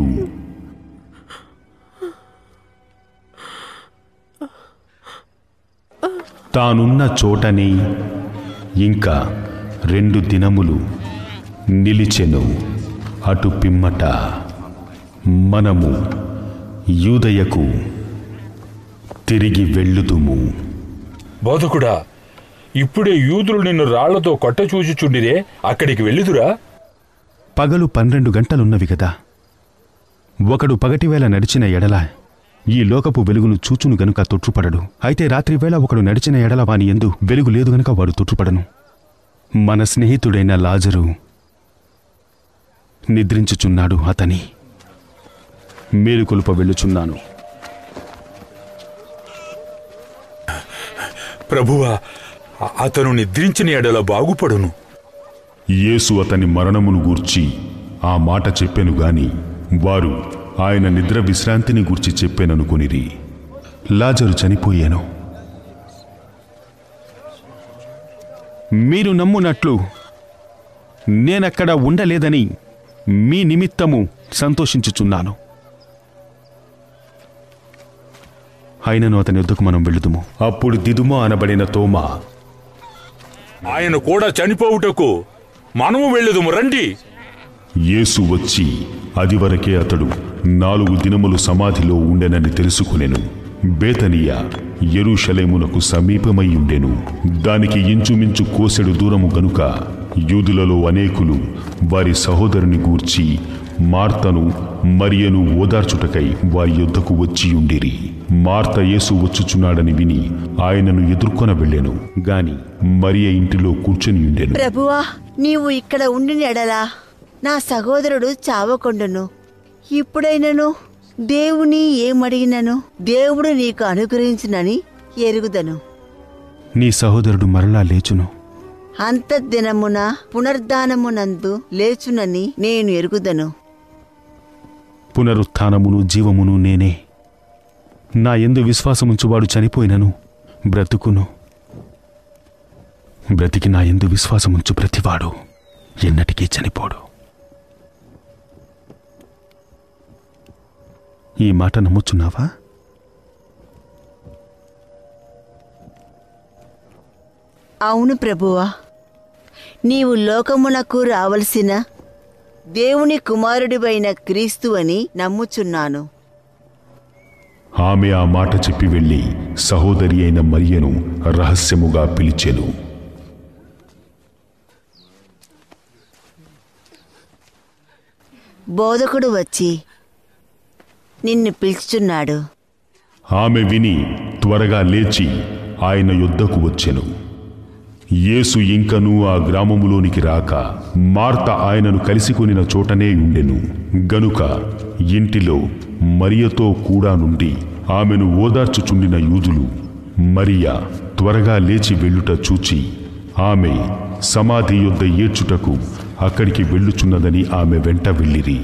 తానున్న చోటనే ఇంకా రెండు దినములు నిలిచెను అటు పిమ్మట మనము యూదయకు తిరిగి వెళ్ళుదుము బోధకుడా ఇప్పుడే యూదులు నిన్ను రాళ్లతో కొట్ట చూచుచుండిరే అక్కడికి వెళ్ళిదురా పగలు పన్నెండు గంటలున్నవి కదా ఒకడు పగటివేళ నడిచిన ఎడల ఈ లోకపు వెలుగును చూచును గనుక తొట్టుపడడు అయితే రాత్రివేళ ఒకడు నడిచిన ఎడల వాని ఎందు వెలుగు లేదు గనుక వాడు తొట్టుపడను మన స్నేహితుడైన లాజరు నిద్రించుచున్నాడు అతని మేలుకొలుప వెళ్ళుచున్నాను ప్రభువా అ- అతను నిద్రించిన ఎడల బాగుపడును యేసు అతని మరణమును గూర్చి ఆ మాట చెప్పెను గాని వారు ఆయన నిద్ర విశ్రాంతిని గూర్చి చెప్పెననుకొనిరి లాజరు చనిపోయాను మీరు నమ్మునట్లు నేనక్కడ ఉండలేదని మీ నిమిత్తము సంతోషించుచున్నాను అయినను అతని వద్దకు మనం వెళుదుము అప్పుడు దిదుమో అనబడిన తోమా ఆయన కూడా చనిపోవుటకు మనము వెళ్ళుదుము రండి యేసు వచ్చి అదివరకే అతడు నాలుగు దినములు సమాధిలో ఉండెనని తెలుసుకునెను బేతనియ యెరూషలేమునకు సమీపమై ఉండెను దానికి ఇంచుమించు కోసెడు దూరము గనుక యూదులలో అనేకులు వారి సహోదరుని గూర్చి మార్తను మరియను ఓదార్చుటకై వారి యొద్దకు వచ్చి ఉండిరి మార్త యేసు వచ్చుచున్నాడని విని ఆయనను ఎదుర్కొన వెళ్ళెను గాని మరియ ఇంటిలో కూర్చొని ఉండెను ప్రభువా నీవు ఇక్కడ ఉండిన ఎడలా నా సహోదరుడు చావకుండును ఇప్పుడైనను దేవుని ఏమడిగినను దేవుడు నీకు అనుగ్రహించునని ఎరుగుదను నీ సహోదరుడు మరలా లేచును అంతఃదినమున పునర్ధానమునందు లేచునని నేను ఎరుగుదను పునరుత్థానమును జీవమును నేనే నా ఎందు విశ్వాసముంచువాడు చనిపోయినను బ్రతుకును బ్రతికి నా ఎందు విశ్వాసముంచు ప్రతివాడు ఎన్నటికీ చనిపోడు ఈ మాట నమ్ముచున్నావా అవును ప్రభువా నీవు లోకమునకు రావలసిన దేవుని కుమారుడివైన క్రీస్తు అని నమ్ముచున్నాను ఆమె ఆ మాట చెప్పి వెళ్ళి సహోదరి అయిన మరియను రహస్యముగా పిలిచెను బోధకుడు వచ్చి నిన్ను పిలుచుచున్నాడు ఆమె విని త్వరగా లేచి ఆయన యొద్దకు వచ్చెను యేసు ఇంకనూ ఆ గ్రామములోనికి రాక మార్త ఆయనను కలిసికొనిన చోటనే ఉండెను గనుక ఇంటిలో మరియతో కూడా నుండి ఆమెను ఓదార్చుచుండిన యూదులు మరియ త్వరగా లేచి వెళ్ళుట చూచి ఆమె సమాధి యొద్ద ఏడ్చుటకు అక్కడికి వెళ్ళుచున్నదని ఆమె వెంట వెళ్ళిరి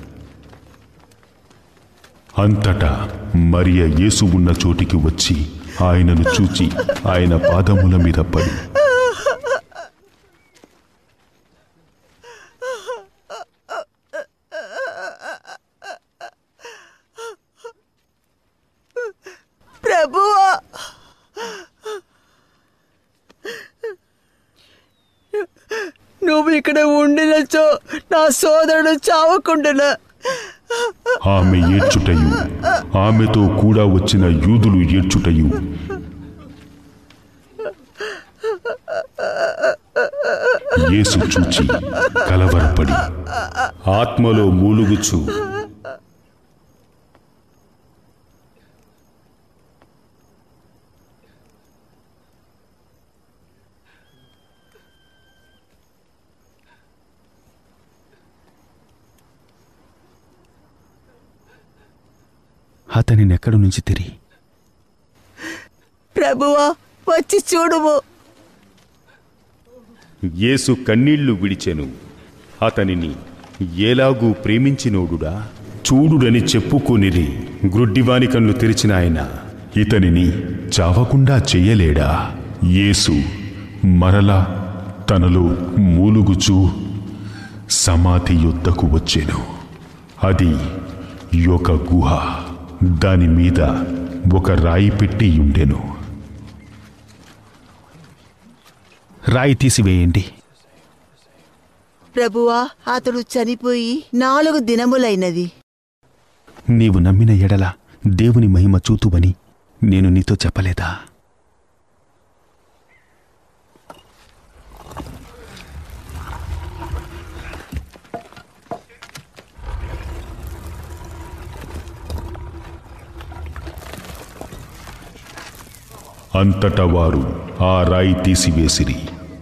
అంతటా మరియ యేసు ఉన్న చోటికి వచ్చి ఆయనను చూచి ఆయన పాదముల మీద పడి ప్రభువా నువ్వు ఇక్కడ ఉండినచో నా సోదరుడు చావకుండునా ఆమె ఏడ్చుటయు ఆమెతో కూడా వచ్చిన యూదులు ఏడ్చుటయు యేసు చూచి కలవరపడి ఆత్మలో మూలుగుచు అతని నెక్కడి నుంచి తిరిగి ప్రభువా వచ్చి చూడుము యేసు కన్నీళ్లు విడిచెను అతనిని ఏలాగూ ప్రేమించినోడుడా చూడుడని చెప్పుకొనిరి గ్రుడ్డివాని కన్ను తెరిచిన ఆయన ఇతనిని చావకుండా చెయ్యలేడా యేసు మరలా తనలో మూలుగుచూ సమాధి యుద్ధకు వచ్చెను అది ఒక గుహ దాని మీద ఒక రాయి పెట్టి ఉండెను రాయి తీసివేయండి ప్రభువా అతడు చనిపోయి నాలుగు దినములైనది నీవు నమ్మిన ఎడల దేవుని మహిమ చూతువని నేను నీతో చెప్పలేదా అంతటా వారు ఆ రాయి తీసివేసిరి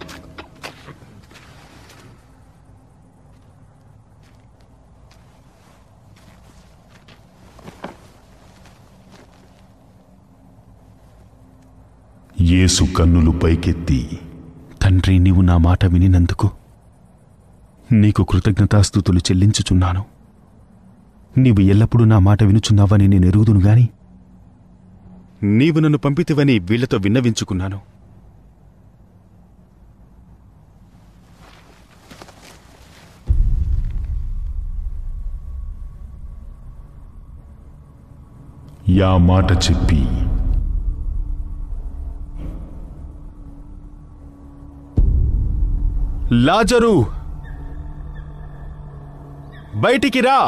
యేసు కన్నులు పైకెత్తి తండ్రి నీవు నా మాట వినినందుకు నీకు కృతజ్ఞతాస్థుతులు చెల్లించుచున్నాను నీవు ఎల్లప్పుడూ నా మాట వినుచున్నావని నేను ఎరుగుదును గాని నీవు నన్ను పంపితివని వీళ్లతో విన్నవించుకున్నాను యా మాట చెప్పి లాజరు బయటికి రా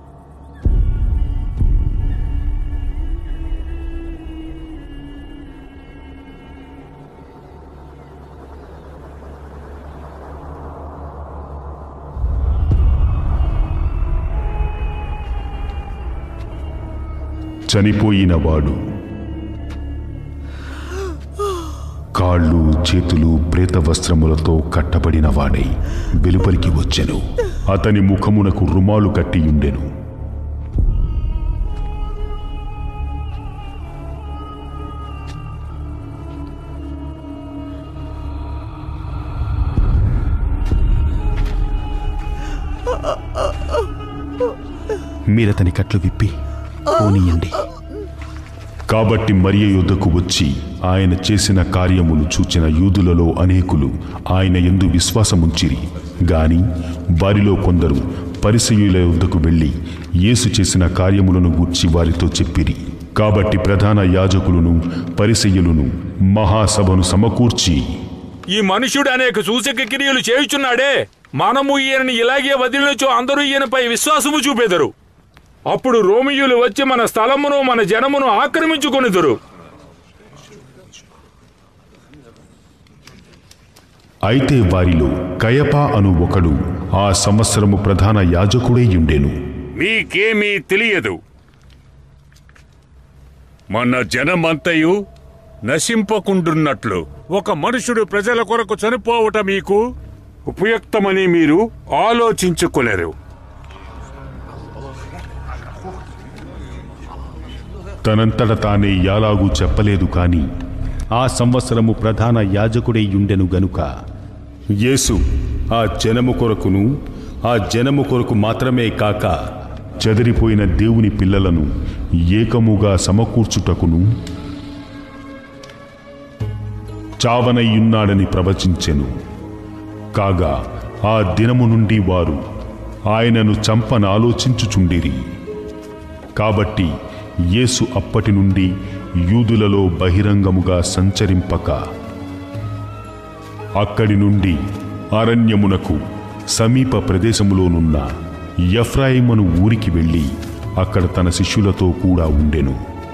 చనిపోయిన వాడు కాళ్ళు చేతులు ప్రేత వస్త్రములతో కట్టబడిన వాడై వెలుపలికి వచ్చెను అతని ముఖమునకు రుమాలు కట్టియుండెను మీరతని కట్లు విప్పి పోనీయండి కాబట్టి మరియ యుద్ధకు వచ్చి ఆయన చేసిన కార్యములు చూచిన యూదులలో అనేకులు ఆయన ఎందు విశ్వాసముంచిరి గాని వారిలో కొందరు పరిసయుల యుద్ధకు వెళ్ళి యేసు చేసిన కార్యములను గూర్చి వారితో చెప్పిరి కాబట్టి ప్రధాన యాజకులను పరిసయ్యులను మహాసభను సమకూర్చి ఈ మనుష్యుడు అనేక సూచక క్రియలు చేయుచున్నాడే మనము ఈయనని ఇలాగే వదిలినచో అందరూ ఈయనపై విశ్వాసము చూపెదరు అప్పుడు రోమియులు వచ్చి మన స్థలమును మన జనమును ఆక్రమించుకొనిదురు అయితే వారిలో కయపా అను ఒకడు ఆ సంవత్సరము ప్రధాన యాజకుడై ఉండెను మీకేమీ తెలియదు మన జనమంతయు నశింపకుండున్నట్లు ఒక మనుషుడు ప్రజల కొరకు చనిపోవట మీకు ఉపయుక్తమని మీరు ఆలోచించుకోలేరు తనంతట తానే యాలాగు చెప్పలేదు కాని ఆ సంవత్సరము ప్రధాన యాజకుడై ఉండెను గనుక యేసు ఆ జనము కొరకును ఆ జనము కొరకు మాత్రమే కాక చెదిరిపోయిన దేవుని పిల్లలను ఏకముగా సమకూర్చుటకును చావనయ్యున్నాడని ప్రవచించెను కాగా ఆ దినము నుండి వారు ఆయనను చంపనాలోచించుచుండిరి కాబట్టి యేసు అప్పటి నుండి యూదులలో బహిరంగముగా సంచరింపక అక్కడి నుండి అరణ్యమునకు సమీప ప్రదేశములోనున్న ఎఫ్రాయిమను ఊరికి వెళ్ళి అక్కడ తన శిష్యులతో కూడా ఉండెను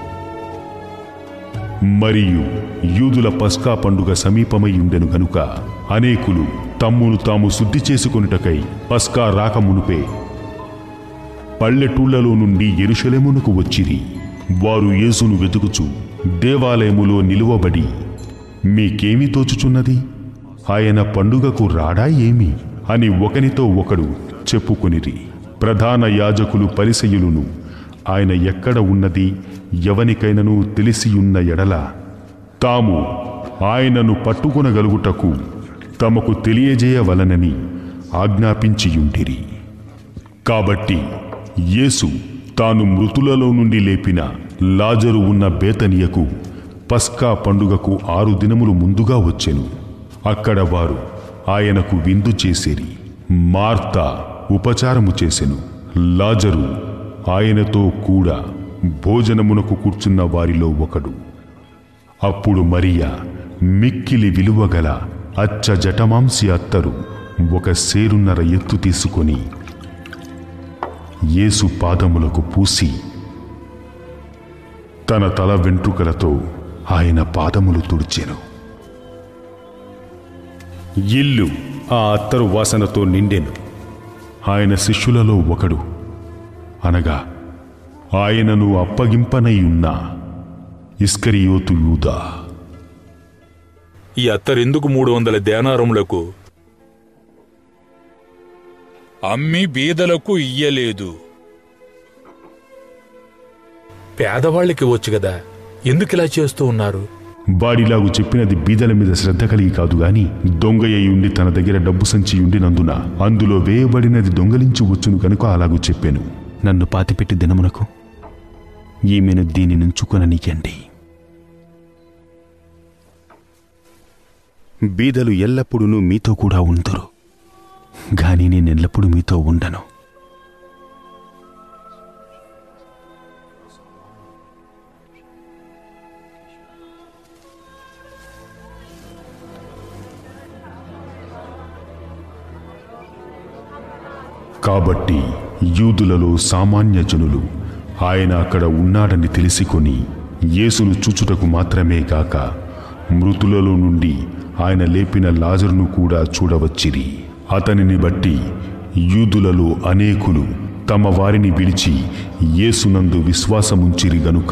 మరియు యూదుల పస్కా పండుగ సమీపమై ఉండెను గనుక అనేకులు తమ్మును తాము శుద్ధి చేసుకొనుటకై పస్కా రాకమునుపే పల్లెటూళ్లలో నుండి ఎరుషలేమునకు వచ్చిరి వారు యేసును వెతుకుచు దేవాలయములో నిలువబడి మీకేమి తోచుచున్నది ఆయన పండుగకు రాడా ఏమి అని ఒకనితో ఒకడు చెప్పుకొనిరి ప్రధాన యాజకులు పరిసయులును ఆయన ఎక్కడ ఉన్నది ఎవనికైనను తెలిసియున్న ఎడల తాము ఆయనను పట్టుకొనగలుగుటకు తమకు తెలియజేయవలనని ఆజ్ఞాపించియుండిరి కాబట్టి యేసు తాను మృతులలో నుండి లేపిన లాజరు ఉన్న బేతనియకు పస్కా పండుగకు ఆరు దినములు ముందుగా వచ్చెను అక్కడ వారు ఆయనకు విందు చేసేరి మార్తా ఉపచారము చేసెను లాజరు ఆయనతో కూడా భోజనమునకు కూర్చున్న వారిలో ఒకడు అప్పుడు మరియా మిక్కిలి విలువగల అచ్చ జటమాంసి అత్తరు ఒక సేరున్నర ఎత్తు తీసుకొని యేసు పాదములకు పూసి తన తల వెంట్రుకలతో ఆయన పాదములు తుడిచెను ఇల్లు ఆ అత్తరు వాసనతో నిండెను ఆయన శిష్యులలో ఒకడు అనగా ఆయనను అప్పగింపనై ఉన్న ఇస్కరియోతు యూదా ఈ అత్తరెందుకు మూడు వందల దేనారములకు అమ్మి బీదలకు ఇయ్యలేదు పేదవాళ్ళకి వచ్చు కదా ఎందుకు ఇలా చేస్తూ ఉన్నారు వాడిలాగు చెప్పినది బీదల మీద శ్రద్ధ కలిగి కాదు గాని దొంగయ్య ఉండి తన దగ్గర డబ్బు సంచి ఉండినందున అందులో వేయబడినది దొంగలించి వచ్చును కనుక అలాగూ చెప్పాను నన్ను పాతిపెట్టి దినమునకు ఈమెను దీని నుంచుకొననీయండి బీదలు ఎల్లప్పుడూ మీతో కూడా ఉందరు గాని నేనెల్లప్పుడూ మీతో ఉండను కాబట్టి యూదులలో సామాన్య జనులు ఆయన అక్కడ ఉన్నాడని తెలిసికొని యేసును చూచుటకు మాత్రమే గాక మృతులలో నుండి ఆయన లేపిన లాజరును కూడా చూడవచ్చిరి అతనిని బట్టి యూదులలో అనేకులు తమ వారిని విడిచి యేసునందు విశ్వాసముంచిరి గనుక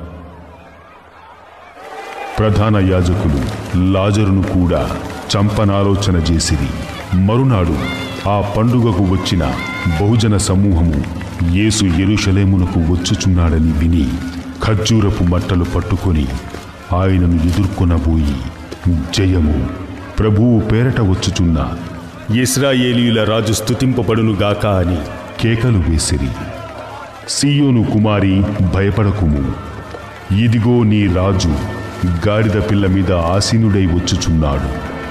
ప్రధాన యాజకులు లాజరును కూడా చంపనాలోచన చేసిరి మరునాడు ఆ పండుగకు వచ్చిన బహుజన సమూహము యేసు యెరూషలేమునకు వచ్చుచున్నాడని విని ఖర్జూరపు మట్టలు పట్టుకొని ఆయనను ఎదుర్కొనబోయి జయము ప్రభువు పేరట వచ్చుచున్న ఇస్రాయేలీయుల రాజు స్తుతింపబడునుగాక అని కేకలు వేసిరి సియోను కుమారి భయపడకుము ఇదిగో నీ రాజు గాడిద పిల్ల మీద ఆసీనుడై వచ్చుచున్నాడు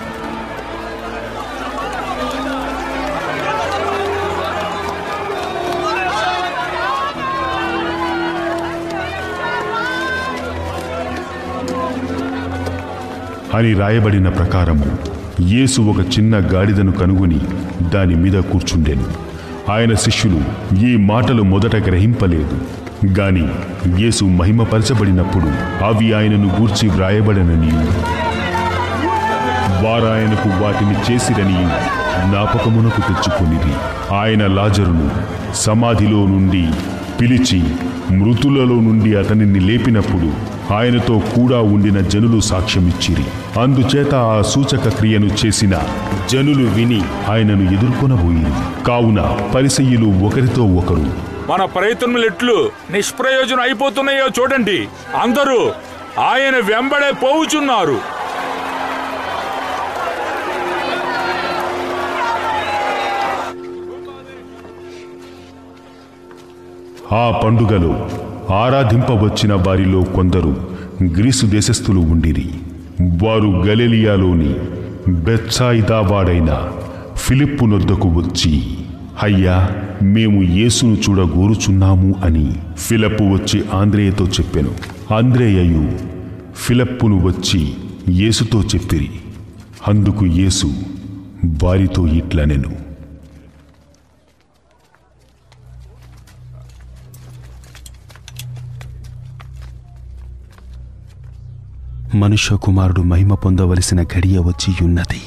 అని రాయబడిన ప్రకారము యేసు ఒక చిన్న గాడిదను కనుగొని దాని మీద కూర్చుండెను ఆయన శిష్యులు ఈ మాటలు మొదట గ్రహింపలేదు గాని యేసు మహిమపరచబడినప్పుడు అవి ఆయనను గూర్చి వ్రాయబడననియు వారాయనకు వాటిని చేసిరని జ్ఞాపకమునకు తెచ్చుకొనిది ఆయన లాజరును సమాధిలో నుండి పిలిచి మృతులలో నుండి అతనిని లేపినప్పుడు ఆయనతో కూడా ఉండిన జనులు సాక్ష్యమిచ్చిరి అందుచేత ఆ సూచక క్రియను చేసిన జనులు విని ఆయనను ఎదుర్కొనబోయిరి కావున పరిసయ్యులు ఒకరితో ఒకరు మన ప్రయత్నములు ఎట్లు నిష్ప్రయోజనం అయిపోతున్నాయో చూడండి అందరూ ఆయన వెంబడే పోవుచున్నారు ఆ పండుగలో ఆరాధింపవచ్చిన వారిలో కొందరు గ్రీసు దేశస్థులు ఉండిరి వారు గలిలియాలోని బెత్సాయిదా వాడైన ఫిలిప్పు నొద్దకు వచ్చి అయ్యా మేము యేసును చూడగోరుచున్నాము అని ఫిలప్పు వచ్చి ఆంద్రేయతో చెప్పెను ఆంద్రేయయు ఫిలప్పును వచ్చి యేసుతో చెప్పిరి అందుకు యేసు వారితో ఇట్లనెను మనుష్య కుమారుడు మహిమ పొందవలసిన గడియ వచ్చి ఉన్నది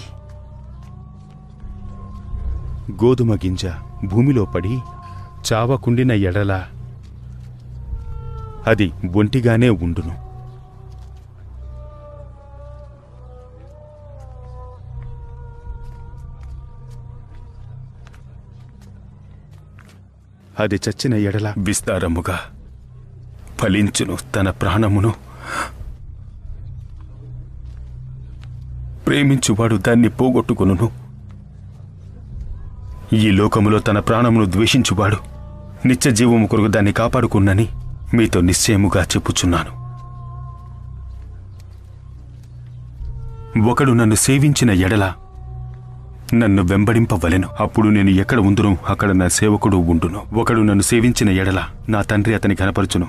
గోధుమ గింజ భూమిలో పడి చావకుండిన ఎడల అది ఒంటిగానే ఉండును అది చచ్చిన ఎడల విస్తారముగా ఫలించును తన ప్రాణమును ప్రేమించువాడు దాన్ని పోగొట్టుకొనును ఈ లోకములో తన ప్రాణమును ద్వేషించువాడు నిత్య జీవము కొరకు దాన్ని కాపాడుకున్నని మీతో నిశ్చయముగా చెప్పుచున్నాను ఒకడు నన్ను సేవించిన ఎడల నన్ను వెంబడింపవలెను అప్పుడు నేను ఎక్కడ ఉందును అక్కడ నా సేవకుడు ఉండును ఒకడు నన్ను సేవించిన ఎడల నా తండ్రి అతని కనపరచును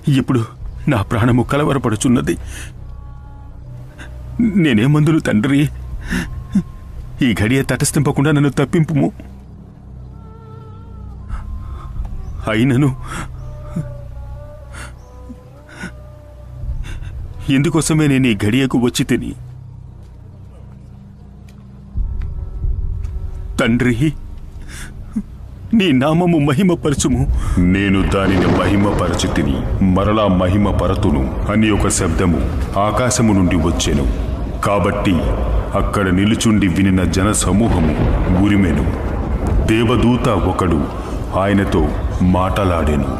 ఇప్పుడు నా ప్రాణము కలవరపడుచున్నది నేనే మందులు తండ్రి ఈ గడియ తటస్థింపకుండా నన్ను తప్పింపుము అయినను ఎందుకోసమే నేను ఈ గడియకు వచ్చి తిని తండ్రి నీ నామము మహిమపరచుము నేను దానిని మహిమపరచితిని మరలా మహిమపరతును అని ఒక శబ్దము ఆకాశము నుండి వచ్చెను కాబట్టి అక్కడ నిలుచుండి వినిన జన సమూహము ఉరిమెను దేవదూత ఒకడు ఆయనతో మాటలాడెను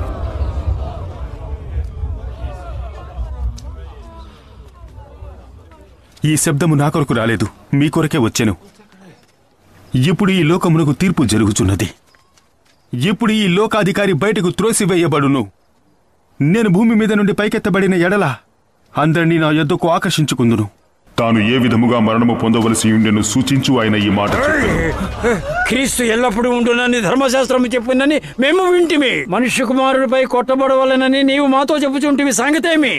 ఈ శబ్దము నా కొరకు రాలేదు మీ కొరకే వచ్చెను ఇప్పుడు ఈ లోకమునకు తీర్పు జరుగుచున్నది ఇప్పుడు ఈ లోకాధికారి బయటకు త్రోసివేయబడును నేను భూమి మీద నుండి పైకెత్తబడిన ఎడల అందరినీ నా యొద్దకు ఆకర్షించుకుందును తాను ఏ విధముగా మరణము పొందవలసి ఉండెను సూచించు ఆయన ఈ మాట చెప్పెను క్రీస్తు ఎల్లప్పుడూ ఉండునని ధర్మశాస్త్రం చెప్పిందని మేము వింటిమి మనుష్య కుమారుడిపై కొట్టబడవలనని నీవు మాతో చెప్పుచుంటివి సంగతేమి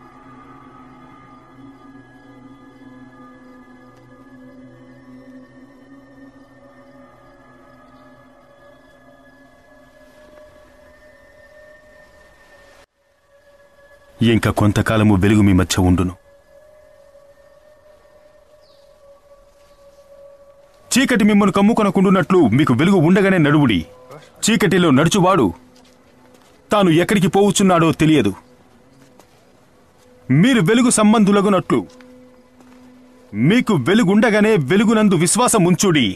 ఇంకా కొంతకాలము వెలుగు మీ మధ్య ఉండును చీకటి మిమ్మల్ని కమ్ముకొనకుండునట్లు మీకు వెలుగు ఉండగానే నడువుడి చీకటిలో నడుచువాడు తాను ఎక్కడికి పోవుచున్నాడో తెలియదు మీరు వెలుగు సంబంధులగునట్లు మీకు వెలుగుండగానే వెలుగునందు విశ్వాసం ఉంచుడి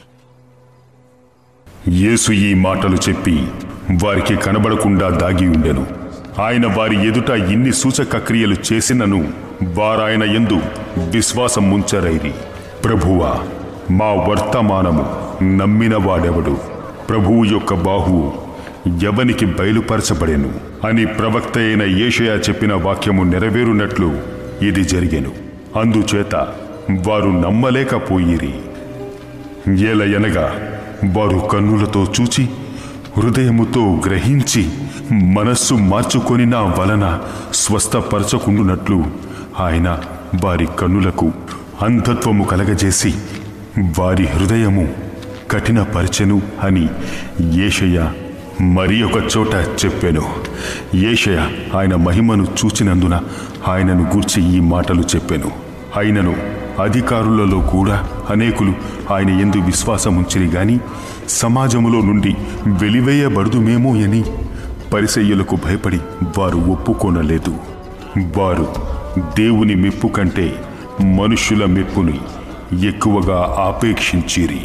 యేసు ఈ మాటలు చెప్పి వారికి కనబడకుండా దాగి ఉండెను ఆయన వారి ఎదుట ఇన్ని సూచక క్రియలు చేసినను వారాయన ఎందు విశ్వాసం ముంచరైరి ప్రభువా మా వర్తమానము నమ్మిన వాడెవడు ప్రభువు యొక్క బాహువు ఎవనికి బయలుపరచబడెను అని ప్రవక్త అయిన ఏషయా చెప్పిన వాక్యము నెరవేరునట్లు ఇది జరిగెను అందుచేత వారు నమ్మలేకపోయిరి ఏలయనగా వారు కన్నులతో చూచి హృదయముతో గ్రహించి మనస్సు మార్చుకొనిన వలన స్వస్థపరచకుండునట్లు ఆయన వారి కన్నులకు అంధత్వము కలగజేసి వారి హృదయము కఠినపరచెను అని ఏషయ మరి ఒక చోట చెప్పెను ఏషయ ఆయన మహిమను చూచినందున ఆయనను గూర్చి ఈ మాటలు చెప్పెను అయినను అధికారులలో కూడా అనేకులు ఆయన ఎందు విశ్వాసముంచిరి గాని సమాజములో నుండి వెలివేయబడుదుమేమో అని పరిసయ్యులకు భయపడి వారు ఒప్పుకోనలేదు వారు దేవుని మెప్పు కంటే మనుష్యుల మెప్పుని ఎక్కువగా ఆపేక్షించిరి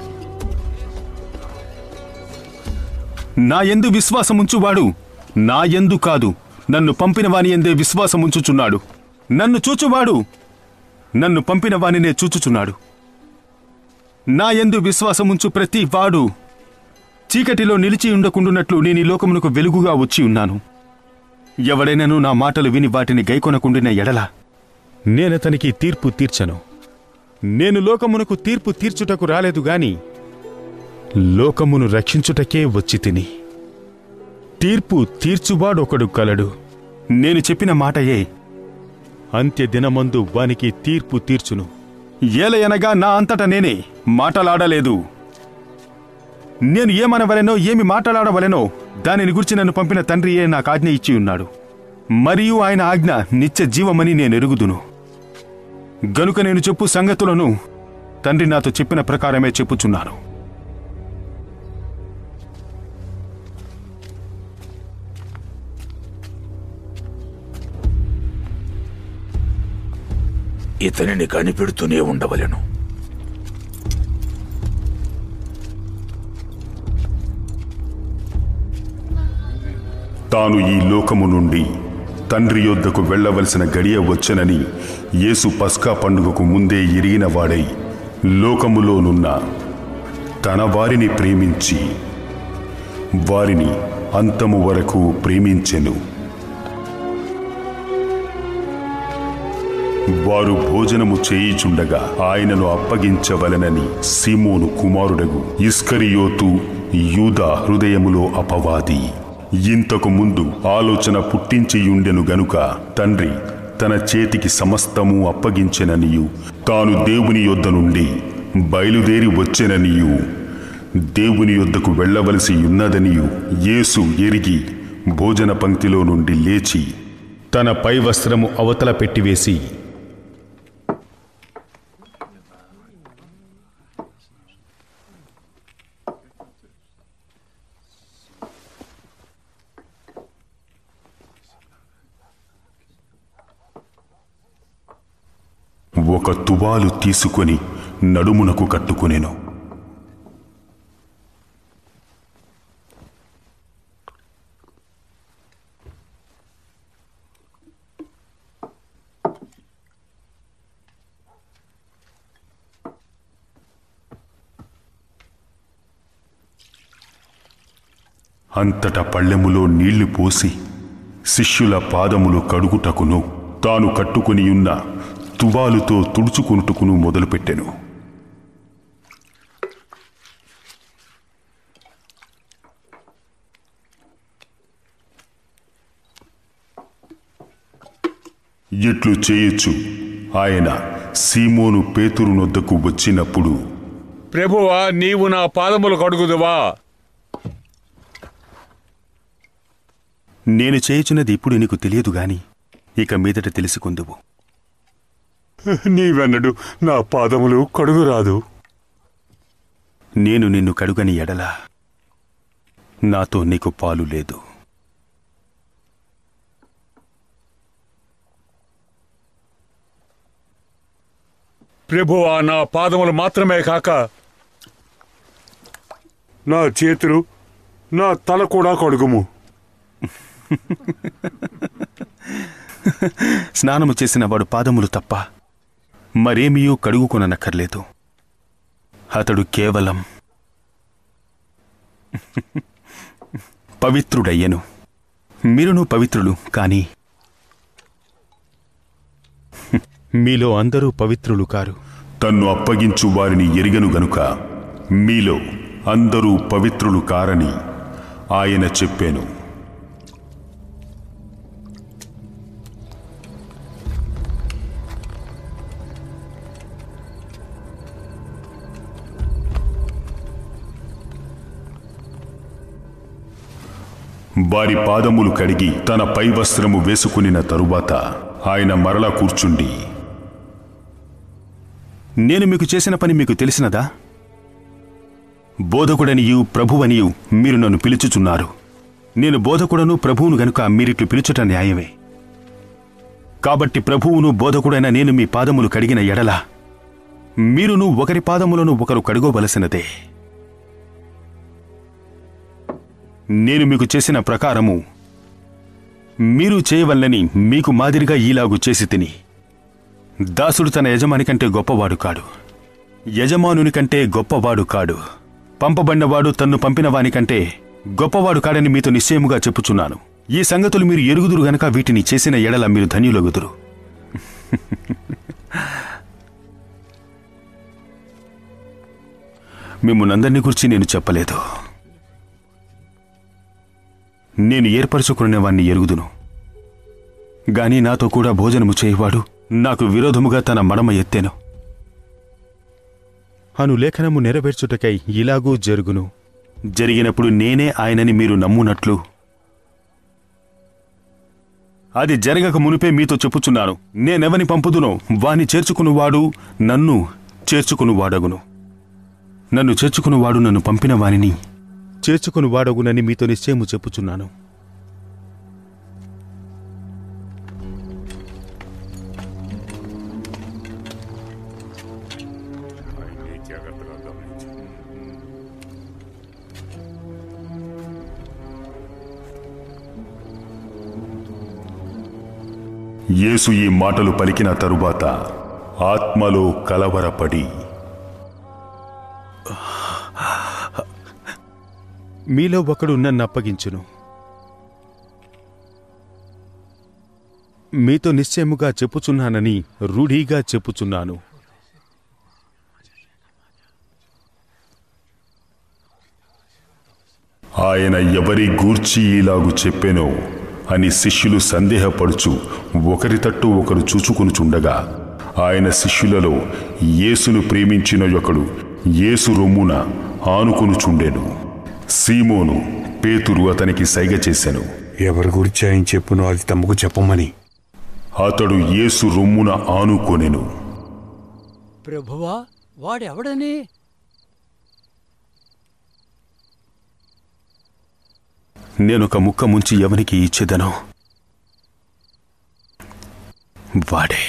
నా ఎందు విశ్వాసముంచువాడు నా ఎందు కాదు నన్ను పంపిన వాని ఎందే విశ్వాసముంచుచున్నాడు నన్ను చూచువాడు నన్ను పంపిన వానినే చూచుచున్నాడు నా ఎందు విశ్వాసముంచు ప్రతి వాడు చీకటిలో నిలిచి ఉండకుండునట్లు నేను ఈ లోకమునకు వెలుగుగా వచ్చి ఉన్నాను ఎవడైనను నా మాటలు విని వాటిని గైకొనకుండిన ఎడల నేనతనికి తీర్పు తీర్చను నేను లోకమునకు తీర్పు తీర్చుటకు రాలేదు గాని లోకమును రక్షించుటకే వచ్చి తిని తీర్పు తీర్చువాడొకడు కలడు నేను చెప్పిన మాటయే అంత్య దినమందు వానికి తీర్పు తీర్చును ఏలయనగా నా అంతట నేనే మాటలాడలేదు నేను ఏమనవలెనో ఏమి మాట్లాడవలెనో దానిని గురించి నన్ను పంపిన తండ్రియే నాకు ఆజ్ఞ ఇచ్చి ఉన్నాడు మరియు ఆయన ఆజ్ఞ నిత్య జీవమని నేను ఎరుగుదును గనుక నేను చెప్పు సంగతులను తండ్రి నాతో చెప్పిన ప్రకారమే చెప్పుచున్నాను ఇతనిని కనిపెడుతూనే ఉండవలెను తాను ఈ లోకము నుండి తండ్రి యొద్దకు వెళ్ళవలసిన గడియ వచ్చనని యేసు పస్కా పండుగకు ముందే ఎరిగిన వాడై లోకములోనున్న తన వారిని ప్రేమించి వారిని అంతము వరకు ప్రేమించెను వారు భోజనము చేయిచుండగా ఆయనను అప్పగించవలెనని సీమోను కుమారుడగు ఇస్కరియోతు యూదా హృదయములో అపవాది ఇంతకు ముందు ఆలోచన పుట్టించియుండెను గనుక తండ్రి తన చేతికి సమస్తము అప్పగించెననియు తాను దేవుని యొద్ద నుండి బయలుదేరి వచ్చెననియు దేవుని యొద్దకు వెళ్ళవలసి ఉన్నదనియు యేసు ఎరిగి భోజన పంక్తిలో నుండి లేచి తన పై వస్త్రము అవతల పెట్టివేసి ఒక తువాలు తీసుకొని నడుమునకు కట్టుకునెను అంతట పళ్ళెములో నీళ్లు పోసి శిష్యుల పాదములు కడుగుటకును తాను కట్టుకునియున్న తువాలుతో తుడుచుకొనుటకును మొదలుపెట్టెను ఇట్లు చేయొచ్చు ఆయన సీమోను పేతురు నొద్దకు వచ్చినప్పుడు ప్రభువా నీవు నా పాదములు కడుగుదువా నేను చేయుచున్నది ఇప్పుడు నీకు తెలియదు గాని ఇక మీదట తెలుసుకుందువు నీవెన్నడు నా పాదములు కడుగురాదు నేను నిన్ను కడుగని ఎడల నాతో నీకు పాలు లేదు ప్రభువా నా పాదములు మాత్రమే కాక నా చేతులు నా తల కూడా కడుగుము స్నానము చేసిన వాడు పాదములు తప్ప మరేమీయూ కడుగుకొననక్కర్లేదు అతడు కేవలం పవిత్రుడయ్యను మీరును పవిత్రులు కాని మీలో అందరూ పవిత్రులు కారు తన్ను అప్పగించు వారిని ఎరిగను గనుక మీలో అందరూ పవిత్రులు కారని ఆయన చెప్పాను వారి పాదములు కడిగి తన పై వస్త్రము వేసుకునిన తరువాత ఆయన మరల కూర్చుండి నేను మీకు చేసిన పని మీకు తెలిసినదా బోధకుడనియు ప్రభువనియు మీరు నన్ను పిలుచుచున్నారు నేను బోధకుడను ప్రభువును గనుక మీరిట్లు పిలుచుట న్యాయమే కాబట్టి ప్రభువును బోధకుడైన నేను మీ పాదములు కడిగిన ఎడల మీరును ఒకరి పాదములను ఒకరు కడుగోవలసినదే నేను మీకు చేసిన ప్రకారము మీరు చేయవల్లని మీకు మాదిరిగా ఈలాగు చేసి తిని దాసుడు తన యజమాని కంటే గొప్పవాడు కాడు యజమానుని కంటే గొప్పవాడు కాడు పంపబడినవాడు తన్ను పంపిన వానికంటే గొప్పవాడు కాడని మీతో నిశ్చయముగా చెప్పుచున్నాను ఈ సంగతులు మీరు ఎరుగుదురు గనక వీటిని చేసిన ఎడల మీరు ధన్యులగుదురు మిమ్మునందరినీ గురించి నేను చెప్పలేదు నేను ఏర్పరచుకునేవాణ్ణి ఎరుగుదును గాని నాతో కూడా భోజనము చేయువాడు నాకు విరోధముగా తన మడమ ఎత్తెను అను లేఖనము నెరవేర్చుటకై ఇలాగూ జరుగును జరిగినప్పుడు నేనే ఆయనని మీరు నమ్మునట్లు అది జరగక మునిపే మీతో చెప్పుచున్నాను నేనెవని పంపుదునో వాని చేర్చుకునివాడు నన్ను చేర్చుకునివాడగును నన్ను చేర్చుకునివాడు నన్ను పంపిన వానిని చేర్చుకునివాడగునని మీతో నిశ్చయము చెప్పుచున్నాను యేసు ఈ మాటలు పలికిన తరువాత ఆత్మలో కలవరపడి మీలో ఒకడు నన్ను అప్పగించును మీతో నిశ్చయముగా చెప్పుచున్నానని రూఢీగా చెప్పుచున్నాను ఆయన ఎవరి గూర్చి ఇలాగు చెప్పెనో అని శిష్యులు సందేహపడుచు ఒకరి తట్టు ఒకరు చూచుకొనుచుండగా ఆయన శిష్యులలో యేసును ప్రేమించిన ఒకడు యేసు రొమ్మున ఆనుకొనుచుండెను సీమోను పేతురు అతనికి సైగ చేశాను ఎవరి గురించి ఆయన చెప్పునో అది తమకు చెప్పమని అతడు యేసు రొమ్మున ఆనుకొనెను ప్రభువా వాడెవడని నేనొక ముక్క ముంచి ఎవనికి ఇచ్చేదనో వాడే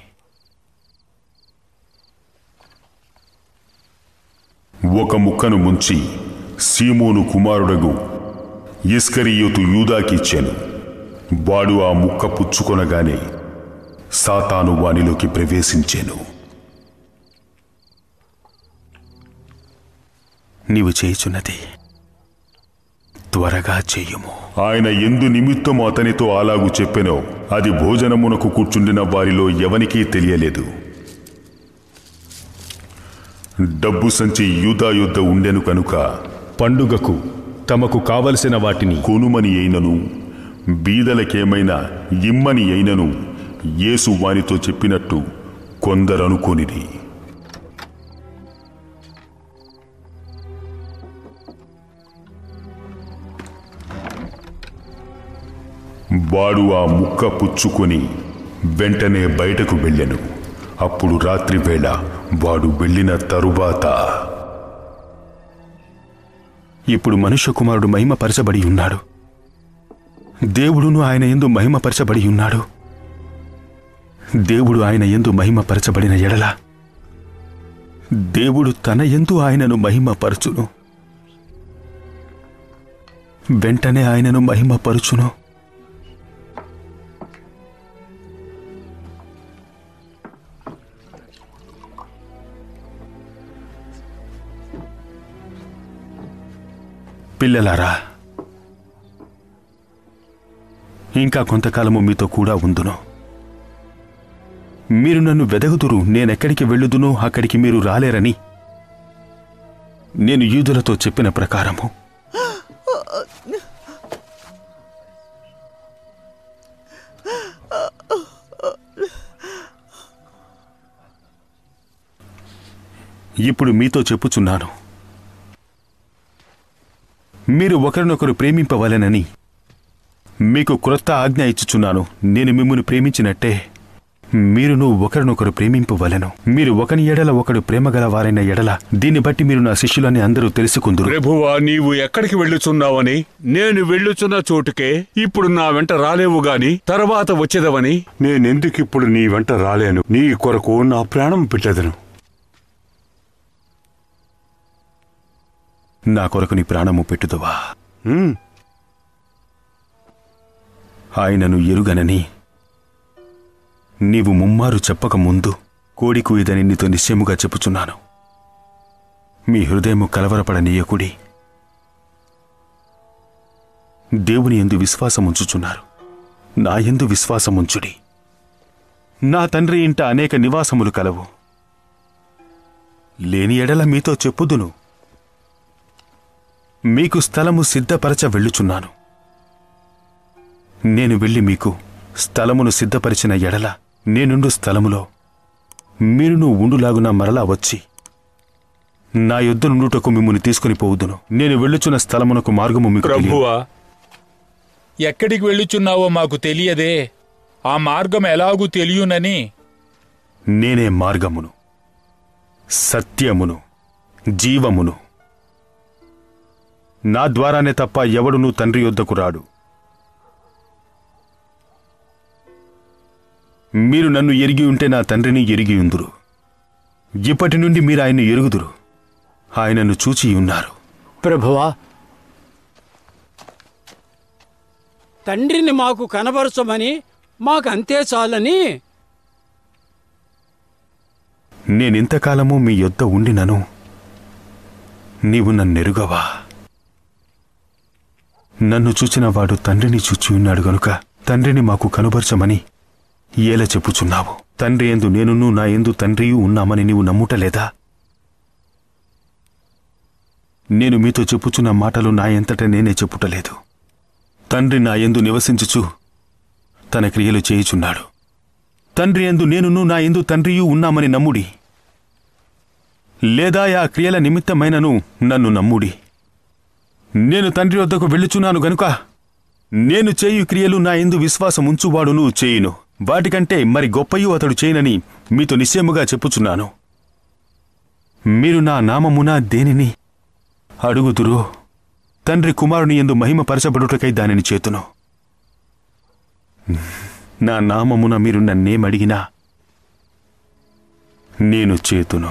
ఒక ముక్కను ముంచి సీమోను కుమారుడగు ఇస్కరియోతు యూదాకిచ్చాను వాడు ఆ ముక్క పుచ్చుకొనగానే సాతాను వానిలోకి ప్రవేశించాను నీవు చేయుచున్నది త్వరగా చెయ్యుము ఆయన ఎందు నిమిత్తము అతనితో అలాగు చెప్పెనో అది భోజనమునకు కూర్చుండిన వారిలో ఎవనికీ తెలియలేదు డబ్బు సంచి యూదా యుద్ధ ఉండెను కనుక పండుగకు తమకు కావలసిన వాటిని కొనుమని అయినను బీదలకేమైనా ఇమ్మని అయినను యేసు వానితో చెప్పినట్టు కొందరనుకోనిది వాడు ఆ ముక్క పుచ్చుకొని వెంటనే బయటకు వెళ్ళెను అప్పుడు రాత్రి వేళ వాడు వెళ్ళిన తరువాత ఇప్పుడు మనుష్య కుమారుడు మహిమపరచబడి ఉన్నాడు దేవుడును ఆయన ఎందు మహిమపరచబడి ఉన్నాడు దేవుడు ఆయన ఎందు మహిమపరచబడిన ఎడల దేవుడు తన ఎందు ఆయనను మహిమపరచును వెంటనే ఆయనను మహిమపరచును పిల్లలారా ఇంకా కొంతకాలము మీతో కూడా ఉందును మీరు నన్ను వెదగుదురు నేనెక్కడికి వెళ్ళుదునో అక్కడికి మీరు రాలేరని నేను యూదులతో చెప్పిన ప్రకారము ఇప్పుడు మీతో చెప్పుచున్నాను మీరు ఒకరినొకరు ప్రేమింపవలెనని మీకు క్రొత్త ఆజ్ఞ ఇచ్చుచున్నాను నేను మిమ్మల్ని ప్రేమించినట్టే మీరును ఒకరినొకరు ప్రేమింపవలెను మీరు ఒకని ఎడల ఒకడు ప్రేమగల వారైన ఎడల దీన్ని బట్టి మీరు నా శిష్యులని అందరూ తెలుసుకుందురు ప్రభువా నీవు ఎక్కడికి వెళ్ళుచున్నావని నేను వెళ్ళుచున్న చోటుకే ఇప్పుడు నా వెంట రాలేవు గాని తర్వాత వచ్చేదవని నేనెందుకిప్పుడు నీ వెంట రాలేను నీ కొరకు నా ప్రాణం పెట్టదను నా కొరకు నీ ప్రాణము పెట్టుదువా ఉమ్, ఆయనను ఎరుగనని నీవు ముమ్మారు చెప్పక ముందు కోడి కూయదని నీతో నిశ్చయముగా చెప్పుచున్నాను మీ హృదయము కలవరపడనీయకుడి దేవుని ఎందు విశ్వాసముంచుచున్నారు నా ఎందు విశ్వాసముంచుడి నా తండ్రి ఇంట అనేక నివాసములు కలవు లేని ఎడల మీతో చెప్పుదును మీకు స్థలము సిద్ధపరచ వెళ్ళుచున్నాను నేను వెళ్ళి మీకు స్థలమును సిద్ధపరిచిన ఎడల నేనుండు స్థలములో మీరును ఉండులాగున మరలా వచ్చి నా యుద్ధ నుండుటకు మిమ్మల్ని తీసుకుని పోవుదును నేను వెళ్ళుచున్న స్థలమునకు మార్గము మీకు తెలియదు. ప్రభువా ఎక్కడికి వెళ్ళుచున్నావో మాకు తెలియదే ఆ మార్గం ఎలాగూ తెలియనని నేనే మార్గమును సత్యమును జీవమును నా ద్వారానే తప్ప ఎవడునూ తండ్రి యొద్దకు రాడు మీరు నన్ను ఎరిగి ఉంటే నా తండ్రిని ఎరిగి ఉందురు ఇప్పటి నుండి మీరు ఆయన్ను ఎరుగుదురు ఆయనను చూచి ఉన్నారు ప్రభువా తండ్రిని మాకు కనబరచమని మాకంతే చాలని నేనింతకాలము మీ యొద్ద ఉండినను నీవు నన్నెరుగవా నన్ను చూచిన వాడు తండ్రిని చూచి ఉన్నాడు గనుక తండ్రిని మాకు కనుపరచమని ఏల చెప్పుచున్నావు తండ్రి ఎందు నేనును నా ఎందు తండ్రియు ఉన్నామని నీవు నమ్ముటలేదా నేను మీతో చెప్పుచున్న మాటలు నా ఎంతట నేనే చెప్పుటలేదు తండ్రి నా యందు నివసించుచు తన క్రియలు చేయుచున్నాడు తండ్రి యందు నేనును నా యందు తండ్రియు ఉన్నామని నమ్ముడి లేదా ఆ క్రియల నిమిత్తమైనను నన్ను నమ్ముడి నేను తండ్రి వద్దకు వెళ్ళుచున్నాను గనుక నేను చేయు క్రియలు నా ఎందు విశ్వాసముంచువాడును చేయును వాటికంటే మరి గొప్పయు అతడు చేయనని మీతో నిశ్చయముగా చెప్పుచున్నాను మీరు నా నామమున దేనిని అడుగుదురో తండ్రి కుమారుని ఎందు మహిమపరచబడుటకై దానిని చేతును నా నామమున మీరు నన్నేమడిగినా నేను చేతును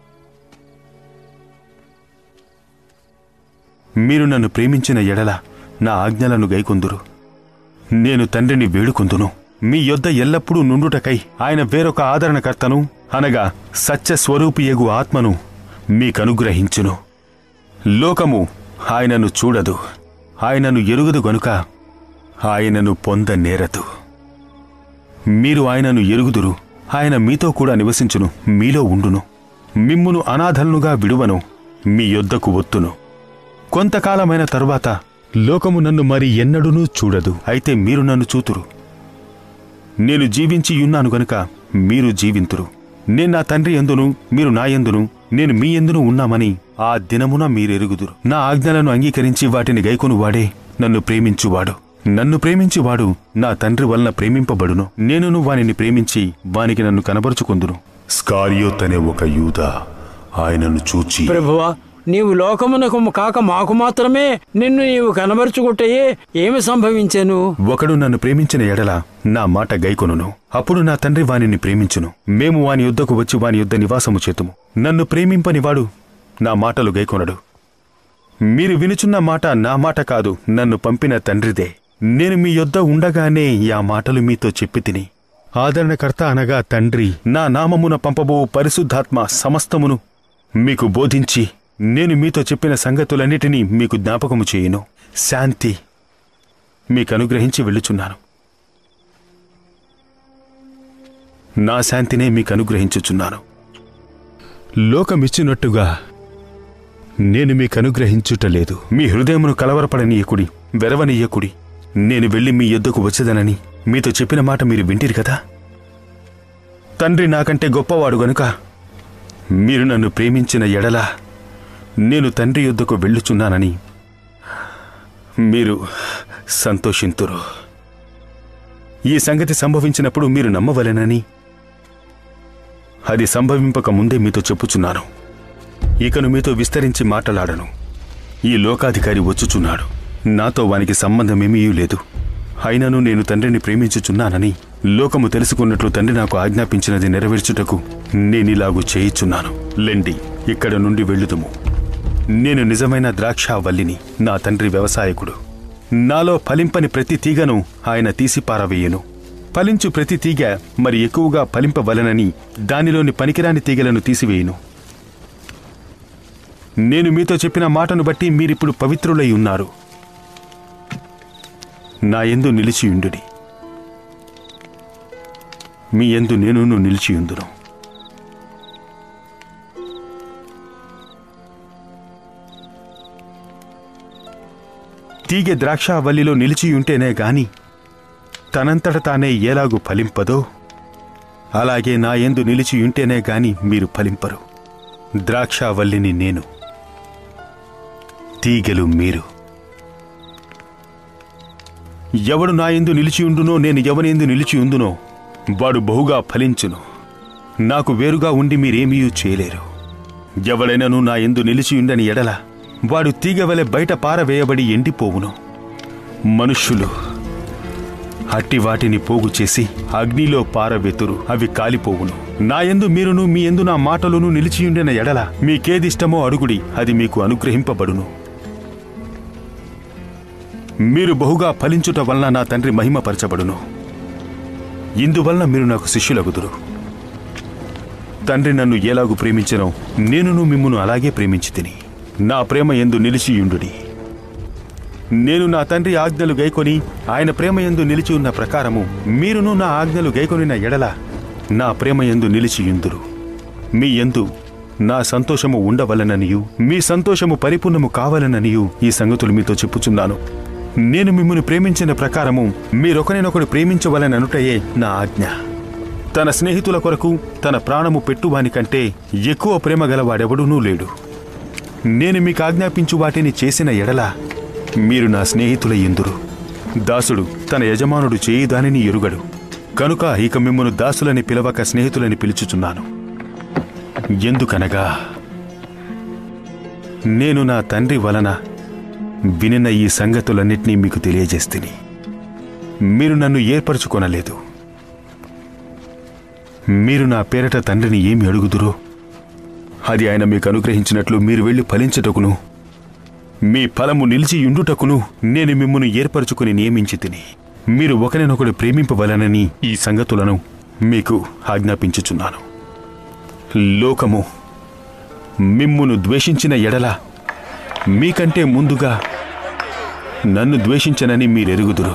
మీరు నన్ను ప్రేమించిన ఎడల నా ఆజ్ఞలను గైకొందురు నేను తండ్రిని వేడుకొందును మీ యొద్ద ఎల్లప్పుడూ నుండుటకై ఆయన వేరొక ఆదరణకర్తను అనగా సత్య స్వరూపియగు ఆత్మను మీకనుగ్రహించును లోకము ఆయనను చూడదు ఆయనను ఎరుగదు గనుక ఆయనను పొందనేరదు మీరు ఆయనను ఎరుగుదురు ఆయన మీతో కూడా నివసించును మీలో ఉండును మిమ్మును అనాథలుగా విడువను మీ యొద్దకు ఒత్తును కొంతకాలమైన తరువాత లోకము నన్ను మరి ఎన్నడూనూ చూడదు అయితే మీరు నన్ను చూతురు నేను జీవించి ఉన్నాను గనుక మీరు జీవింతురు నేను నా తండ్రి ఎందును మీరు నా ఎందును నేను మీ ఎందును ఉన్నామని ఆ దినమున మీరెరుగుదురు నా ఆజ్ఞలను అంగీకరించి వాటిని గైకొను వాడే నన్ను ప్రేమించువాడు నన్ను ప్రేమించువాడు నా తండ్రి వలన ప్రేమింపబడును నేనును వానిని ప్రేమించి వానికి నన్ను కనబరుచుకొందును స్కారియోత్ అనే ఒక యూద ఆయనను చూచి ప్రభువా నీవు లోకమునకు కాక మాకు మాత్రమే నిన్ను నీవు కనబరుచుకుంటయే ఏమి సంభవించెను ఒకడు నన్ను ప్రేమించిన ఎడల నా మాట గైకొనును అప్పుడు నా తండ్రి వానిని ప్రేమించును మేము వాని యుద్ధకు వచ్చి వాని యుద్ధ నివాసము చేతుము నన్ను ప్రేమింపనివాడు నా మాటలు గైకొనడు మీరు వినుచున్న మాట నా మాట కాదు నన్ను పంపిన తండ్రిదే నేను మీ యొద్ద ఉండగానే ఆ మాటలు మీతో చెప్పి తిని ఆదరణకర్త అనగా తండ్రి నా నామమున పంపబో పరిశుద్ధాత్మ సమస్తమును మీకు బోధించి నేను మీతో చెప్పిన సంగతులన్నిటినీ మీకు జ్ఞాపకము చేయును శాంతి మీకు అనుగ్రహించి వెళ్ళుచున్నాను నా శాంతినే మీకు అనుగ్రహించుచున్నాను లోకమిచ్చినట్టుగా నేను మీకు అనుగ్రహించుటలేదు మీ హృదయమును కలవరపడనీయకుడి వెరవనీయకుడి నేను వెళ్ళి మీ యొద్దకు వచ్చేదనని మీతో చెప్పిన మాట మీరు వింటిరి కదా తండ్రి నాకంటే గొప్పవాడు గనుక మీరు నన్ను ప్రేమించిన ఎడల నేను తండ్రి యొద్దకు వెళ్ళుచున్నానని మీరు సంతోషింతురు ఈ సంగతి సంభవించినప్పుడు మీరు నమ్మవలెనని అది సంభవింపక ముందే మీతో చెప్పుచున్నాను ఇకను మీతో విస్తరించి మాట్లాడను ఈ లోకాధికారి వచ్చుచున్నాడు నాతో వానికి సంబంధమేమీ లేదు అయినను నేను తండ్రిని ప్రేమించుచున్నానని లోకము తెలుసుకున్నట్లు తండ్రి నాకు ఆజ్ఞాపించినది నెరవేర్చుటకు నేనిలాగు చేయిచున్నాను లెండి ఇక్కడ నుండి వెళ్ళుదుము నేను నిజమైన ద్రాక్షావల్లిని నా తండ్రి వ్యవసాయకుడు నాలో ఫలింపని ప్రతి తీగను ఆయన తీసి పారవేయను ఫలించు ప్రతి తీగ మరి ఎక్కువగా ఫలింపవలనని దానిలోని పనికిరాని తీగలను తీసివేయును నేను మీతో చెప్పిన మాటను బట్టి మీరిప్పుడు పవిత్రులై ఉన్నారు నా ఎందు నిలిచియుండుడి మీ ఎందు నేను నిలిచియుందును తీగె ద్రాక్షావల్లిలో నిలిచియుంటేనే గాని తనంతట తానే ఎలాగు ఫలింపదో అలాగే నా ఎందు నిలిచియుంటేనే గాని మీరు ఫలింపరు ద్రాక్షావల్లిని నేను తీగెలు మీరు ఎవడు నా ఎందు నిలిచియుండునో నేను ఎవనెందు నిలిచియుందునో వాడు బహుగా ఫలించును నాకు వేరుగా ఉండి మీరేమీ చేయలేరు ఎవడైనను నా ఎందు నిలిచియుండని ఎడల వాడు తీగవలె బయట పారవేయబడి ఎండిపోవును మనుష్యులు అట్టి వాటిని పోగు చేసి అగ్నిలో పారవెతురు అవి కాలిపోవును నా యందు మీరును మీ యందు నా మాటలును నిలిచియుండిన ఎడల మీకేదిష్టమో అడుగుడి అది మీకు అనుగ్రహింపబడును మీరు బహుగా ఫలించుట వలన నా తండ్రి మహిమపరచబడును ఇందువలన మీరు నాకు శిష్యులగుదురు తండ్రి నన్ను ఎలాగు ప్రేమించనో నేనును మిమ్మును అలాగే ప్రేమించి తిని నా ప్రేమ ఎందు నిలిచియుండుడి నేను నా తండ్రి ఆజ్ఞలు గైకొని ఆయన ప్రేమ ఎందు నిలిచి ఉన్న ప్రకారము మీరును నా ఆజ్ఞలు గైకొనిన ఎడల నా ప్రేమ ఎందు నిలిచియుందురు మీ ఎందు నా సంతోషము ఉండవలననియు మీ సంతోషము పరిపూర్ణము కావాలననియు ఈ సంగతులు మీతో చెప్పుచున్నాను నేను మిమ్మల్ని ప్రేమించిన ప్రకారము మీరొకరినొకడు ప్రేమించవలననుటయే నా ఆజ్ఞ తన స్నేహితుల కొరకు తన ప్రాణము పెట్టువాని కంటే ఎక్కువ ప్రేమ గలవాడెవడూనూ లేడు నేను మీకు ఆజ్ఞాపించు వాటిని చేసిన ఎడల మీరు నా స్నేహితుల ఎందురు దాసుడు తన యజమానుడు చేయి దానిని ఎరుగడు కనుక ఇక మిమ్మను దాసులని పిలవక స్నేహితులని పిలుచుచున్నాను ఎందుకనగా నేను నా తండ్రి వలన వినిన ఈ సంగతులన్నిటినీ మీకు తెలియజేస్తుని మీరు నన్ను ఏర్పరచుకొనలేదు మీరు నా పేరట తండ్రిని ఏమి అడుగుదురో అది ఆయన మీకు అనుగ్రహించినట్లు మీరు వెళ్ళి ఫలించుటకును మీ ఫలము నిలిచి యుండుటకును నేను మిమ్మును ఏర్పరచుకుని నియమించి తిని మీరు ఒకరినొకడు ప్రేమింపవలనని ఈ సంగతులను మీకు ఆజ్ఞాపించుచున్నాను లోకము మిమ్మును ద్వేషించిన ఎడల మీకంటే ముందుగా నన్ను ద్వేషించనని మీరెరుగుదురు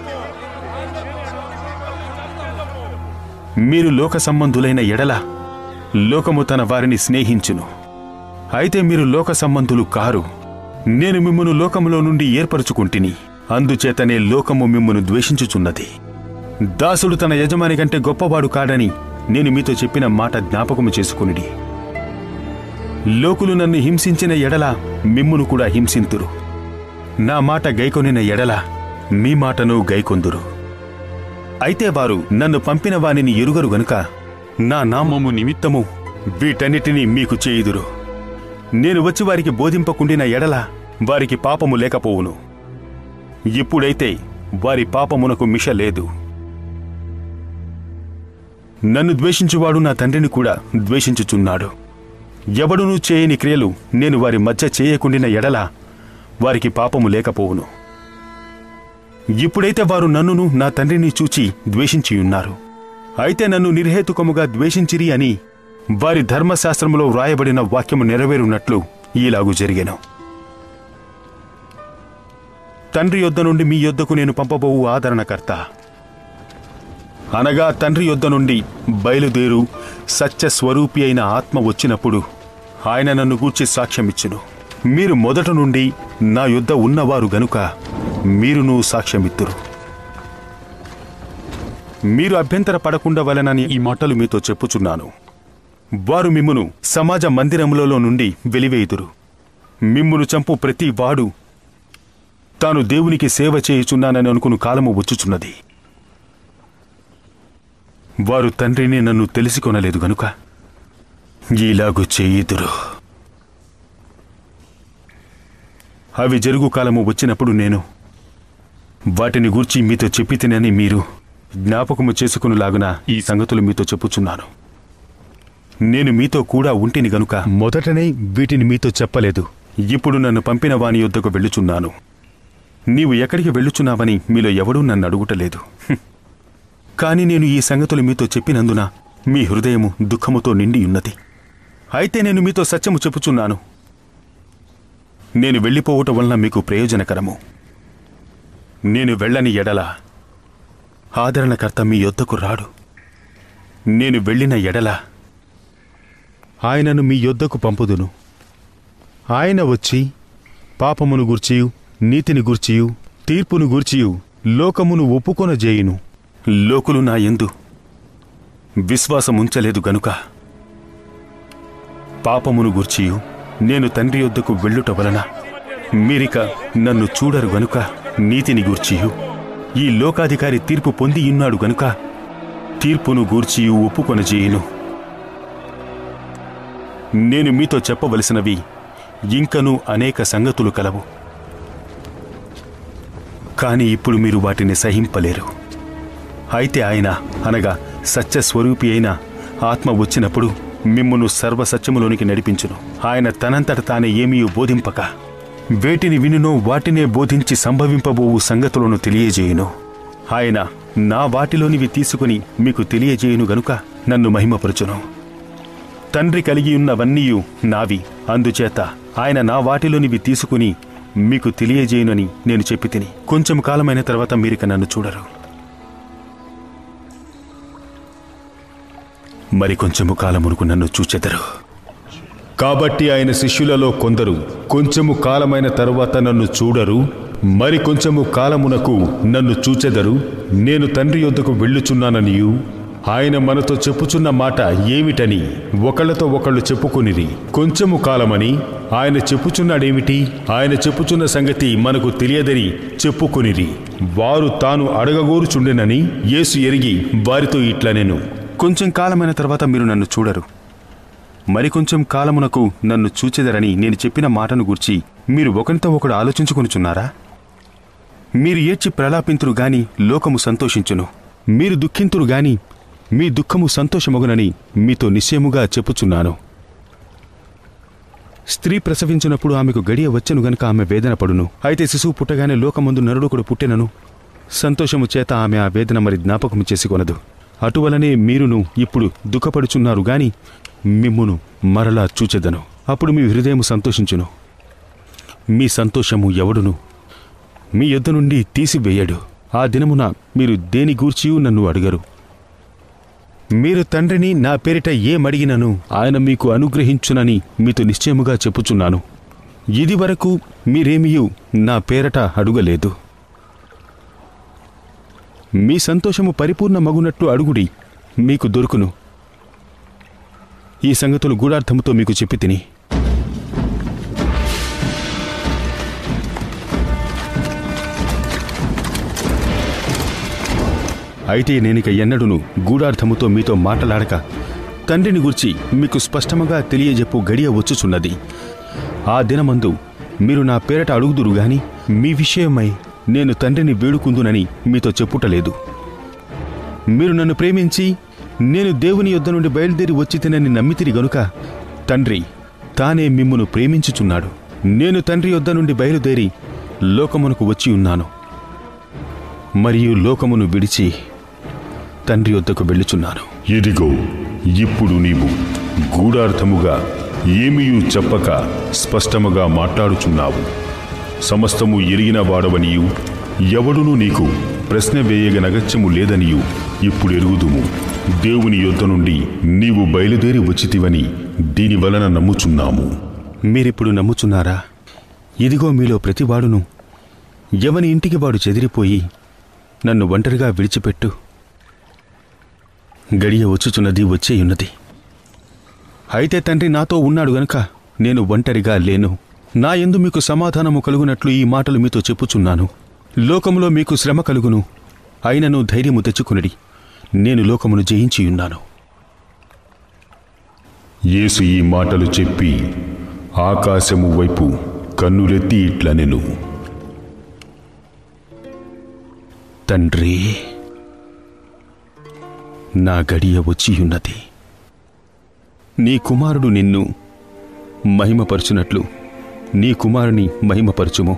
మీరు లోక సంబంధులైన ఎడల లోకము తన వారిని స్నేహించును అయితే మీరు లోక సంబంధులు కారు నేను మిమ్మును లోకములో నుండి ఏర్పరచుకుంటుని అందుచేతనే లోకము మిమ్మును ద్వేషించుచున్నది దాసుడు తన యజమాని కంటే గొప్పవాడు కాడని నేను మీతో చెప్పిన మాట జ్ఞాపకము చేసుకునిడి లోకులు నన్ను హింసించిన ఎడల మిమ్మును కూడా హింసింతురు నా మాట గైకొనిన ఎడల మీ మాటను గైకొందురు అయితే వారు నన్ను పంపిన వానిని ఎరుగరు గనుక నా నామము నిమిత్తము వీటన్నిటినీ మీకు చేయుదురు నేను వచ్చి వారికి బోధింపకుండిన ఎడల వారికి పాపము లేకపోవును ఇప్పుడైతే వారి పాపమునకు మిష లేదు నన్ను ద్వేషించువాడు నా తండ్రిని కూడా ద్వేషించుచున్నాడు ఎవడునూ చేయని క్రియలు నేను వారి మధ్య చేయకుండిన ఎడల వారికి పాపము లేకపోవును ఇప్పుడైతే వారు నన్నును నా తండ్రిని చూచి ద్వేషించియున్నారు అయితే నన్ను నిర్హేతుకముగా ద్వేషించిరి అని వారి ధర్మశాస్త్రములో వ్రాయబడిన వాక్యము నెరవేరున్నట్లు ఈలాగు జరిగెను తండ్రి యొద్ద నుండి మీ యొద్దకు నేను పంపబోవు ఆదరణకర్త అనగా తండ్రి యొద్ద నుండి బయలుదేరు సత్య స్వరూపి అయిన ఆత్మ వచ్చినప్పుడు ఆయన నన్ను గూర్చి సాక్ష్యమిచ్చును మీరు మొదట నుండి నా యొద్ద ఉన్నవారు గనుక మీరును సాక్ష్యమిత్తురు మీరు అభ్యంతర పడకుండా వలనని ఈ మాటలు మీతో చెప్పుచున్నాను వారు మిమ్మును సమాజ మందిరములలో నుండి వెలివేయుదురు మిమ్మును చంపు ప్రతి వాడు తాను దేవునికి సేవ చేయుచున్నానని అనుకుని కాలము వచ్చుచున్నది వారు తండ్రిని నన్ను తెలుసుకొనలేదు గనుక ఈలాగు చేయుదురు అవి జరుగు కాలము వచ్చినప్పుడు నేను వాటిని గూర్చి మీతో చెప్పి తినని మీరు జ్ఞాపకము చేసుకునిలాగున ఈ సంగతులు మీతో చెప్పుచున్నాను నేను మీతో కూడా ఉంటిని గనుక మొదటనే వీటిని మీతో చెప్పలేదు ఇప్పుడు నన్ను పంపిన వాని యొద్దకు వెళ్ళుచున్నాను నీవు ఎక్కడికి వెళ్ళుచున్నావని మీలో ఎవడూ నన్ను అడుగుటలేదు హ్మ్. కాని నేను ఈ సంగతులు మీతో చెప్పినందున మీ హృదయము దుఃఖముతో నిండి ఉన్నది అయితే నేను మీతో సత్యము చెప్పుచున్నాను నేను వెళ్ళిపోవటం వలన మీకు ప్రయోజనకరము నేను వెళ్ళని ఎడల ఆదరణకర్త మీ యొద్దకు రాడు నేను వెళ్ళిన ఎడల ఆయనను మీ యొద్దకు పంపుదును ఆయన వచ్చి పాపమును గూర్చియు నీతిని గూర్చియు తీర్పును గూర్చియు లోకమును ఒప్పుకొనజేయును లోకులు నా యందు విశ్వాసముంచలేదు గనుక పాపమును గూర్చియు నేను తండ్రి యొద్దకు వెళ్ళుట వలన మీరిక నన్ను చూడరు గనుక నీతిని గూర్చియు ఈ లోకాధికారి తీర్పు పొందియున్నాడు గనుక తీర్పును గూర్చియు ఒప్పుకొనజేయును నేను మీతో చెప్పవలసినవి ఇంకనూ అనేక సంగతులు కలవు కాని ఇప్పుడు మీరు వాటిని సహింపలేరు అయితే ఆయన అనగా సత్యస్వరూపి అయిన ఆత్మ వచ్చినప్పుడు మిమ్మును సర్వసత్యములోనికి నడిపించును ఆయన తనంతట తానే ఏమీ బోధింపక వేటిని వినునో వాటినే బోధించి సంభవింపబోవు సంగతులను తెలియజేయును ఆయన నా వాటిలోనివి తీసుకుని మీకు తెలియజేయును గనుక నన్ను మహిమపరచును తండ్రి కలిగి ఉన్నవన్నీయు నావి అందుచేత ఆయన నా వాటిలోనివి తీసుకుని మీకు తెలియజేయునని నేను చెప్పి తిని కొంచెం కాలమైన తర్వాత మీరిక నన్ను చూడరు మరి కొంచెము కాలమునకు నన్ను చూచెదరు కాబట్టి ఆయన శిష్యులలో కొందరు కొంచెము కాలమైన తరువాత నన్ను చూడరు మరి కొంచెము కాలమునకు నన్ను చూచెదరు నేను తండ్రి యొద్దకు వెళ్ళుచున్నాననియు ఆయన మనతో చెప్పుచున్న మాట ఏమిటని ఒకళ్ళతో ఒకళ్ళు చెప్పుకొనిరి కొంచెము కాలమని ఆయన చెప్పుచున్నాడేమిటి ఆయన చెప్పుచున్న సంగతి మనకు తెలియదని చెప్పుకొనిరి వారు తాను అడగగోరుచుండెనని యేసు ఎరిగి వారితో ఇట్లనెను కొంచెం కాలమైన తర్వాత మీరు నన్ను చూడరు మరికొంచెం కాలమునకు నన్ను చూచెదరని నేను చెప్పిన మాటను గూర్చి మీరు ఒకరితో ఒకడు ఆలోచించుకొనుచున్నారా మీరు ఏడ్చి ప్రలాపింతురు గాని లోకము సంతోషించును మీరు దుఃఖింతురు గాని మీ దుఃఖము సంతోషమగునని మీతో నిశ్చయముగా చెప్పుచున్నాను స్త్రీ ప్రసవించినప్పుడు ఆమెకు గడియ వచ్చెను గనుక ఆమె వేదన పడును అయితే శిశువు పుట్టగానే లోకమందు నరుడొకడు పుట్టెనను సంతోషము చేత ఆమె ఆ వేదన మరి జ్ఞాపకము చేసుకొనదు అటువలనే మీరును ఇప్పుడు దుఃఖపడుచున్నారు గాని మిమ్మును మరలా చూచెదను అప్పుడు మీ హృదయము సంతోషించును మీ సంతోషము ఎవడును మీ యొద్ద నుండి తీసివేయడు ఆ దినమున మీరు దేని గూర్చియూ నన్ను అడగరు మీరు తండ్రిని నా పేరిట ఏమడిగినను ఆయన మీకు అనుగ్రహించునని మీతో నిశ్చయముగా చెప్పుచున్నాను ఇది వరకు మీరేమియూ నా పేరట అడుగలేదు మీ సంతోషము పరిపూర్ణ మగునట్టు అడుగుడి మీకు దొరుకును ఈ సంగతులు గూఢార్థముతో మీకు చెప్పి తిని అయితే నేనిక ఎన్నడును గూఢార్థముతో మీతో మాటలాడక తండ్రిని గురించి మీకు స్పష్టముగా తెలియజెప్పు గడియ వచ్చుచున్నది ఆ దినమందు మీరు నా పేరట అడుగుదురు గాని మీ విషయమై నేను తండ్రిని వేడుకుందునని మీతో చెప్పుటలేదు మీరు నన్ను ప్రేమించి నేను దేవుని యొద్ద నుండి బయలుదేరి వచ్చి తినని నమ్మితిరి గనుక తండ్రి తానే మిమ్మును ప్రేమించుచున్నాడు నేను తండ్రి యొద్ద నుండి బయలుదేరి లోకమునకు వచ్చి ఉన్నాను మరియు లోకమును విడిచి తండ్రి వద్దకు వెళ్ళుచున్నాను ఇదిగో ఇప్పుడు నీవు గూఢార్థముగా ఏమీయూ చెప్పక స్పష్టముగా మాట్లాడుచున్నావు సమస్తము ఎరిగిన వాడవనియు ఎవడునూ నీకు ప్రశ్న వేయగనగత్యము లేదనియు ఇప్పుడు ఎరుగుదుము దేవుని యొద్ద నుండి నీవు బయలుదేరి వచ్చితివని దీని వలన నమ్ముచున్నాము మీరిప్పుడు నమ్ముచున్నారా ఇదిగో మీలో ప్రతివాడును ఎవని ఇంటికి వాడు చెదిరిపోయి నన్ను ఒంటరిగా విడిచిపెట్టు గడియ వచ్చుచున్నది వచ్చేయున్నది అయితే తండ్రి నాతో ఉన్నాడు గనుక నేను ఒంటరిగా లేను నా యందు మీకు సమాధానము కలుగునట్లు ఈ మాటలు మీతో చెప్పుచున్నాను లోకములో మీకు శ్రమ కలుగును అయినను ధైర్యము తెచ్చుకునడి నేను లోకమును జయించియున్నాను యేసు ఈ మాటలు చెప్పి ఆకాశము వైపు కన్నులెత్తి ఇట్లనెను తండ్రి నా గడియ వచ్చియున్నది నీ కుమారుడు నిన్ను మహిమపరచునట్లు నీ కుమారుని మహిమపరచుము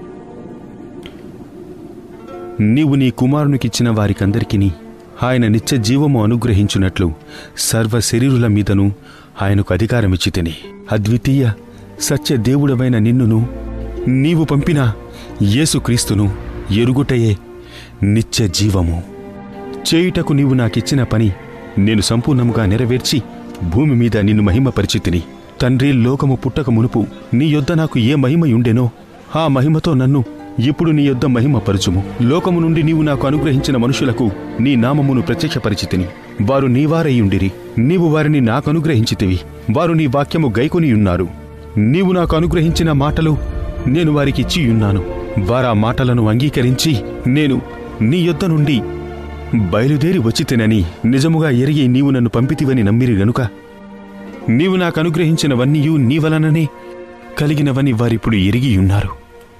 నీవు నీ కుమారునికిచ్చిన వారికందరికిని ఆయన నిత్య జీవము అనుగ్రహించునట్లు సర్వ శరీరుల మీదను ఆయనకు అధికారమిచ్చి తిని అద్వితీయ సత్య దేవుడవైన నిన్నును నీవు పంపిన యేసుక్రీస్తును ఎరుగుటయే నిత్య జీవము చేయుటకు నీవు నాకిచ్చిన పని నేను సంపూర్ణముగా నెరవేర్చి భూమి మీద నిన్ను మహిమపరిచితిని తండ్రి లోకము పుట్టక మునుపు నీ యొద్ద నాకు ఏ మహిమయుండెనో ఆ మహిమతో నన్ను ఇప్పుడు నీ యొద్ద మహిమపరచుము లోకము నుండి నీవు నాకు అనుగ్రహించిన మనుషులకు నీ నామమును ప్రత్యక్షపరిచితిని వారు నీవారయ్యుండిరి నీవు వారిని నాకు అనుగ్రహించితివి వారు నీ వాక్యము గైకొనియున్నారు నీవు నాకు అనుగ్రహించిన మాటలు నేను వారికిచ్చియున్నాను వారా మాటలను అంగీకరించి నేను నీ యొద్ద నుండి బయలుదేరి వచ్చితేనని నిజముగా ఎరిగి నీవు నన్ను పంపితివని నమ్మిరి గనుక నీవు నాకు అనుగ్రహించినవన్నీయు నీ వలననే కలిగినవని వారిప్పుడు ఎరిగియున్నారు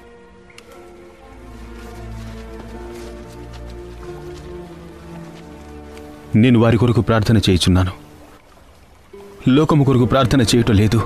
నేను వారి కొరకు ప్రార్థన చేయుచున్నాను లోకము కొరకు ప్రార్థన చేయటం లేదు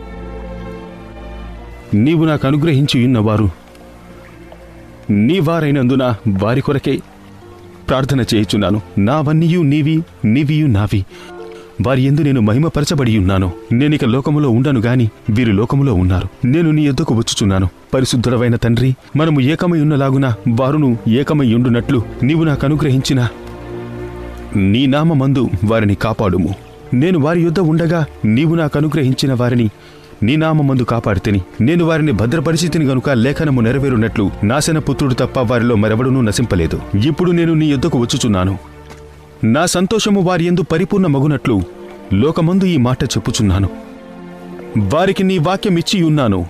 నీవు నాకు అనుగ్రహించి ఉన్నవారు నీ వారైనందున వారి కొరకే ప్రార్థన చేయుచున్నాను నావన్నీయు నీవి నీవియు నావి వారి ఎందు నేను మహిమపరచబడి ఉన్నాను నేనిక లోకములో ఉండను గాని వీరు లోకములో ఉన్నారు నేను నీ ఎద్దకు వచ్చుచున్నాను పరిశుద్ధుడవైన తండ్రి మనము ఏకమై ఉన్నలాగున వారును ఏకమై ఉండునట్లు నీవు నాకు అనుగ్రహించిన నీ నామమందు వారిని కాపాడుము నేను వారి యుద్ధ ఉండగా నీవు నాకు అనుగ్రహించిన వారిని నీ నామందు కాపాడితిని నేను వారిని భద్రపరిచితిని గనుక లేఖనము నెరవేరునట్లు నాశన పుత్రుడు తప్ప వారిలో మరెవడునూ నశింపలేదు ఇప్పుడు నేను నీ యుద్ధకు వచ్చుచున్నాను నా సంతోషము వారి ఎందు పరిపూర్ణ మగునట్లు లోకమందు ఈ మాట చెప్పుచున్నాను వారికి నీ వాక్యం ఇచ్చి ఉన్నాను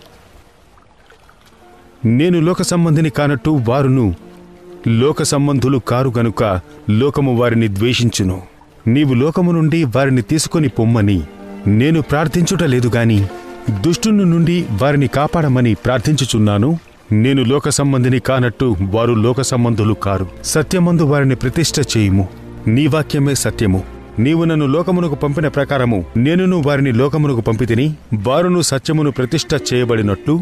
నేను లోక సంబంధిని కానట్టు వారును లోక సంబంధులు కారు గనుక లోకము వారిని ద్వేషించును నీవు లోకము నుండి వారిని తీసుకొని పొమ్మని నేను ప్రార్థించుట లేదు గాని దుష్టుని నుండి వారిని కాపాడమని ప్రార్థించుచున్నాను నేను లోక సంబంధిని కానట్టు వారు లోక సంబంధులు కారు సత్యమందు వారిని ప్రతిష్ఠ చేయుము నీ వాక్యమే సత్యము నీవు నన్ను లోకమునకు పంపిన ప్రకారము నేనును వారిని లోకమునకు పంపితిని వారును సత్యమును ప్రతిష్ఠ చేయబడినట్లు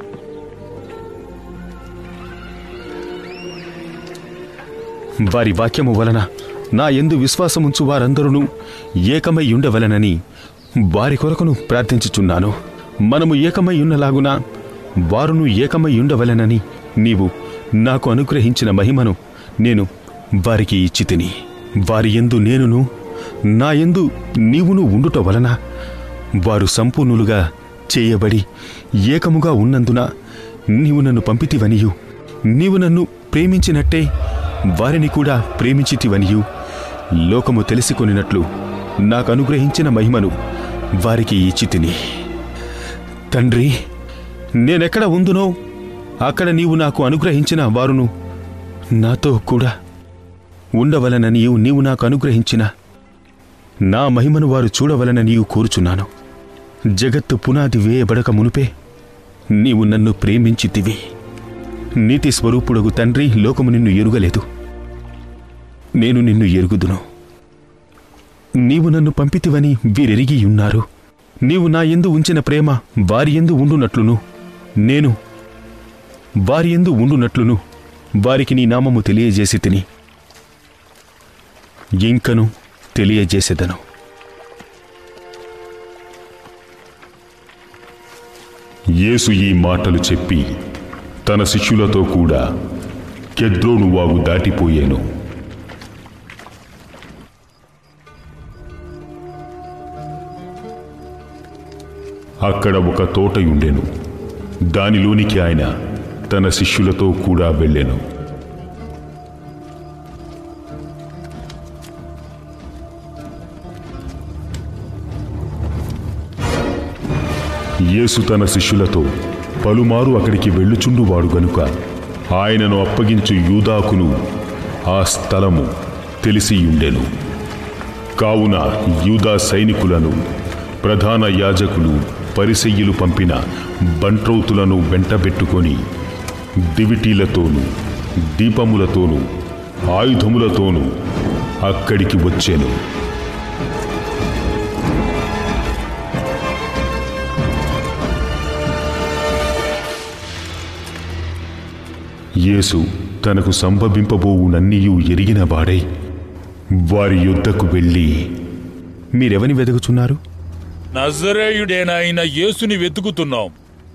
వారి వాక్యము వలన నా ఎందు విశ్వాసముంచు వారందరూ ఏకమై ఉండవలనని వారి కొరకును ప్రార్థించుచున్నాను మనము ఏకమై ఉన్నలాగున వారును ఏకమై ఉండవలనని నీవు నాకు అనుగ్రహించిన మహిమను నేను వారికి ఇచ్చి తిని వారి ఎందు నేనును నా ఎందు నీవును ఉండుట వలన వారు సంపూర్ణులుగా చేయబడి ఏకముగా ఉన్నందున నీవు నన్ను పంపితివనియు నీవు నన్ను ప్రేమించినట్టే వారిని కూడా ప్రేమించితివనియు లోకము తెలిసికొనినట్లు నాకు అనుగ్రహించిన మహిమను వారికి ఇచ్చి తిని తండ్రి నేనెక్కడ ఉందునో అక్కడ నీవు నాకు అనుగ్రహించిన వారును నాతో కూడా ఉండవలనని నీవు నాకు అనుగ్రహించిన నా మహిమను వారు చూడవలనని నీవు కోరుచున్నాను జగత్తు పునాది వేయబడక మునుపే నీవు నన్ను ప్రేమించితివి నీతి స్వరూపుడగు తండ్రి లోకము నిన్ను ఎరుగలేదు నేను నిన్ను ఎరుగుదును నీవు నన్ను పంపితివని వీరెరిగి ఉన్నారు నీవు నా ఎందు ఉంచిన ప్రేమ వారి ఎందు ఉండునట్లును నేను వారి ఎందు ఉండునట్లును వారికి నీ నామము తెలియజేసి తిని ఇంకను తెలియజేసేదను యేసు ఈ మాటలు చెప్పి తన శిష్యులతో కూడా కెద్రోను వాగు దాటిపోయాను అక్కడ ఒక తోటయుండెను దానిలోనికి ఆయన తన శిష్యులతో కూడా వెళ్ళెను యేసు తన శిష్యులతో పలుమారు అక్కడికి వెళ్ళుచుండువాడు గనుక ఆయనను అప్పగించు యూదాకును ఆ స్థలము తెలిసియుండెను కావున యూదా సైనికులను ప్రధాన యాజకులు పరిసెయ్యులు పంపిన బంట్రౌతులను వెంటబెట్టుకొని దివిటీలతోనూ దీపములతోనూ ఆయుధములతోనూ అక్కడికి వచ్చాను యేసు తనకు సంభవింపబోవునన్నీయు ఎరిగిన వాడై వారి యుద్ధకు వెళ్ళి మీరెవని వెదుగుచున్నారు నజరేయుడేనాయన యేసుని వెతుకుతున్నాం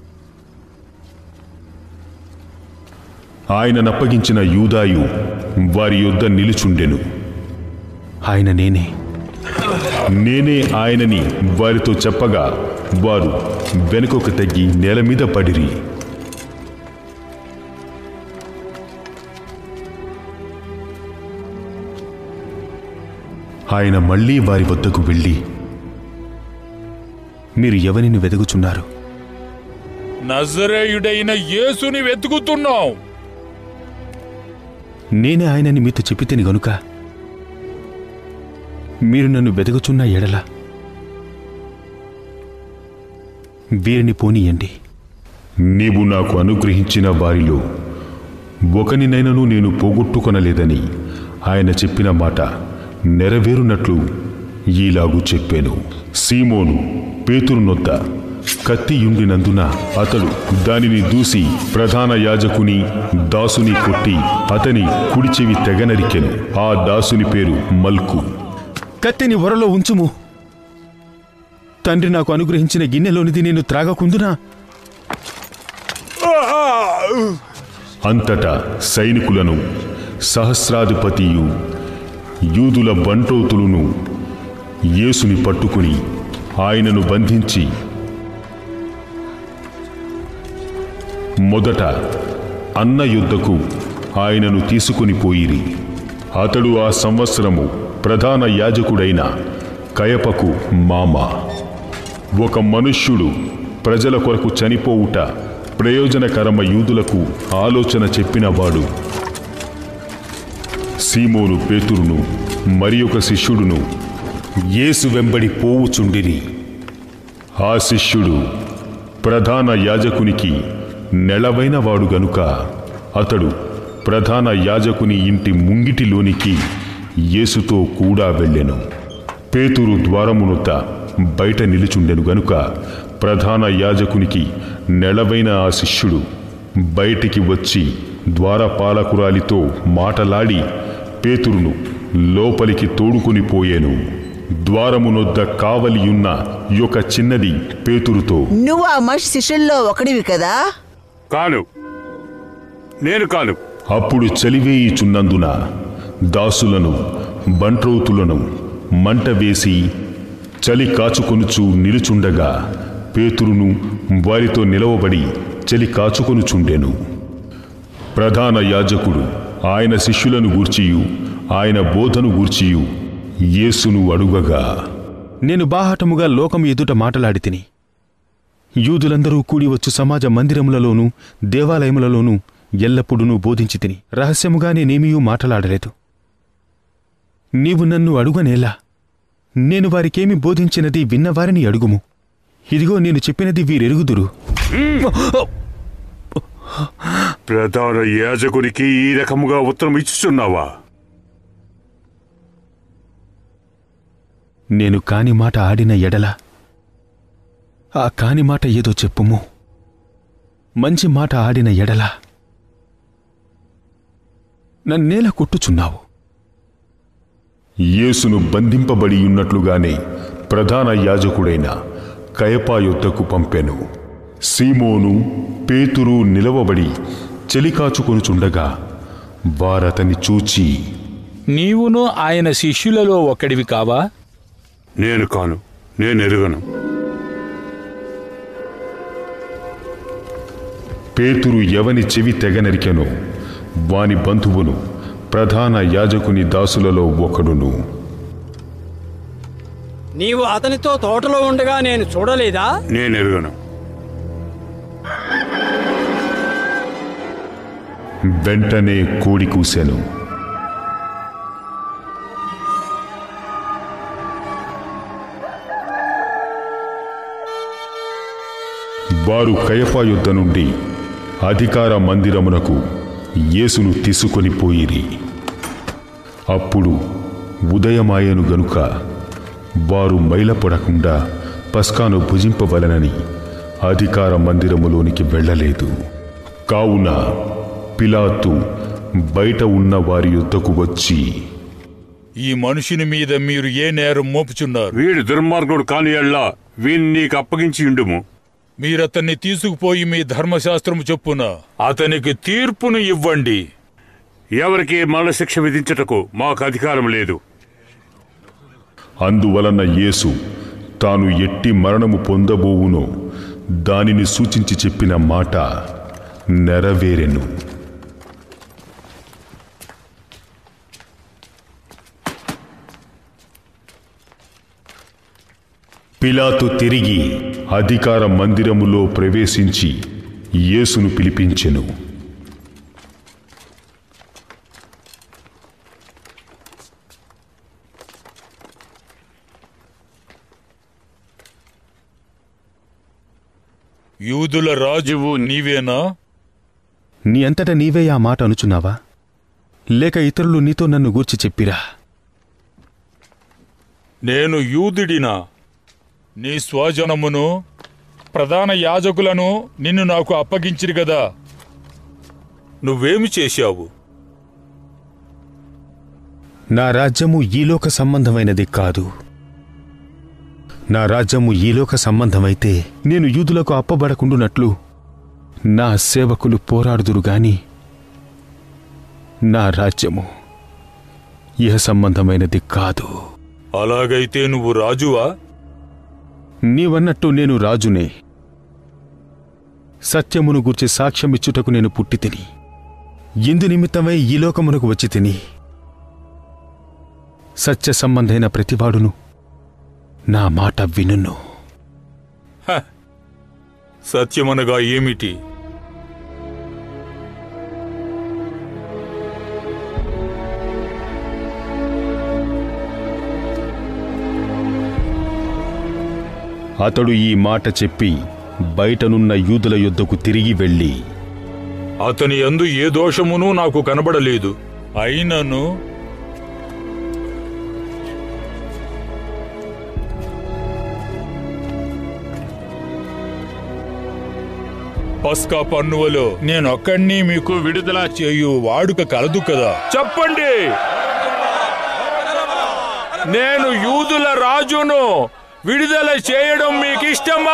ఆయననప్పగించిన యూదాయు వారి యుద్ధ నిలుచుండెను ఆయన నేనే నేనే ఆయనని వారితో చెప్పగా వారు వెనుకకు తగ్గి నేల మీద పడిరి ఆయన మళ్ళీ వారి వద్దకు వెళ్ళి మీరు ఎవరిని వెదుగుచున్నారు నజరేయుడైన యేసుని వెతుకుతున్నాం నేనే ఆయనని మీతో చెప్పితేని గనుక మీరు నన్ను వెదగుచున్న ఎడల వీరిని పోనీయండి నీవు నాకు అనుగ్రహించిన వారిలో ఒకనినైనను నేను పోగొట్టుకొనలేదని ఆయన చెప్పిన మాట నెరవేరునట్లు ఈలాగు చెప్పాను సీమోను పేతురునొద్ద కత్తియుండినందున అతడు దానిని దూసి ప్రధాన యాజకుని దాసుని కొట్టి అతని కుడి చెవి తెగనరికెను ఆ దాసుని పేరు మల్కు కత్తిని వరలో ఉంచుము తండ్రి నాకు అనుగ్రహించిన గిన్నెలోనిది నేను త్రాగకుందునా అంతటా సైనికులను సహస్రాధిపతియు యూదుల బంటోతులను యేసుని పట్టుకుని ఆయనను బంధించి మొదట అన్న యుద్ధకు ఆయనను తీసుకుని పోయిరి అతడు ఆ సంవత్సరము ప్రధాన యాజకుడైన కయపకు మామ ఒక మనుష్యుడు ప్రజల కొరకు చనిపోవుట ప్రయోజనకరమ యూదులకు ఆలోచన చెప్పినవాడు సీమోను పేతురును మరి ఒక శిష్యుడును యేసు వెంబడి పోవుచుండిరి ఆ శిష్యుడు ప్రధాన యాజకునికి నెలవైన వాడు గనుక అతడు ప్రధాన యాజకుని ఇంటి ముంగిటిలోనికి యేసుతో కూడా వెళ్ళెను పేతురు ద్వారమునొద్ద బయట నిలుచుండెను గనుక ప్రధాన యాజకునికి నెలవైన ఆ శిష్యుడు బయటికి వచ్చి ద్వారపాలకురాలితో మాటలాడి పేతురును లోపలికి తోడుకొని పోయేను ద్వారమునొద్ద కావలియున్న యొక్క చిన్నది పేతురుతో నువ్వు ఆ మనిషి శిష్యుల్లో ఒకడివి కదా కాను నేను కాను అప్పుడు చలివేయిచున్నందున దాసులను బంట్రౌతులను మంట వేసి చలి కాచుకొనుచు నిలుచుండగా పేతురును వారితో నిలవబడి చలి కాచుకొనుచుండెను ప్రధాన యాజకుడు ఆయన శిష్యులను గూర్చియు ఆయన బోధను గూర్చియు యేసును అడుగగా నేను బాహాటముగా లోకం ఎదుట మాటలాడి తిని యూదులందరూ కూడి వచ్చు సమాజ మందిరములలోనూ దేవాలయములలోనూ ఎల్లప్పుడూ బోధించి తిని రహస్యముగా నేనేమీయూ మాటలాడలేదు నీవు నన్ను అడుగనేలా నేను వారికేమి బోధించినది విన్నవారిని అడుగుము ఇదిగో నేను చెప్పినది వీరెరుగుదురు ప్రధాన యాజకునికి ఈ రకముగా ఉత్తరం ఇచ్చుచున్నావా నేను కాని మాట ఆడిన ఎడల ఆ కాని మాట ఏదో చెప్పుము మంచి మాట ఆడిన ఎడల నన్నేల కొట్టుచున్నావు యేసును బంధింపబడి ఉన్నట్లుగానే ప్రధాన యాజకుడైన కయపా యొద్దకు పంపెను సీమోను పేతురు నిలవబడి చెలికాచుకొనుచుండగా వారతని చూచి నీవును ఆయన శిష్యులలో ఒకడివి కావా నేను కాను నేను ఎరుగను పేతురు ఎవని చెవి తెగనరికెనో వాని బంధువును ప్రధాన యాజకుని దాసులలో ఒకడును నీవు అతనితో తోటలో ఉండగా నేను చూడలేదా నేను ఎరుగను వెంటనే కోడి కూసెను వారు కయపా యుద్ధ నుండి అధికార మందిరమునకు యేసును తీసుకొని పోయిరి అప్పుడు ఉదయమాయను గనుక వారు మైలపడకుండా పస్కాను భుజింపవలనని అధికార మందిరములోనికి వెళ్ళలేదు కావున పిలాతు బయట ఉన్న వారి యుద్ధకు వచ్చి ఈ మనుషుని మీద మీరు ఏ నేరం మోపుచున్నారు వీడు దుర్మార్గుడు కాని ఎల్లా వీణ్ణి నీకు అప్పగించి ఉండుము మీరతన్ని తీసుకుపోయి మీ ధర్మశాస్త్రము చొప్పున అతనికి తీర్పును ఇవ్వండి ఎవరికి మరణశిక్ష విధించుటకు మాకు అధికారం లేదు అందువలన యేసు తాను ఎట్టి మరణము పొందబోవునో దానిని సూచించి చెప్పిన మాట నెరవేరెను పిలాతు తిరిగి అధికార మందిరములో ప్రవేశించి యేసును పిలిపించెను యూదుల రాజువు నీవేనా నీ అంతట నీవే ఆ మాట అనుచున్నావా లేక ఇతరులు నీతో నన్ను గూర్చి చెప్పిరా నేను యూదుడినా నీ స్వజనమును ప్రధాన యాజకులను నిన్ను నాకు అప్పగించిరి గదా నువ్వేమి చేశావు నా రాజ్యము ఈలోక సంబంధమైనది కాదు నా రాజ్యము ఈలోక సంబంధమైతే నేను యూదులకు అప్పబడకుండునట్లు నా సేవకులు పోరాడుదురు గాని నా రాజ్యము ఇహ సంబంధమైనది కాదు అలాగైతే నువ్వు రాజువా నీవన్నట్టు నేను రాజునే సత్యమును గూర్చి సాక్ష్యమిచ్చుటకు నేను పుట్టి తిని ఇందు నిమిత్తమై ఈ లోకమునకు వచ్చి తిని సత్య సంబంధైన ప్రతివాడును నా మాట వినును సత్యమనగా ఏమిటి అతడు ఈ మాట చెప్పి బయటనున్న యూదుల యొద్దకు తిరిగి వెళ్ళి అతని యందు ఏ దోషమును నాకు కనబడలేదు అయినను పస్కా పన్నువలో నేనొక్కడిని మీకు విడుదల చేయు వాడుక కలదు కదా చెప్పండి నేను యూదుల రాజును విడుదల చేయడం మీకు ఇష్టమా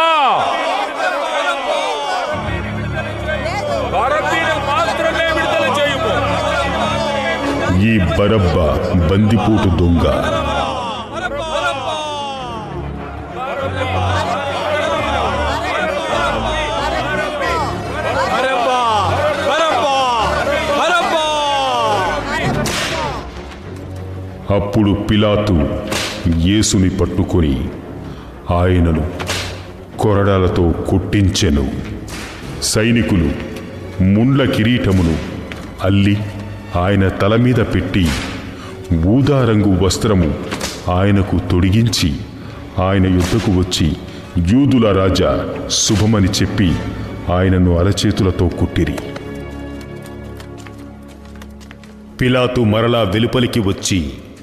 భారతీయులు మాత్రమే విడుదల చేయము ఈ బరబ్బ బందిపోటు దొంగ అప్పుడు పిలాతు యేసుని పట్టుకొని ఆయనను కొరడాలతో కొట్టించెను సైనికులు ముండ్ల కిరీటమును అల్లి ఆయన తల మీద పెట్టి ఊదారంగు వస్త్రము ఆయనకు తొడిగించి ఆయన యుద్ధకు వచ్చి యూదుల రాజా శుభమని చెప్పి ఆయనను అరచేతులతో కుట్టిరి పిలాతు మరలా వెలుపలికి వచ్చి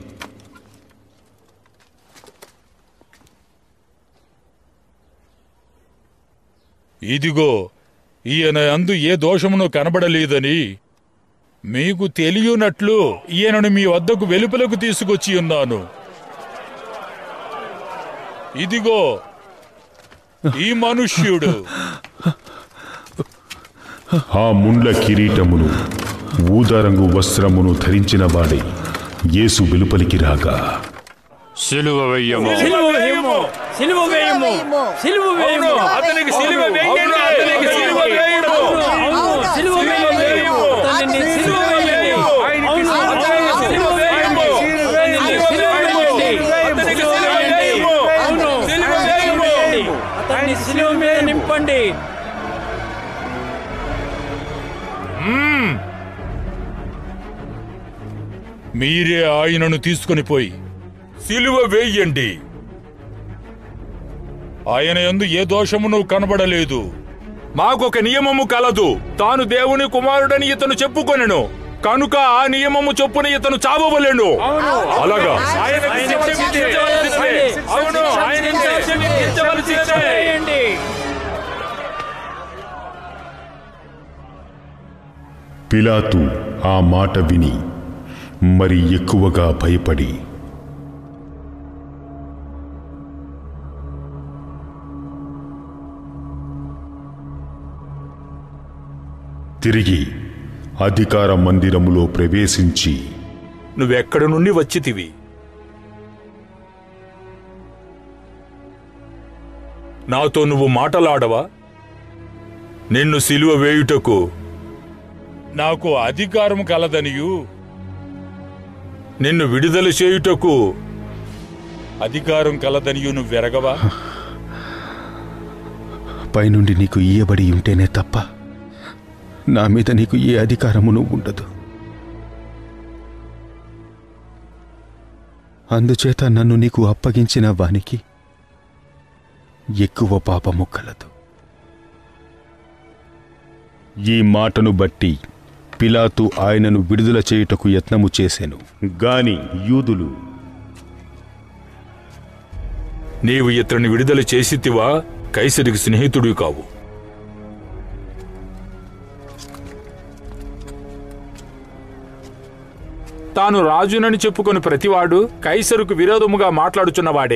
ఇదిగో ఈయన అందు ఏ దోషమును కనబడలేదని మీకు తెలియనట్లు ఈయనను మీ వద్దకు వెలుపలకు తీసుకొచ్చి ఉన్నాను ఇదిగో ఈ మనుష్యుడు ఆ ముండ్ల కిరీటమును ఊదారంగు వస్త్రమును ధరించిన వాడే యేసు వెలుపలికి రాగా సిలువ వెయ్యము సిలువ వేయము సిలువ వేయము సిలువ వేయము అతనికి సిలువ వేయండి. అతనికి సిలువ వేయము. అవును సిలువ వేయము అతనిని సిలువ వేయండి అవును అతనిని సిలువ వేయండి అతనిని సిలువ వేయండి అతనికి సిలువ వేయము. అవును సిలువ వేయము. అతన్ని సిలువ మీద నింపండి మీరే ఆయనను తీసుకొని పోయి సిలువ వేయండి ఆయన యందు ఏ దోషమును కనబడలేదు మాకొక నియమము కలదు తాను దేవుని కుమారుడని ఇతను చెప్పుకొనెను కనుక ఆ నియమము చొప్పున ఇతను చావవలెను అలాగా ఆయనకు శిక్ష విధించవలసినదే. అవును ఆయనకు శిక్ష విధించవలసినదే. వేయండి పిలాతు ఆ మాట విని మరి ఎక్కువగా భయపడి తిరిగి అధికార మందిరములో ప్రవేశించి నువ్వెక్కడి నుండి వచ్చితివి నాతో నువ్వు మాటలాడవా నిన్ను సిలువ వేయుటకు నాకు అధికారం కలదనియు నిన్ను విడుదల చేయుటకు అధికారం కలదనియు నువ్వెరగవా పైనుండి నీకు ఇయ్యబడి ఉంటేనే తప్ప నా మీద నీకు ఏ అధికారమును ఉండదు అందుచేత నన్ను నీకు అప్పగించిన వానికి ఎక్కువ పాపము కలదు ఈ మాటను బట్టి పిలాతు ఆయనను విడుదల చేయుటకు యత్నము చేసెను గాని యూదులు నీవు ఇతన్ని విడుదల చేసితివా కైసరికి స్నేహితుడివి కావు తాను రాజునని చెప్పుకొని ప్రతివాడు కైసరుకు విరోధముగా మాట్లాడుచున్నవాడే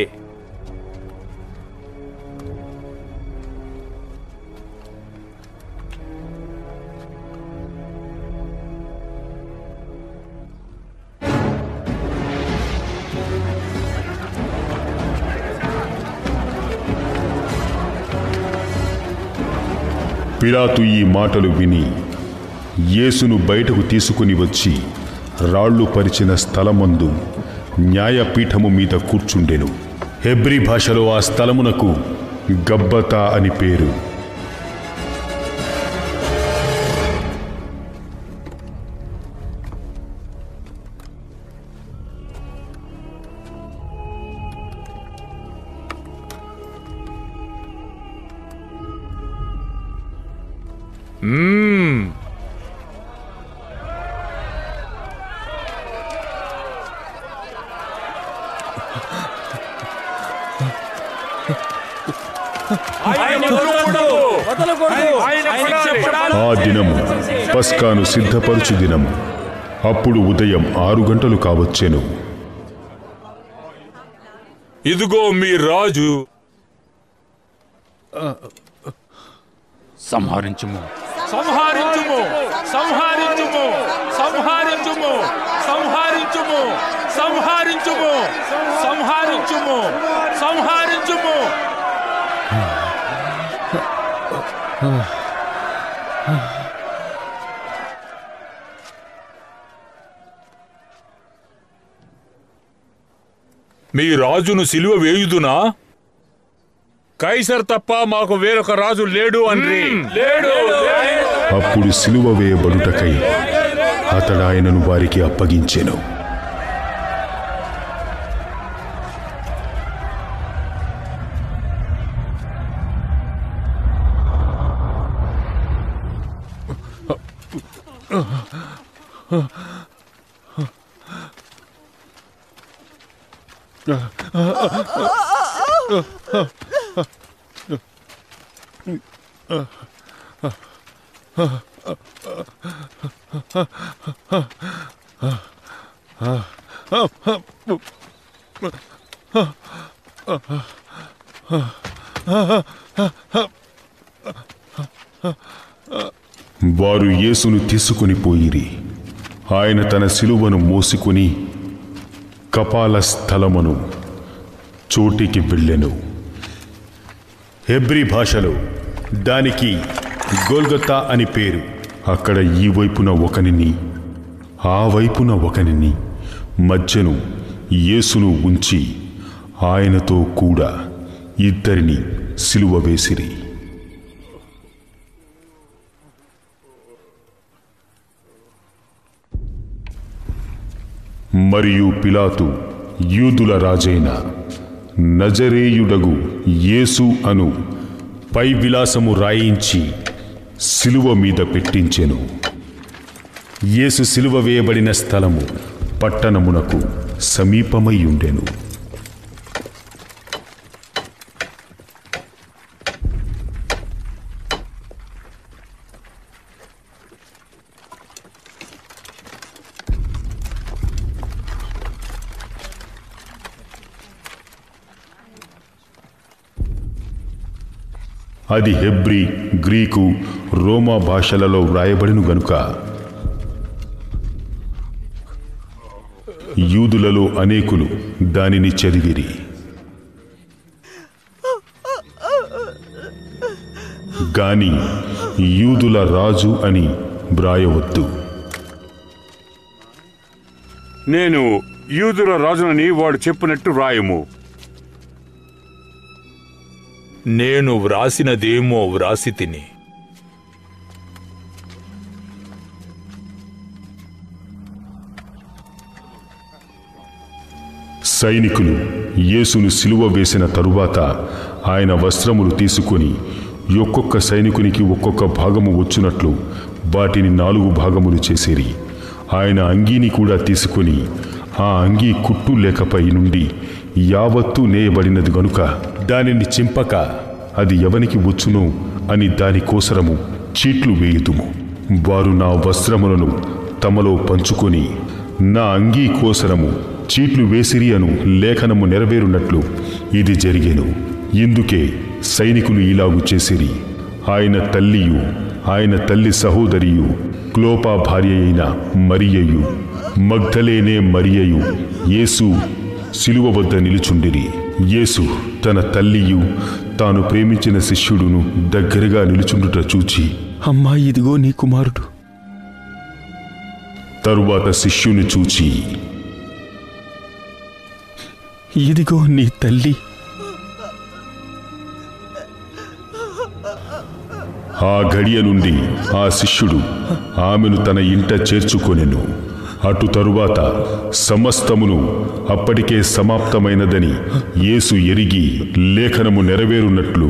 పిలాతు ఈ మాటలు విని యేసును బయటకు తీసుకుని వచ్చి రాళ్ళు పరిచిన స్థలమందు న్యాయపీఠము మీద కూర్చుండెను హెబ్రీ భాషలో ఆ స్థలమునకు గబ్బతా అని పేరు మ్మ్. ఆయన వదలకూడదు. ఆయన పడాలి. ఆ దినము పస్కాను సిద్ధపరచు దినము అప్పుడు ఉదయం ఆరు గంటలు కావచ్చెను ఇదిగో మీ రాజు సంహరించుము సంహరించుము సంహరించుము సంహరించుము సంహరించుము సంహరించుము సంహరించుము సంహరించుము మీ రాజును సిలువ వేయుదునా కైసర్ తప్ప మాకు వేరొక రాజు లేడు అండ్రి లేడు అప్పుడు సిలువ వేయబడుటకై అతడాయనను వారికి అప్పగించెను వారు యేసును తీసుకుని పోయిరి ఆయన తన శిలువను మోసుకుని కపాల స్థలమును చోటికి వెళ్ళెను హెబ్రీ భాషలో దానికి గోల్గొతా అని పేరు అక్కడ ఈ వైపున ఒకనిని ఆ వైపున ఒకనిని మధ్యను యేసును ఉంచి ఆయనతో కూడా ఇద్దరిని సిలువ వేసిరి మరియు పిలాతు యూదుల రాజైన నజరేయుడగు యేసు అను పై విలాసము రాయించి సిలువ మీద పెట్టించెను యేసు సిలువ వేయబడిన స్థలము పట్టణమునకు సమీపమై ఉండెను అది హెబ్రీ గ్రీకు రోమా భాషలలో వ్రాయబడిను గనుక యూదులలో అనేకులు దానిని చదివిరి గాని యూదుల రాజు అని వ్రాయవద్దు నేను యూదుల రాజునని వాడు చెప్పినట్టు రాయము నేను వ్రాసినదేమో వ్రాసి తిని సైనికులు యేసును సిలువ వేసిన తరువాత ఆయన వస్త్రములు తీసుకొని ఒక్కొక్క సైనికునికి ఒక్కొక్క భాగము వచ్చునట్లు వాటిని నాలుగు భాగములు చేసిరి ఆయన అంగీని కూడా తీసుకొని ఆ అంగీ కుట్టు లేకపై నుండి యావత్తు నేయబడినది గనుక దానిని చింపక అది ఎవనికి వచ్చునో అని దాని కోసరము చీట్లు వేయుదుము వారు నా వస్త్రములను తమలో పంచుకొని నా అంగీ కోసరము చీట్లు వేసిరి అను లేఖనము నెరవేరునట్లు ఇది జరిగేను ఇందుకే సైనికులు ఇలాగు చేసిరి ఆయన తల్లియు ఆయన తల్లి సహోదరియు క్లోపా భార్య అయిన మరియయు మగ్ధలేనే మరియయు యేసు శిలువ వద్ద నిలుచుండిరి యేసు తన తల్లియు తాను ప్రేమించిన శిష్యుడును దగ్గరగా నిలుచుండుట చూచి అమ్మా ఇదిగో నీ కుమారుడు తరువాత శిష్యుని చూచి ఇదిగో నీ తల్లి ఆ గడియ నుండి ఆ శిష్యుడు ఆమెను తన ఇంట చేర్చుకొనెను అటు తరువాత సమస్తమును అప్పటికే సమాప్తమైనదని యేసు ఎరిగి లేఖనము నెరవేరునట్లు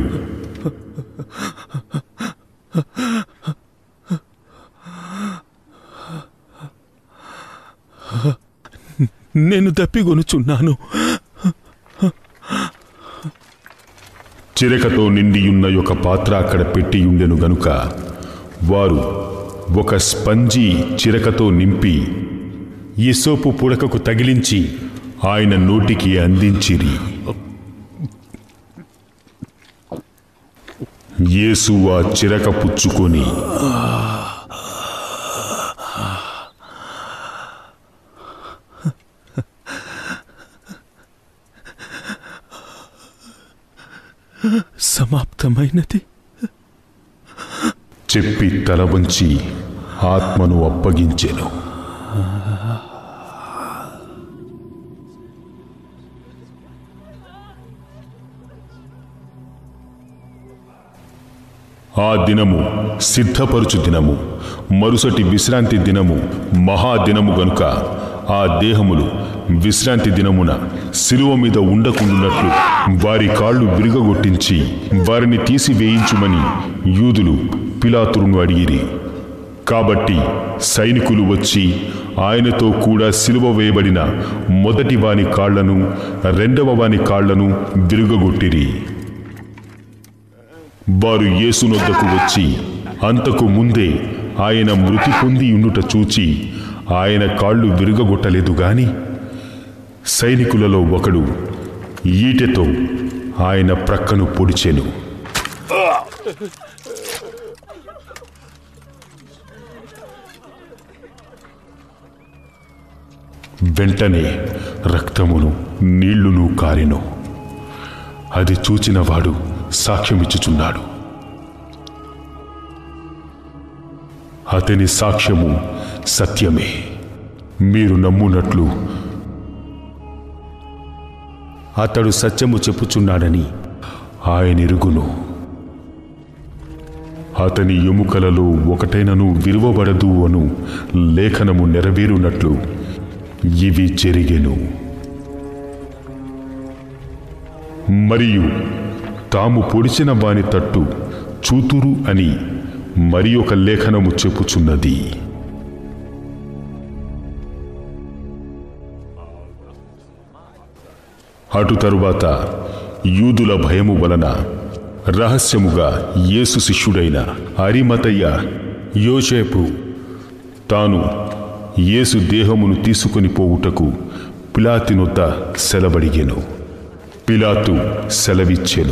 నేను తప్పిగొనుచున్నాను చిరకతో నిండియున్న ఒక పాత్ర అక్కడ పెట్టియుండెను గనుక వారు ఒక స్పంజి చిరకతో నింపి ఇసోపు పుడకకు తగిలించి ఆయన నోటికి అందించిరి యేసు ఆ చిరక పుచ్చుకొని సమాప్తమైనది చెప్పి తల వంచి ఆత్మను అప్పగించెను ఆ దినము సిద్ధపరుచు దినము మరుసటి విశ్రాంతి దినము మహాదినము గనుక ఆ దేహములు విశ్రాంతి దినమున శిలువ మీద ఉండకుండునట్లు వారి కాళ్ళు విరుగగొట్టించి వారిని తీసివేయించుమని యూదులు పిలాతురును అడిగిరి కాబట్టి సైనికులు వచ్చి ఆయనతో కూడా సిలువ వేయబడిన మొదటి వాని కాళ్లను రెండవ వాని కాళ్లను విరుగగొట్టిరి వారు యేసునొద్దకు వచ్చి అంతకు ముందే ఆయన మృతి పొంది ఉండుట చూచి ఆయన కాళ్ళు విరుగగొట్టలేదు గాని సైనికులలో ఒకడు ఈటెతో ఆయన ప్రక్కను పొడిచెను వెంటనే రక్తమును నీళ్లును కారెను అది చూచిన వాడు సాక్ష్యమిచ్చుచున్నాడు అతని సాక్ష్యము సత్యమే మీరు నమ్మునట్లు అతడు సత్యము చెప్పుచున్నాడని ఆయన ఎరుగును అతని ఎముకలలో ఒకటైనను విలువబడదు అను లేఖనము నెరవేరునట్లు ఇవి జరిగెను మరియు తాము పొడిచిన వాని తట్టు చూతురు అని మరి ఒక లేఖనము చెప్పుచున్నది అటు తరువాత యూదుల భయము వలన రహస్యముగా యేసు శిష్యుడైన అరిమతయ్య యోసేపు తాను యేసు దేహమును తీసుకొని పోవుటకు పిలాతినొద్ద సెలబడిగెను పిలాతు సెలవిచ్చెను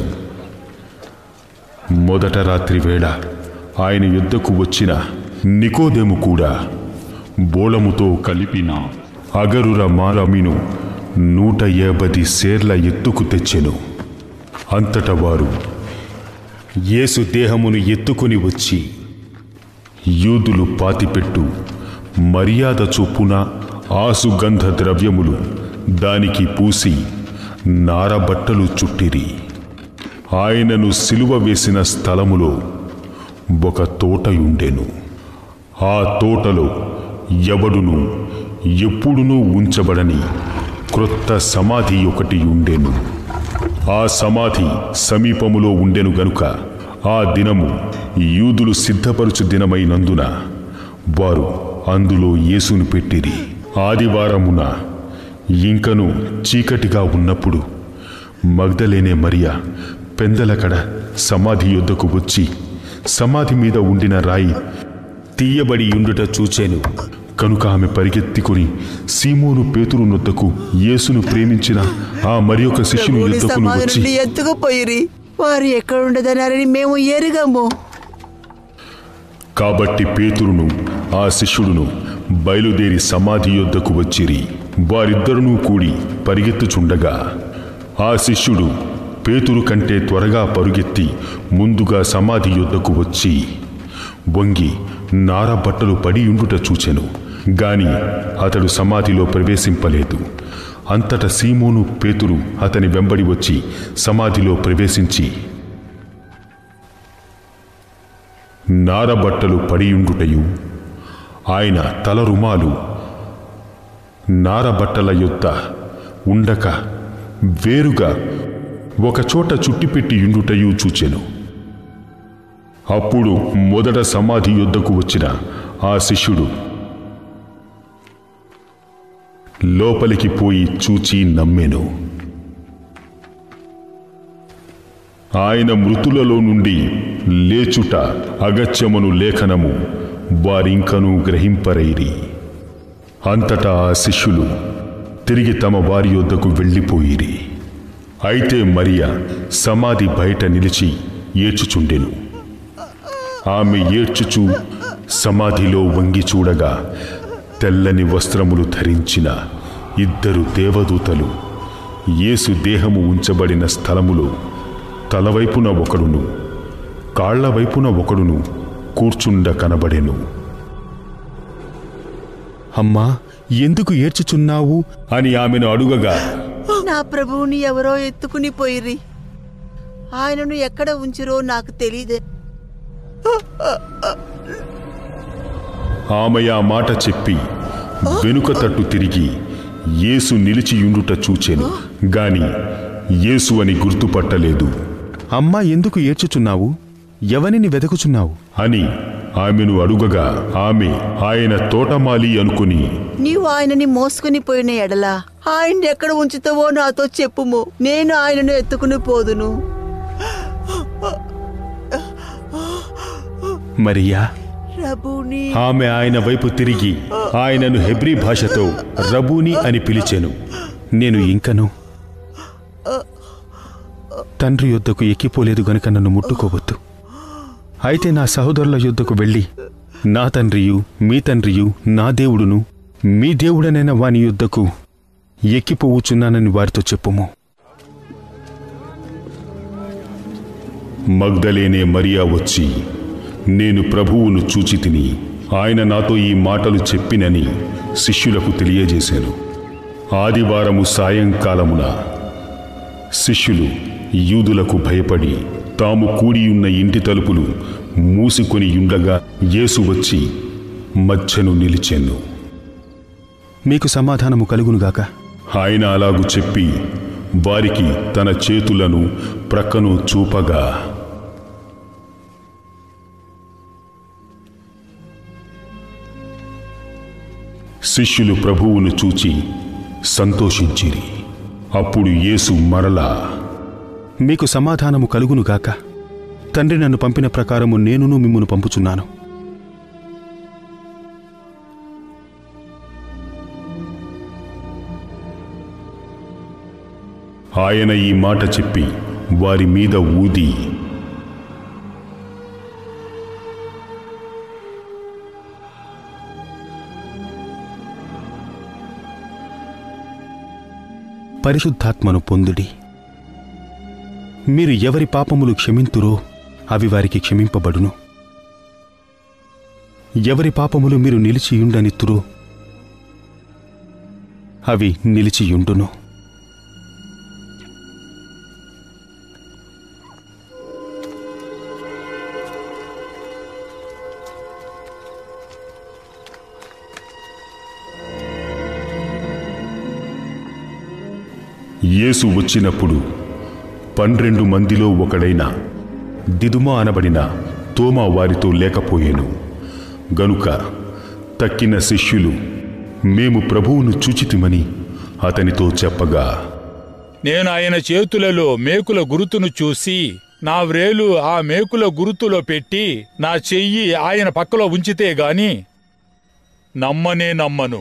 మొదట రాత్రి వేళ ఆయన యుద్ధకు వచ్చిన నికోదేము కూడా బోళముతో కలిపిన అగరుర మారమిను నూట యాభది సేర్ల ఎత్తుకు తెచ్చెను అంతట వారు యేసు దేహమును ఎత్తుకొని వచ్చి యూదులు పాతిపెట్టు మర్యాద చొప్పున ఆసుగంధ ద్రవ్యములు దానికి పూసి నారబట్టలు చుట్టిరి ఆయనను సిలువ వేసిన స్థలములో ఒక తోటయుండెను ఆ తోటలో ఎవడును ఎప్పుడునూ ఉంచబడని క్రొత్త సమాధి ఒకటి ఉండెను ఆ సమాధి సమీపములో ఉండెను గనుక ఆ దినము యూదులు సిద్ధపరుచు దినమైనందున వారు అందులో యేసును పెట్టిరి ఆదివారమున ఇంకను చీకటిగా ఉన్నప్పుడు మగ్ధలేనే మరియా పెందలకడ సమాధి యొద్దకు వచ్చి సమాధి మీద ఉండిన రాయి తీయబడి ఉండుట చూచెను కనుక ఆమె పరిగెత్తికొని సీమోను పేతురు నొద్దకు యేసును ప్రేమించిన ఆ మరి ఒక శిష్యుని ప్రభువుని యుద్ధకును సమాధి వచ్చి నుండి ఎత్తుకుపోయిరి వారు ఎక్కడుండదన్నారని మేము ఎరుగము కాబట్టి పేతురును ఆ శిష్యుడును బయలుదేరి సమాధి యొద్దకు వచ్చిరి వారిద్దరునూ కూడి పరిగెత్తుచుండగా ఆ శిష్యుడు పేతురు కంటే త్వరగా పరుగెత్తి ముందుగా సమాధి యొద్దకు వచ్చి వంగి నార బట్టలు పడి ఉండుట చూచెను గాని అతడు సమాధిలో ప్రవేశింపలేదు అంతట సీమోను పేతురు అతని వెంబడి వచ్చి సమాధిలో ప్రవేశించి నారబట్టలు పడియుండుటయు ఆయన తల రుమాలు నారబట్టల యొద్ద ఉండక వేరుగా ఒకచోట చుట్టిపెట్టి యుండుటయు చూచెను అప్పుడు మొదట సమాధి యొద్దకు వచ్చిన ఆ శిష్యుడు లోపలికి పోయి చూచి నమ్మెను ఆయన మృతులలో నుండి లేచుట అగత్యమును లేఖనము వారింకను గ్రహింపరైరి అంతటా ఆ శిష్యులు తిరిగి తమ వారి యొద్దకు వెళ్ళిపోయిరి అయితే మరియా సమాధి బయట నిలిచి ఏడ్చుచుండెను ఆమె ఏడ్చుచు సమాధిలో వంగి చూడగా తెల్లని వస్త్రములు ధరించిన ఇద్దరు దేవదూతలు యేసు దేహము ఉంచబడిన స్థలములో తలవైపున ఒకడును కాళ్ల వైపున ఒకడును కూర్చుండ కనబడెను అమ్మా ఎందుకు ఏడ్చుచున్నావు అని ఆమెను అడుగగా నా ప్రభువుని ఎవరో ఎత్తుకుని పోయిరి ఆయనను ఎక్కడ ఉంచిరో నాకు తెలియదే ఆమె ఆ మాట చెప్పి వెనుక తట్టు తిరిగి యేసు నిలిచియుండుట చూచెను గాని యేసు అని గుర్తుపట్టలేదు అమ్మా ఎందుకు ఏడ్చుచున్నావు ఎవనిని వెదకుచున్నావు అని ఆమెను అడుగగా ఆమె ఆయన తోటమాలి అనుకుని నీవు ఆయనని మోసుకుని పోయిన ఎడల ఆయన్ని ఎక్కడ ఉంచుతావో నాతో చెప్పుము నేను ఆయనను ఎత్తుకుని పోదును మరియా ప్రభుని ఆమె ఆయన వైపు తిరిగి ఆయనను హెబ్రీ భాషతో రబూని అని పిలిచెను నేను ఇంకను తండ్రి యొద్దకు ఎక్కిపోలేదు గనుక నన్ను ముట్టుకోవద్దు అయితే నా సహోదరుల యొద్దకు వెళ్ళి నా తండ్రియు మీ తండ్రియు నా దేవుడును మీ దేవుడనైన వాని యొద్దకు ఎక్కిపోవుచున్నానని వారితో చెప్పుము మగ్ధలేనే మరియా వచ్చి నేను ప్రభువును చూచి తిని ఆయన నాతో ఈ మాటలు చెప్పినని శిష్యులకు తెలియజేశాను ఆదివారము సాయంకాలమున శిష్యులు యూదులకు భయపడి తాము కూడియున్న ఇంటి తలుపులు మూసుకొని ఉండగా యేసు వచ్చి మధ్యను నిలిచెను మీకు సమాధానము కలుగునుగాక ఆయన అలాగు చెప్పి వారికి తన చేతులను ప్రక్కను చూపగా శిష్యులు ప్రభువును చూచి సంతోషించిరి అప్పుడు యేసు మరలా మీకు సమాధానము కలుగునుగాక తండ్రి నన్ను పంపిన ప్రకారము నేనును మిమ్మును పంపుచున్నాను ఆయన ఈ మాట చెప్పి వారి మీద ఊది పరిశుద్ధాత్మను పొందుడి మీరు ఎవరి పాపములు క్షమింతురో అవి వారికి క్షమింపబడును ఎవరి పాపములు మీరు నిలిచియుండనిత్తురో అవి నిలిచియుండును యేసు వచ్చినప్పుడు పన్నెండు మందిలో ఒకడైన దిదుమ అనబడిన తోమా వారితో లేకపోయెను గనుక తక్కిన శిష్యులు మేము ప్రభువును చూచితిమని అతనితో చెప్పగా నేను ఆయన చేతులలో మేకుల గురుతును చూసి నా వ్రేలు ఆ మేకుల గురుతులో పెట్టి నా చెయ్యి ఆయన పక్కలో ఉంచితే గాని నమ్మనే నమ్మను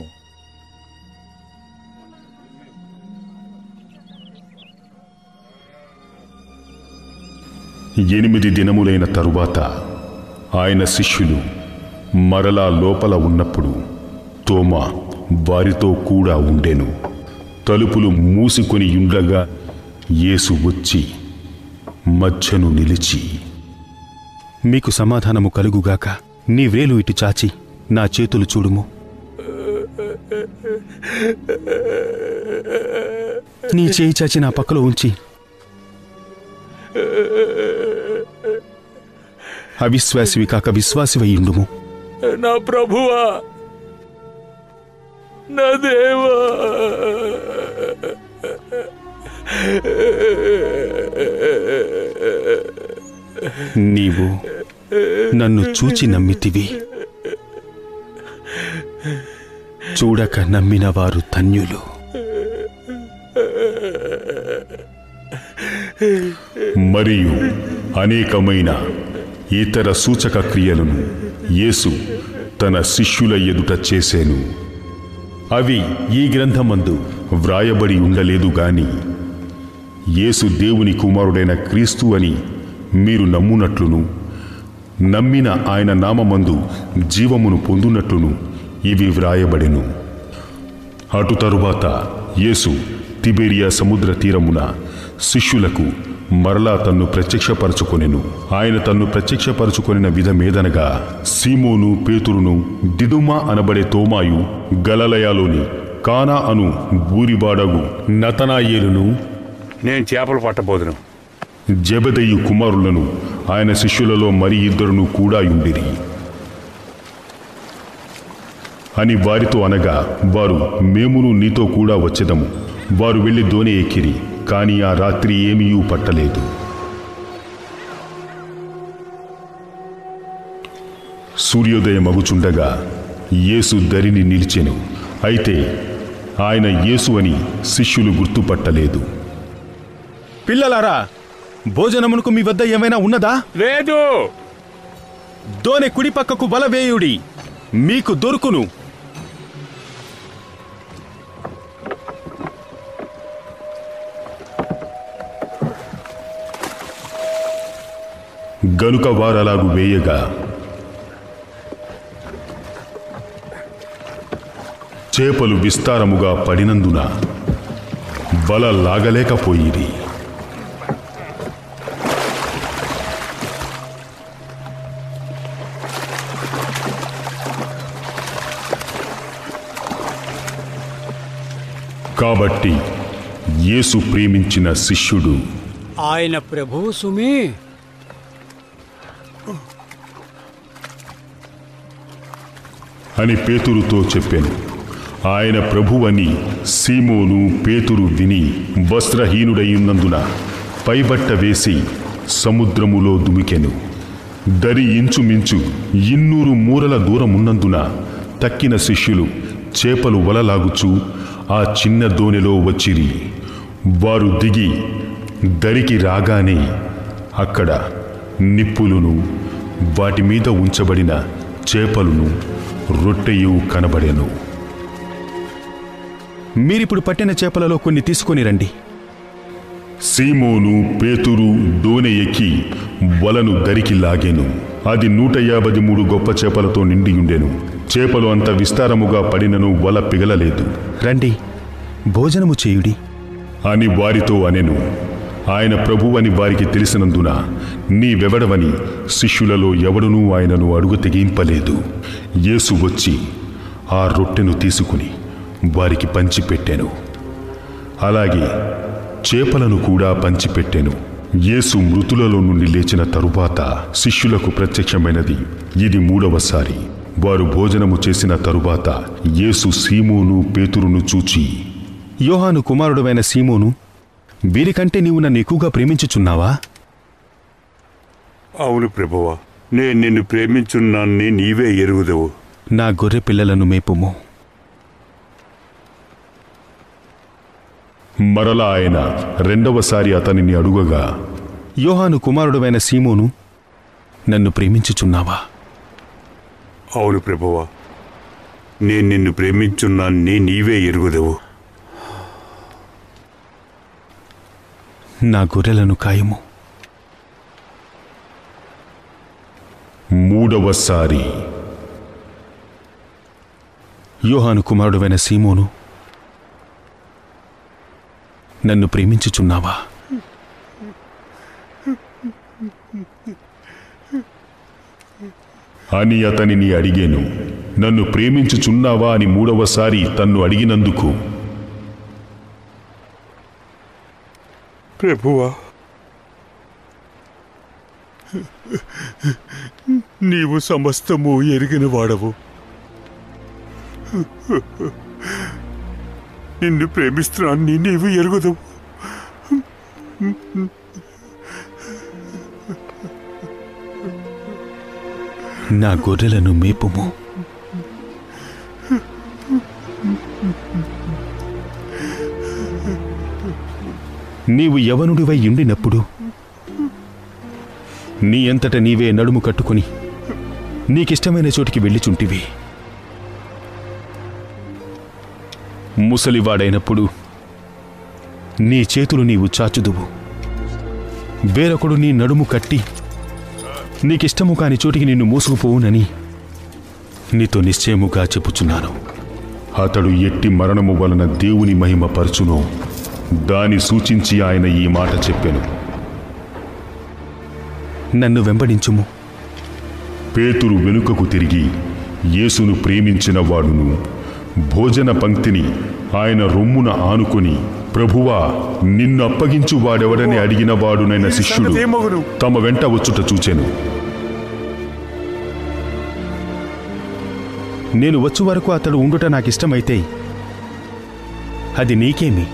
ఎనిమిది దినములైన తరువాత ఆయన శిష్యులు మరలా లోపల ఉన్నప్పుడు తోమా వారితో కూడా ఉండెను తలుపులు మూసుకొని ఉండగా యేసు వచ్చి మధ్యను నిలిచి మీకు సమాధానము కలుగుగాక నీ వ్రేలు ఇటు చాచి నా చేతులు చూడుము నీ చేయి చాచి నా పక్కలో ఉంచి అవిశ్వాసివి కాక విశ్వాసివయ్యుండుము నా ప్రభువా నా దేవా నీవు నన్ను చూచి నమ్మితివి చూడక నమ్మిన వారు ధన్యులు మరియు అనేకమైన ఇతర సూచక క్రియలను యేసు తన శిష్యుల ఎదుట చేశాను అవి ఈ గ్రంథమందు వ్రాయబడి ఉండలేదు గాని యేసు దేవుని కుమారుడైన క్రీస్తు అని మీరు నమ్మునట్లును నమ్మిన ఆయన నామమందు జీవమును పొందునట్లును ఇవి వ్రాయబడెను అటు తరువాత యేసు తిబేరియా సముద్ర తీరమున శిష్యులకు మరలా తన్ను ప్రత్యక్షపరచుకొనెను ఆయన తన్ను ప్రత్యక్షపరచుకొనిన విధమేదనగా సీమోను పేతురును దిదుమా అనబడే తోమాయు గలలయాలోని కానా అను బూరిబాడగు నతనాయేలును నేను చేపలు పట్టబోదును జబెదయి కుమారులను ఆయన శిష్యులలో మరి ఇద్దరును కూడా ఉండిరి అని వారితో అనగా వారు మేమును నీతో కూడా వచ్చెదము వారు వెళ్లి దోణి ఎక్కిరి కాని ఆ రాత్రి ఏమీయూ పట్టలేదు సూర్యోదయం అగుచుండగా యేసు దరిని నిలిచెను అయితే ఆయన యేసు అని శిష్యులు గుర్తుపట్టలేదు పిల్లలారా భోజనమునకు మీ వద్ద ఏమైనా ఉన్నదా లేదు దోనె కుడి పక్కకు బలవేయుడి మీకు దొరుకును గనుక వారలాగు వేయగా చేపలు విస్తారముగా పడినందున వల లాగలేకపోయిరి కాబట్టి యేసు ప్రేమించిన శిష్యుడు ఆయన ప్రభువు సుమి అని పేతురుతో చెప్పాను ఆయన ప్రభువని సీమోను పేతురు విని వస్త్రహీనుడయ్యున్నందున పైబట్ట వేసి సముద్రములో దుమికెను దరి ఇంచుమించు ఇన్నూరు మూరల దూరమున్నందున తక్కిన శిష్యులు చేపలు వలలాగుచు ఆ చిన్న దోణిలో వచ్చిరి వారు దిగి దరికి రాగానే అక్కడ నిప్పులును వాటి మీద ఉంచబడిన చేపలును రొట్టెయు కనబడెను మీరిప్పుడు పట్టిన చేపలలో కొన్ని తీసుకొని రండి సీమోను పేతురు దోనె ఎక్కి వలను దరికి లాగెను అది నూట యాభై మూడు గొప్ప చేపలతో నిండియుండెను చేపలు అంత విస్తారముగా పడినను వల పిగలలేదు రండి భోజనము చేయుడి అని వారితో అనెను ఆయన ప్రభువని వారికి తెలిసినందున నీవెవడవని శిష్యులలో ఎవడునూ ఆయనను అడుగు తెగింపలేదు యేసు వచ్చి ఆ రొట్టెను తీసుకుని వారికి పంచిపెట్టెను అలాగే చేపలను కూడా పంచిపెట్టెను యేసు మృతులలో నుండి లేచిన తరువాత శిష్యులకు ప్రత్యక్షమైనది ఇది మూడవసారి వారు భోజనము చేసిన తరువాత యేసు సీమోను పేతురును చూచి యోహాను కుమారుడువైన సీమోను వీరికంటే నీవు నన్ను ఎక్కువగా ప్రేమించుచున్నావా అవును ప్రభువా నేను నిన్ను ప్రేమించున్నాన్ని నీవే ఎరుగుదవు నా గొర్రె పిల్లలను మేపుము మరలా ఆయన రెండవసారి అతనిని అడుగగా యోహాను కుమారుడువైన సీమోను నన్ను ప్రేమించుచున్నావా అవును ప్రభువా నేను నిన్ను ప్రేమించున్నాన్ని నీవే ఎరుగుదవు నా గొర్రెలను కాయము మూడవసారి యోహాను కుమారుడువైన సీమోను నన్ను ప్రేమించుచున్నావా అని అతనిని అడిగాను నన్ను ప్రేమించుచున్నావా అని మూడవసారి తన్ను అడిగినందుకు ప్రభువా నీవు సమస్తము ఎరిగిన వాడవు నిన్ను ప్రేమిస్తున్నాన్ని నీవు ఎరుగుదవు నా గొర్రెలను మేపుము నీవు యవనుడివై ఉండినప్పుడు నీ అంతట నీవే నడుము కట్టుకుని నీకిష్టమైన చోటికి వెళ్ళిచుంటివి ముసలివాడైనప్పుడు నీ చేతులు నీవు చాచుదువు వేరొకడు నీ నడుము కట్టి నీకిష్టము కాని చోటికి నిన్ను మోసుకుపోవునని నీతో నిశ్చయముగా చెప్పుచున్నాను అతడు ఎట్టి మరణము వలన దేవుని మహిమ పరచునో దాని సూచించి ఆయన ఈ మాట చెప్పెను నన్ను వెంబడించుము పేతురు వెనుకకు తిరిగి యేసును ప్రేమించిన వాడును భోజన పంక్తిని ఆయన రొమ్మున ఆనుకొని ప్రభువా నిన్ను అప్పగించు వాడెవడని అడిగిన వాడునైన శిష్యుడు తమ వెంట వచ్చుట చూచెను నేను వచ్చు వరకు అతడు ఉండుట నాకిష్టమైతే అది నీకేమి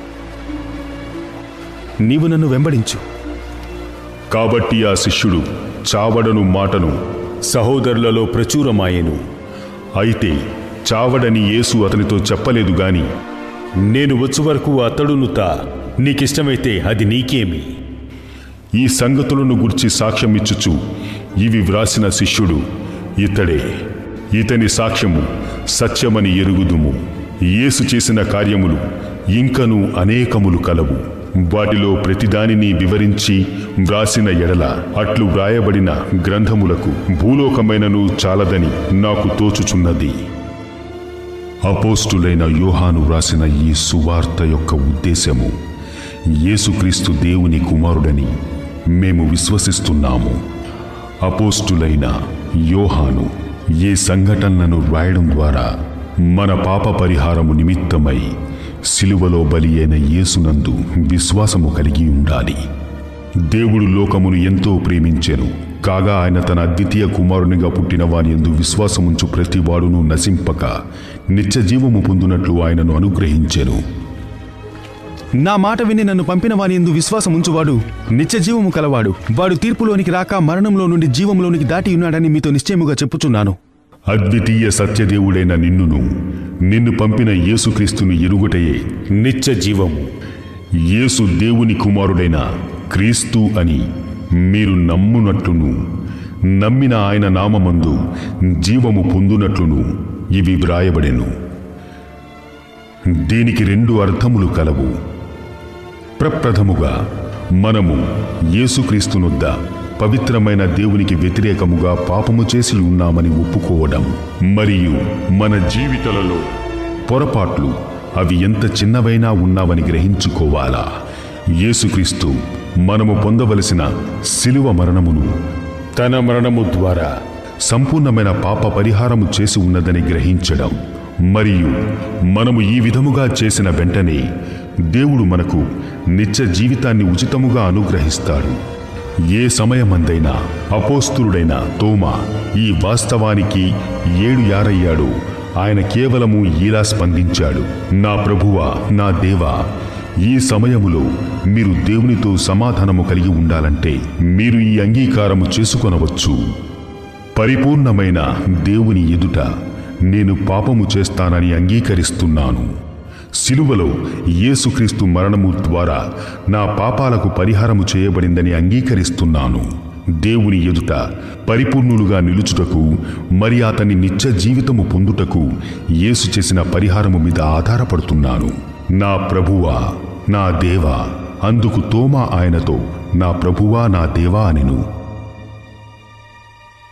నీవు నన్ను వెంబడించు కాబట్టి ఆ శిష్యుడు చావడను మాటను సహోదరులలో ప్రచురమాయెను అయితే చావడని యేసు అతనితో చెప్పలేదు గాని నేను వచ్చు వరకు అతడును తా నీకిష్టమైతే అది నీకేమి ఈ సంగతులను గుర్చి సాక్ష్యమిచ్చుచు ఇవి వ్రాసిన శిష్యుడు ఇతడే ఇతని సాక్ష్యము సత్యమని ఎరుగుదుము యేసు చేసిన కార్యములు ఇంకను అనేకములు కలవు వాటిలో ప్రతిదానిని వివరించి వ్రాసిన ఎడల అట్లు వ్రాయబడిన గ్రంథములకు భూలోకమైనను చాలదని నాకు తోచుచున్నది అపోస్టులైన యోహాను వ్రాసిన ఈ సువార్త యొక్క ఉద్దేశము యేసుక్రీస్తు దేవుని కుమారుడని మేము విశ్వసిస్తున్నాము అపోస్టులైన యోహాను ఈ సంఘటనలను వ్రాయడం ద్వారా మన పాప పరిహారము నిమిత్తమై సిలువలో బలి అయిన యేసునందు విశ్వాసము కలిగి ఉండాలి దేవుడు లోకమును ఎంతో ప్రేమించెను కాగా ఆయన తన అద్వితీయ కుమారునిగా పుట్టిన వాని ఎందు విశ్వాసముంచు ప్రతివాడును నశింపక నిత్య జీవము పొందునట్లు ఆయనను అనుగ్రహించెను నా మాట విని నన్ను పంపిన వాని ఎందు విశ్వాసం ఉంచువాడు నిత్య జీవము కలవాడు వాడు తీర్పులోనికి రాక మరణంలో నుండి జీవంలోనికి దాటి ఉన్నాడని మీతో నిశ్చయముగా చెప్పుచున్నాను అద్వితీయ సత్యదేవుడైన నిన్నును నిన్ను పంపిన యేసుక్రీస్తును ఎరుగుటయే నిత్య జీవము యేసు దేవుని కుమారుడైన క్రీస్తు అని మీరు నమ్మునట్లును నమ్మిన ఆయన నామమందు జీవము పొందునట్లును ఇవి వ్రాయబడెను దీనికి రెండు అర్థములు కలవు ప్రప్రథముగా మనము యేసుక్రీస్తునొద్ద పవిత్రమైన దేవునికి వ్యతిరేకముగా పాపము చేసి ఉన్నామని ఒప్పుకోవడం మరియు మన జీవితాలలో పొరపాట్లు అవి ఎంత చిన్నవైనా ఉన్నావని గ్రహించుకోవాలా యేసుక్రీస్తు మనము పొందవలసిన శిలువ మరణమును తన మరణము ద్వారా సంపూర్ణమైన పాప పరిహారము చేసి ఉన్నదని గ్రహించడం మరియు మనము ఈ విధముగా చేసిన వెంటనే దేవుడు మనకు నిత్య జీవితాన్ని ఉచితముగా అనుగ్రహిస్తాడు ఏ సమయమందైనా అపోస్తులుడైన తోమా ఈ వాస్తవానికి ఏడు యారయ్యాడు ఆయన కేవలము ఇలా స్పందించాడు నా ప్రభువా నా దేవా ఈ సమయములో మీరు దేవునితో సమాధానము కలిగి ఉండాలంటే మీరు ఈ అంగీకారము చేసుకొనవచ్చు పరిపూర్ణమైన దేవుని ఎదుట నేను పాపము చేస్తానని అంగీకరిస్తున్నాను సిలువలో యేసుక్రీస్తు మరణము ద్వారా నా పాపాలకు పరిహారము చేయబడిందని అంగీకరిస్తున్నాను దేవుని ఎదుట పరిపూర్ణులుగా నిలుచుటకు మరి అతని నిత్య జీవితము పొందుటకు యేసు చేసిన పరిహారము మీద ఆధారపడుతున్నాను నా ప్రభువా నా దేవా అందుకు తోమా ఆయనతో నా ప్రభువా నా దేవా అనెను